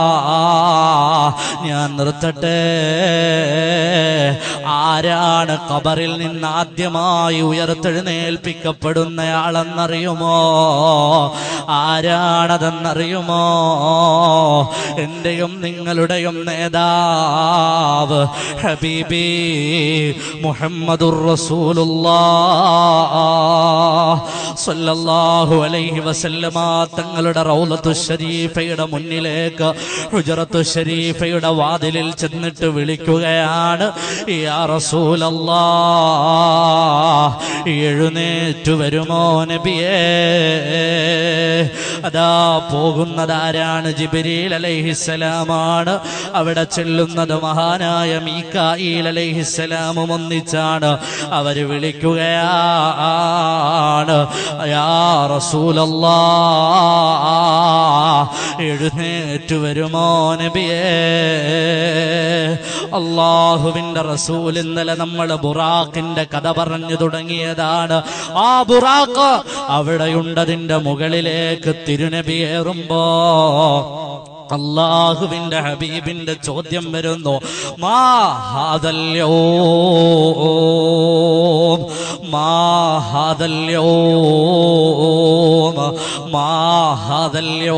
ഞാൻ നിർത്തട്ടെ ആരാണ് ഖബറിൽ നിന്ന് ആദ്യമായി ഉയർത്തെഴുന്നേൽപ്പിക്കപ്പെടുന്നയാളെന്നറിയുമോ ആരാണതെന്നറിയുമോ എന്റെയും നിങ്ങളുടെയും നേതാവ് ഹബീബി മുഹമ്മദുർ റസൂലുള്ളാഹ് സല്ലല്ലാഹു അലൈഹി വസല്ലമ തങ്ങളുടെ റൗലത്തു ഷരീഫയുടെ മുന്നിലേക്ക് ഹുജറത്തു ഷരീഫയുടെ വാതിലിൽ ചെന്നിട്ട് വിളിക്കുകയാണ് യാ റസൂലല്ലാഹ് എഴുന്നേറ്റു വരുമോ നബിയേ അതാ പോകുന്നതാരാണ് ജിബിരീൽ അലൈഹിസ്സലാമാണ് അവിടെ ചെല്ലുന്നത് മഹാനായ മീക്കായിൽ അലൈഹിസ്സലാമും ഒന്നിച്ചാണ് അവര് വിളിക്കുകയാണ് യാ റസൂലല്ലാ എഴുന്നേറ്റു വരുമോ നബിയേ അള്ളാഹുവിന്റെ റസൂൽ ഇന്നലെ നമ്മൾ ബുറാഖിന്റെ കഥ പറഞ്ഞു തുടങ്ങിയതാണ് ആ ബുറാഖ് അവിടെയുണ്ടതിന്റെ മുകളിലേക്ക് തിരുനബിയേറുമ്പോ അള്ളാഹുവിന്റെ ഹബീബിന്റെ ചോദ്യം വരുന്നു മാ ഹാദല്യോ മാ ഹാദല്യോ മാ ഹാദല്യോ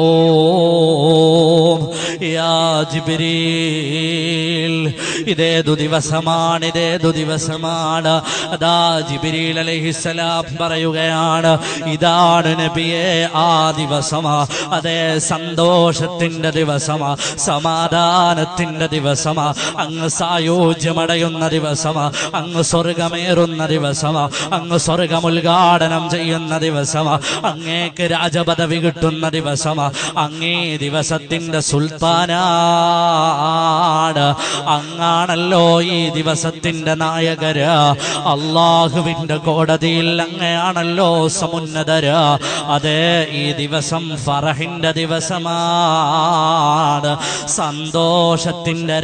യാ ജിബ്രീൽ ഇതേതു ദിവസമാണ് ഇതേതു ദിവസമാണ് അതാ ജിബ്രീൽ അലൈഹിസ്സലാം പറയുകയാണ് ഇതാണ് നബിയെ ആ ദിവസമാ അതേ സന്തോഷത്തിന്റെ ദിവസമാ സമാധാനത്തിന്റെ ദിവസമാ അങ്ങ് സായോജ്യമടയുന്ന ദിവസമാ അങ്ങ് സ്വർഗമേറുന്ന ദിവസമാ അങ്ങ് സ്വർഗം ഉദ്ഘാടനം ചെയ്യുന്ന ദിവസമാ അങ്ങേക്ക് രാജപദവി കിട്ടുന്ന ദിവസമാ അങ്ങേ ദിവസത്തിന്റെ സുൽത്താനാണ് അങ്ങാണല്ലോ ഈ ദിവസത്തിന്റെ നായകര് അള്ളാഹുവിന്റെ കോടതിയിൽ അങ്ങയാണല്ലോ സമുന്നതര് അതെ ഈ ദിവസം ഫറഹിന്റെ ദിവസമാണ് സന്തോഷത്തിന്റെ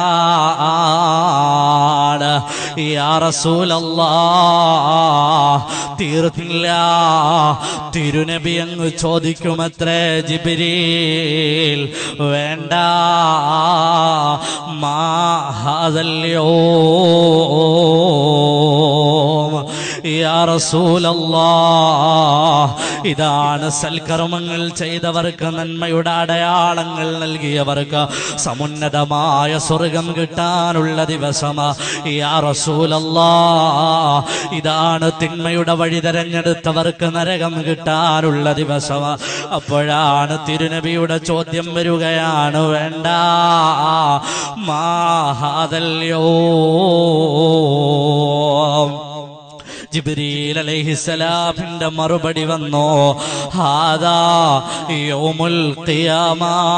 രാവാണ് യാ റസൂലല്ലാ തീർന്നില്ല തിരുനബി അങ്ങ് ചോദിക്കുമത്രേ ജിബിരീൽ വേണ്ട മാ ഹാദല്യോ യാ റസൂലല്ലാ ഇതാണ് സൽക്കർമ്മങ്ങൾ ചെയ്തവർക്ക് നന്മയുടെ അടയാളങ്ങൾ നൽകിയവർക്ക് സമുന്നതമായ സ്വർഗം കിട്ടാനുള്ള ദിവസമാ യാ റസൂലല്ലാ ഇതാണ് തിന്മയുടെ വഴി തെരഞ്ഞെടുത്തവർക്ക് നരകം കിട്ടാനുള്ള ദിവസമാ അപ്പോഴാണ് തിരുനബിയുടെ ചോദ്യം വരികയാണ് വേണ്ട മാഹാദല്യോ ജിബ്രീൽ അലൈഹിസ്സലാമിന്റെ മറുപടി വന്നു ഹാദാ യൗമുൽ ഖിയാമ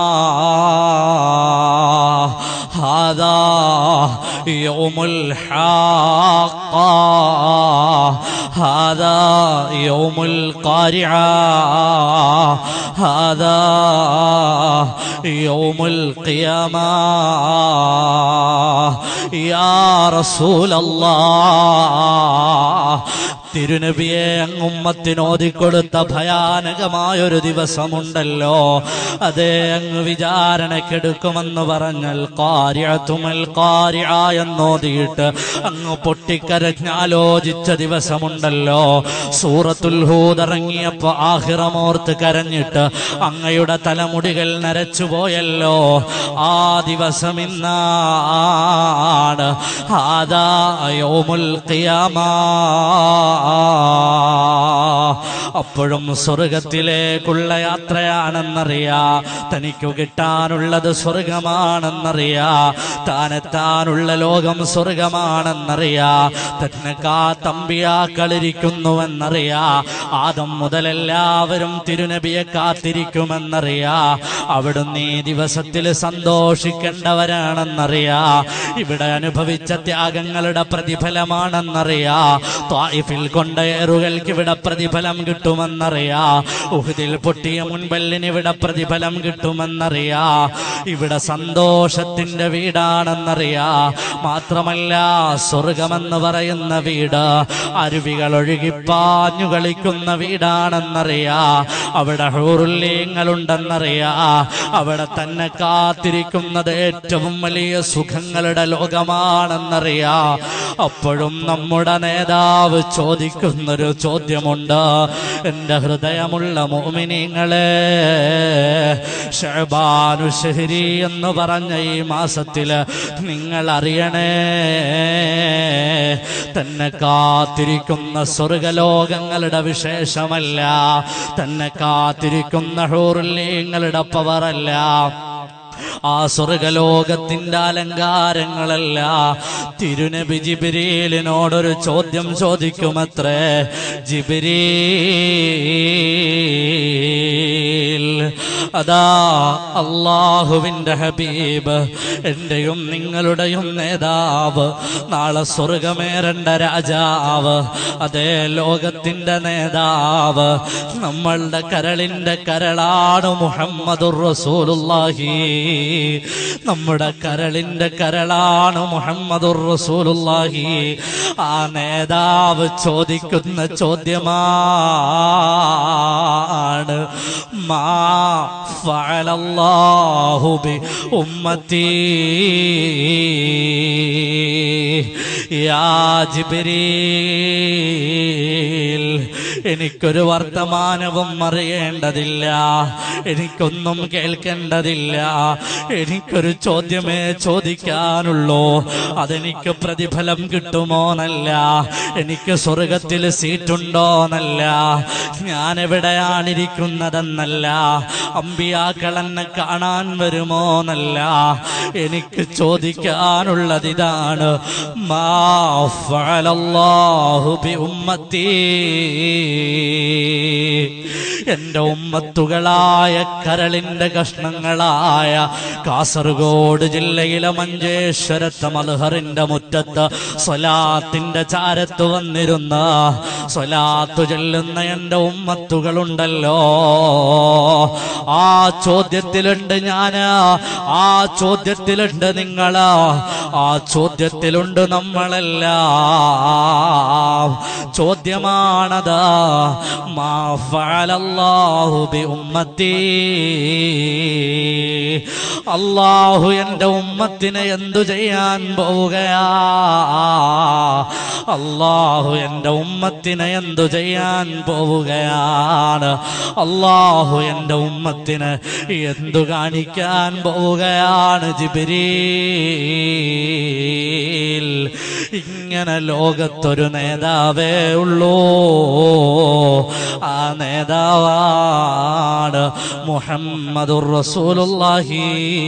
ഹാദാ യൗമുൽ ഹാഖ ഹാദാ യൗമുൽ ഖാരിഅ ഹാദാ യൗമുൽ ഖിയാമ യാ റസൂലല്ലാഹ് തിരുനബിയെ അങ്ങുമ്മത്തിന് ഓതിക്കൊടുത്ത ഭയാനകമായൊരു ദിവസമുണ്ടല്ലോ അതേ അങ്ങ് വിചാരണക്കെടുക്കുമെന്ന് പറഞ്ഞൽ കാര്യത്തുമൽ കാര്യ എന്നോതിയിട്ട് അങ്ങ് പൊട്ടിക്കരഞ്ഞാലോചിച്ച ദിവസമുണ്ടല്ലോ സൂറത്തുൽ ഹൂദ് ഇറങ്ങിയപ്പോ ആഹിറമോർത്ത് കരഞ്ഞിട്ട് അങ്ങയുടെ തലമുടികൾ നരച്ചുപോയല്ലോ ആ ദിവസം ഇന്നാണ് ഹാദാ യൗമുൽ ഖിയാമാ അപ്പോഴും സ്വർഗത്തിലേക്കുള്ള യാത്രയാണെന്നറിയാ തനിക്കു കിട്ടാനുള്ളത് സ്വർഗമാണെന്നറിയാ താനെത്താനുള്ള ലോകം സ്വർഗമാണെന്നറിയാ തന്നെ കാത്തമ്പിയാക്കളിരിക്കുന്നുവെന്നറിയാ ആദം മുതലെല്ലാവരും തിരുനബിയെ കാത്തിരിക്കുമെന്നറിയാ അവിടുന്ന് ഈ ദിവസത്തിൽ സന്തോഷിക്കേണ്ടവരാണെന്നറിയാ ഇവിടെ അനുഭവിച്ച ത്യാഗങ്ങളുടെ പ്രതിഫലമാണെന്നറിയാ ത്വായിഫിൽ കൊണ്ടേറുകൾക്ക് ഇവിടെ പ്രതിഫലം കിട്ടുമെന്നറിയാ ഉഹുദിൽ പൊട്ടിയ മുൻപല്ലിന് ഇവിടെ പ്രതിഫലം കിട്ടുമെന്നറിയാ ഇവിടെ സന്തോഷത്തിന്റെ വീടാണെന്നറിയാ മാത്രമല്ല സ്വർഗമെന്ന് പറയുന്ന വീട് അരുവികൾ ഒഴുകിപ്പാഞ്ഞു കളിക്കുന്ന വീടാണെന്നറിയാ അവിടെ ഹൂറുല്യങ്ങളുണ്ടെന്നറിയാ അവിടെ തന്നെ കാത്തിരിക്കുന്നത് ഏറ്റവും വലിയ സുഖങ്ങളുടെ ലോകമാണെന്നറിയാ അപ്പോഴും നമ്മുടെ നേതാവ് ചോദിക്കുന്നൊരു ചോദ്യമുണ്ട് എന്റെ ഹൃദയമുള്ള മോമിനിങ്ങളെ ഷഹബാനു ഷഹരി എന്ന് പറഞ്ഞ ഈ മാസത്തില് നിങ്ങൾ അറിയണേ തന്നെ കാത്തിരിക്കുന്ന സ്വർഗലോകങ്ങളുടെ വിശേഷമല്ല തന്നെ കാത്തിരിക്കുന്ന ഹൂറുല്യങ്ങളുടെ പവറല്ല ആ സ്വർഗലോകത്തിന്റെ അലങ്കാരങ്ങളല്ല തിരുനബി ജിബിരിലിനോടൊരു ചോദ്യം ചോദിക്കുമത്രേ ജിബിരീൽ അതാ അള്ളാഹുവിന്റെ ഹബീബ് എന്റെയും നിങ്ങളുടെയും നേതാവ് നാളെ സ്വർഗമേറേണ്ട രാജാവ് അതേ ലോകത്തിന്റെ നേതാവ് നമ്മളുടെ കരളിന്റെ കരളാണ് മുഹമ്മദുർ റസൂലുള്ളാഹി നമ്മുടെ കരളിന്റെ കരളാണ് മുഹമ്മദുർ റസൂലുള്ളാഹി ആ നേതാവ് ചോദിക്കുന്ന ചോദ്യമാണ് മാ ഫഅലല്ലാഹു ബി ഉമ്മത്തി യാ ജിബ്രീൽ എനിക്കൊരു വർത്തമാനവും അറിയേണ്ടതില്ല എനിക്കൊന്നും കേൾക്കേണ്ടതില്ല എനിക്കൊരു ചോദ്യമേ ചോദിക്കാനുള്ളൂ അതെനിക്ക് പ്രതിഫലം കിട്ടുമോന്നല്ല എനിക്ക് സ്വർഗത്തിൽ സീറ്റുണ്ടോന്നല്ല ഞാൻ എവിടെയാണിരിക്കുന്നതെന്നല്ല അമ്പിയാക്കൾ എന്നെ കാണാൻ വരുമോന്നല്ല എനിക്ക് ചോദിക്കാനുള്ളത് ഇതാണ് മാ ഫഅലല്ലാഹു ബി ഉമ്മത്തി എന്റെ ഉമ്മത്തുകളായ കരളിന്റെ കഷ്ണങ്ങളായ കാസർഗോഡ് ജില്ലയിലെ മഞ്ചേശ്വരത്തെ മൽഹറിന്റെ മുറ്റത്ത് സ്വലാത്തിന്റെ ചാരത്ത് വന്നിരുന്ന സ്വലാത്തു ചെല്ലുന്ന എന്റെ ഉമ്മത്തുകളുണ്ടല്ലോ ആ ചോദ്യത്തിലുണ്ട് ഞാന് ആ ചോദ്യത്തിലുണ്ട് നിങ്ങള് ആ ചോദ്യത്തിലുണ്ട് നമ്മളെല്ലാം ചോദ്യമാണത് മാ ഫഅലല്ലാഹു ബി ഉമ്മത്തി അള്ളാഹു എന്റെ ഉമ്മത്തിനെ എന്തു ചെയ്യാൻ പോവുകയാ അള്ളാഹു എന്റെ ഉമ്മത്തിനെ എന്തു ചെയ്യാൻ പോവുകയാണ് അള്ളാഹു എന്റെ ഉമ്മത്തിന് എന്തു കാണിക്കാൻ പോവുകയാണ് ജിബിരീൽ ഇങ്ങനെ ലോകത്തൊരു നേതാവേ ഉള്ളൂ ആ നേതാവാണ് മുഹമ്മദുർ റസൂലുള്ളാഹി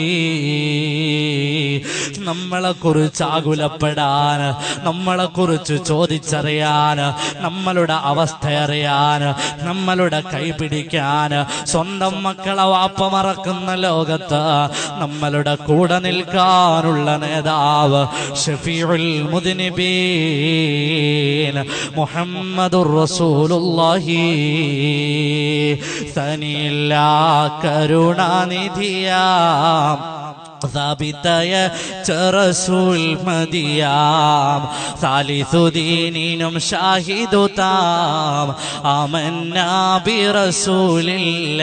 നമ്മളെ കുറിച്ച് ആകുലപ്പെടാൻ നമ്മളെ കുറിച്ച് ചോദിച്ചറിയാൻ നമ്മളുടെ അവസ്ഥ അറിയാൻ നമ്മളുടെ കൈപിടിക്കാൻ സ്വന്തം മക്കളെ വാപ്പ മറക്കുന്ന ലോകത്ത് നമ്മളുടെ കൂടെ നിൽക്കാനുള്ള നേതാവ് ഷഫീഉൽ മുദ്നിബീൻ മുഹമ്മദുർ റസൂലുള്ളാഹി തനില്ല കരുണാനിധിയാം സ്ഥാപിതയ ചെറസൂൽ മതിയാം സാലിസു ദീനിനും ഷാഹിദു താം അമന്നാബി റസൂലില്ല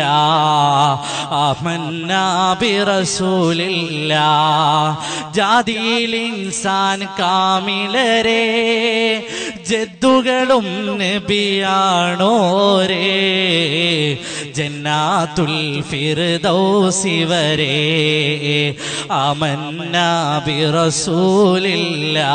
അമന്നാബി റസൂലില്ല ജാതിയിൽ ഇൻസാൻ കാമിലരെ ജദ്ദുകളും നബിയാണോരേ ജന്നാത്തുൽ ഫിർദൗസി വരെ ആമന്നാ ബിറസൂലില്ല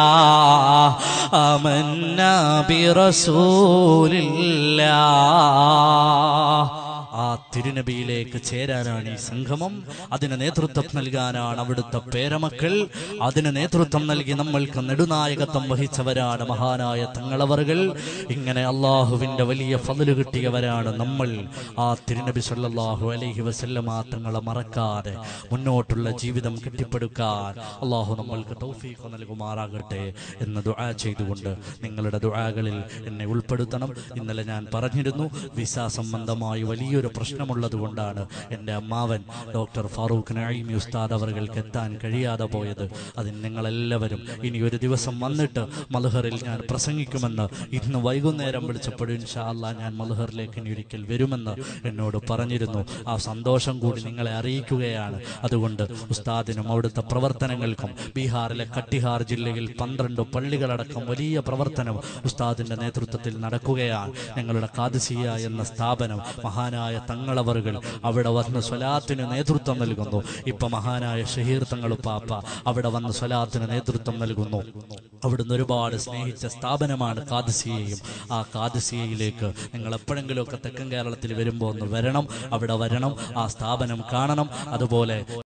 ആമന്നാ ബിറസൂലില്ല ആ തിരുനബിയിലേക്ക് ചേരാനാണ് ഈ സംഗമം അതിന് നേതൃത്വം നൽകാനാണ് അവിടുത്തെ പേരമക്കൾ അതിന് നേതൃത്വം നൽകി നമ്മൾക്ക് നെടുനായകത്വം വഹിച്ചവരാണ് മഹാനായ തങ്ങളവറുകൾ ഇങ്ങനെ അള്ളാഹുവിന്റെ വലിയ ഫതില് കിട്ടിയവരാണ് നമ്മൾ ആ തിരുനബി സല്ലല്ലാഹു അലൈഹി വസല്ലമ തങ്ങളെ മറക്കാതെ മുന്നോട്ടുള്ള ജീവിതം കെട്ടിപ്പടുക്കാൻ അള്ളാഹു നമ്മൾക്ക് തൗഫീഖ് നൽകുമാറാകട്ടെ എന്ന് ദുആ ചെയ്തുകൊണ്ട് നിങ്ങളുടെ ദുആകളിൽ എന്നെ ഉൾപ്പെടുത്തണം ഇന്നലെ ഞാൻ പറഞ്ഞിരുന്നു വിസ സംബന്ധമായി വലിയൊരു പ്രശ്നമുള്ളത് കൊണ്ടാണ് എൻ്റെ അമ്മാവൻ ഡോക്ടർ ഫാറൂഖ് നഈമി ഉസ്താദ് അവർക്ക് എത്താൻ കഴിയാതെ പോയത് അതിന് നിങ്ങളെല്ലാവരും ഇനി ഒരു ദിവസം വന്നിട്ട് മൽഹറിൽ ഞാൻ പ്രസംഗിക്കുമെന്ന് ഇന്ന് വൈകുന്നേരം വിളിച്ചപ്പോൾ ഇൻഷാ അല്ലാ ഞാൻ മൽഹറിലേക്ക് ഇനി ഒരിക്കൽ വരുമെന്ന് എന്നോട് പറഞ്ഞിരുന്നു ആ സന്തോഷം കൂടി നിങ്ങളെ അറിയിക്കുകയാണ് അതുകൊണ്ട് ഉസ്താദിനും അവിടുത്തെ പ്രവർത്തനങ്ങൾക്കും ബീഹാറിലെ കട്ടിഹാർ ജില്ലയിൽ പന്ത്രണ്ട് പള്ളികളടക്കം വലിയ പ്രവർത്തനം ഉസ്താദിന്റെ നേതൃത്വത്തിൽ നടക്കുകയാണ് ഞങ്ങളുടെ കാദസിയ എന്ന സ്ഥാപനം മഹാനായ തങ്ങളവറുകൾ അവിടെ വന്ന് സ്വലാത്തിന് നേതൃത്വം നൽകുന്നു ഇപ്പൊ മഹാനായ ഷഹീർ തങ്ങൾ പാപ്പ അവിടെ വന്ന് സ്വലാത്തിന് നേതൃത്വം നൽകുന്നു അവിടുന്ന് ഒരുപാട് സ്നേഹിച്ച സ്ഥാപനമാണ് കാദസിയയും ആ കാദസിയയിലേക്ക് നിങ്ങൾ എപ്പോഴെങ്കിലുമൊക്കെ തെക്കൻ കേരളത്തിൽ വരുമ്പോൾ ഒന്ന് വരണം അവിടെ വരണം ആ സ്ഥാപനം കാണണം അതുപോലെ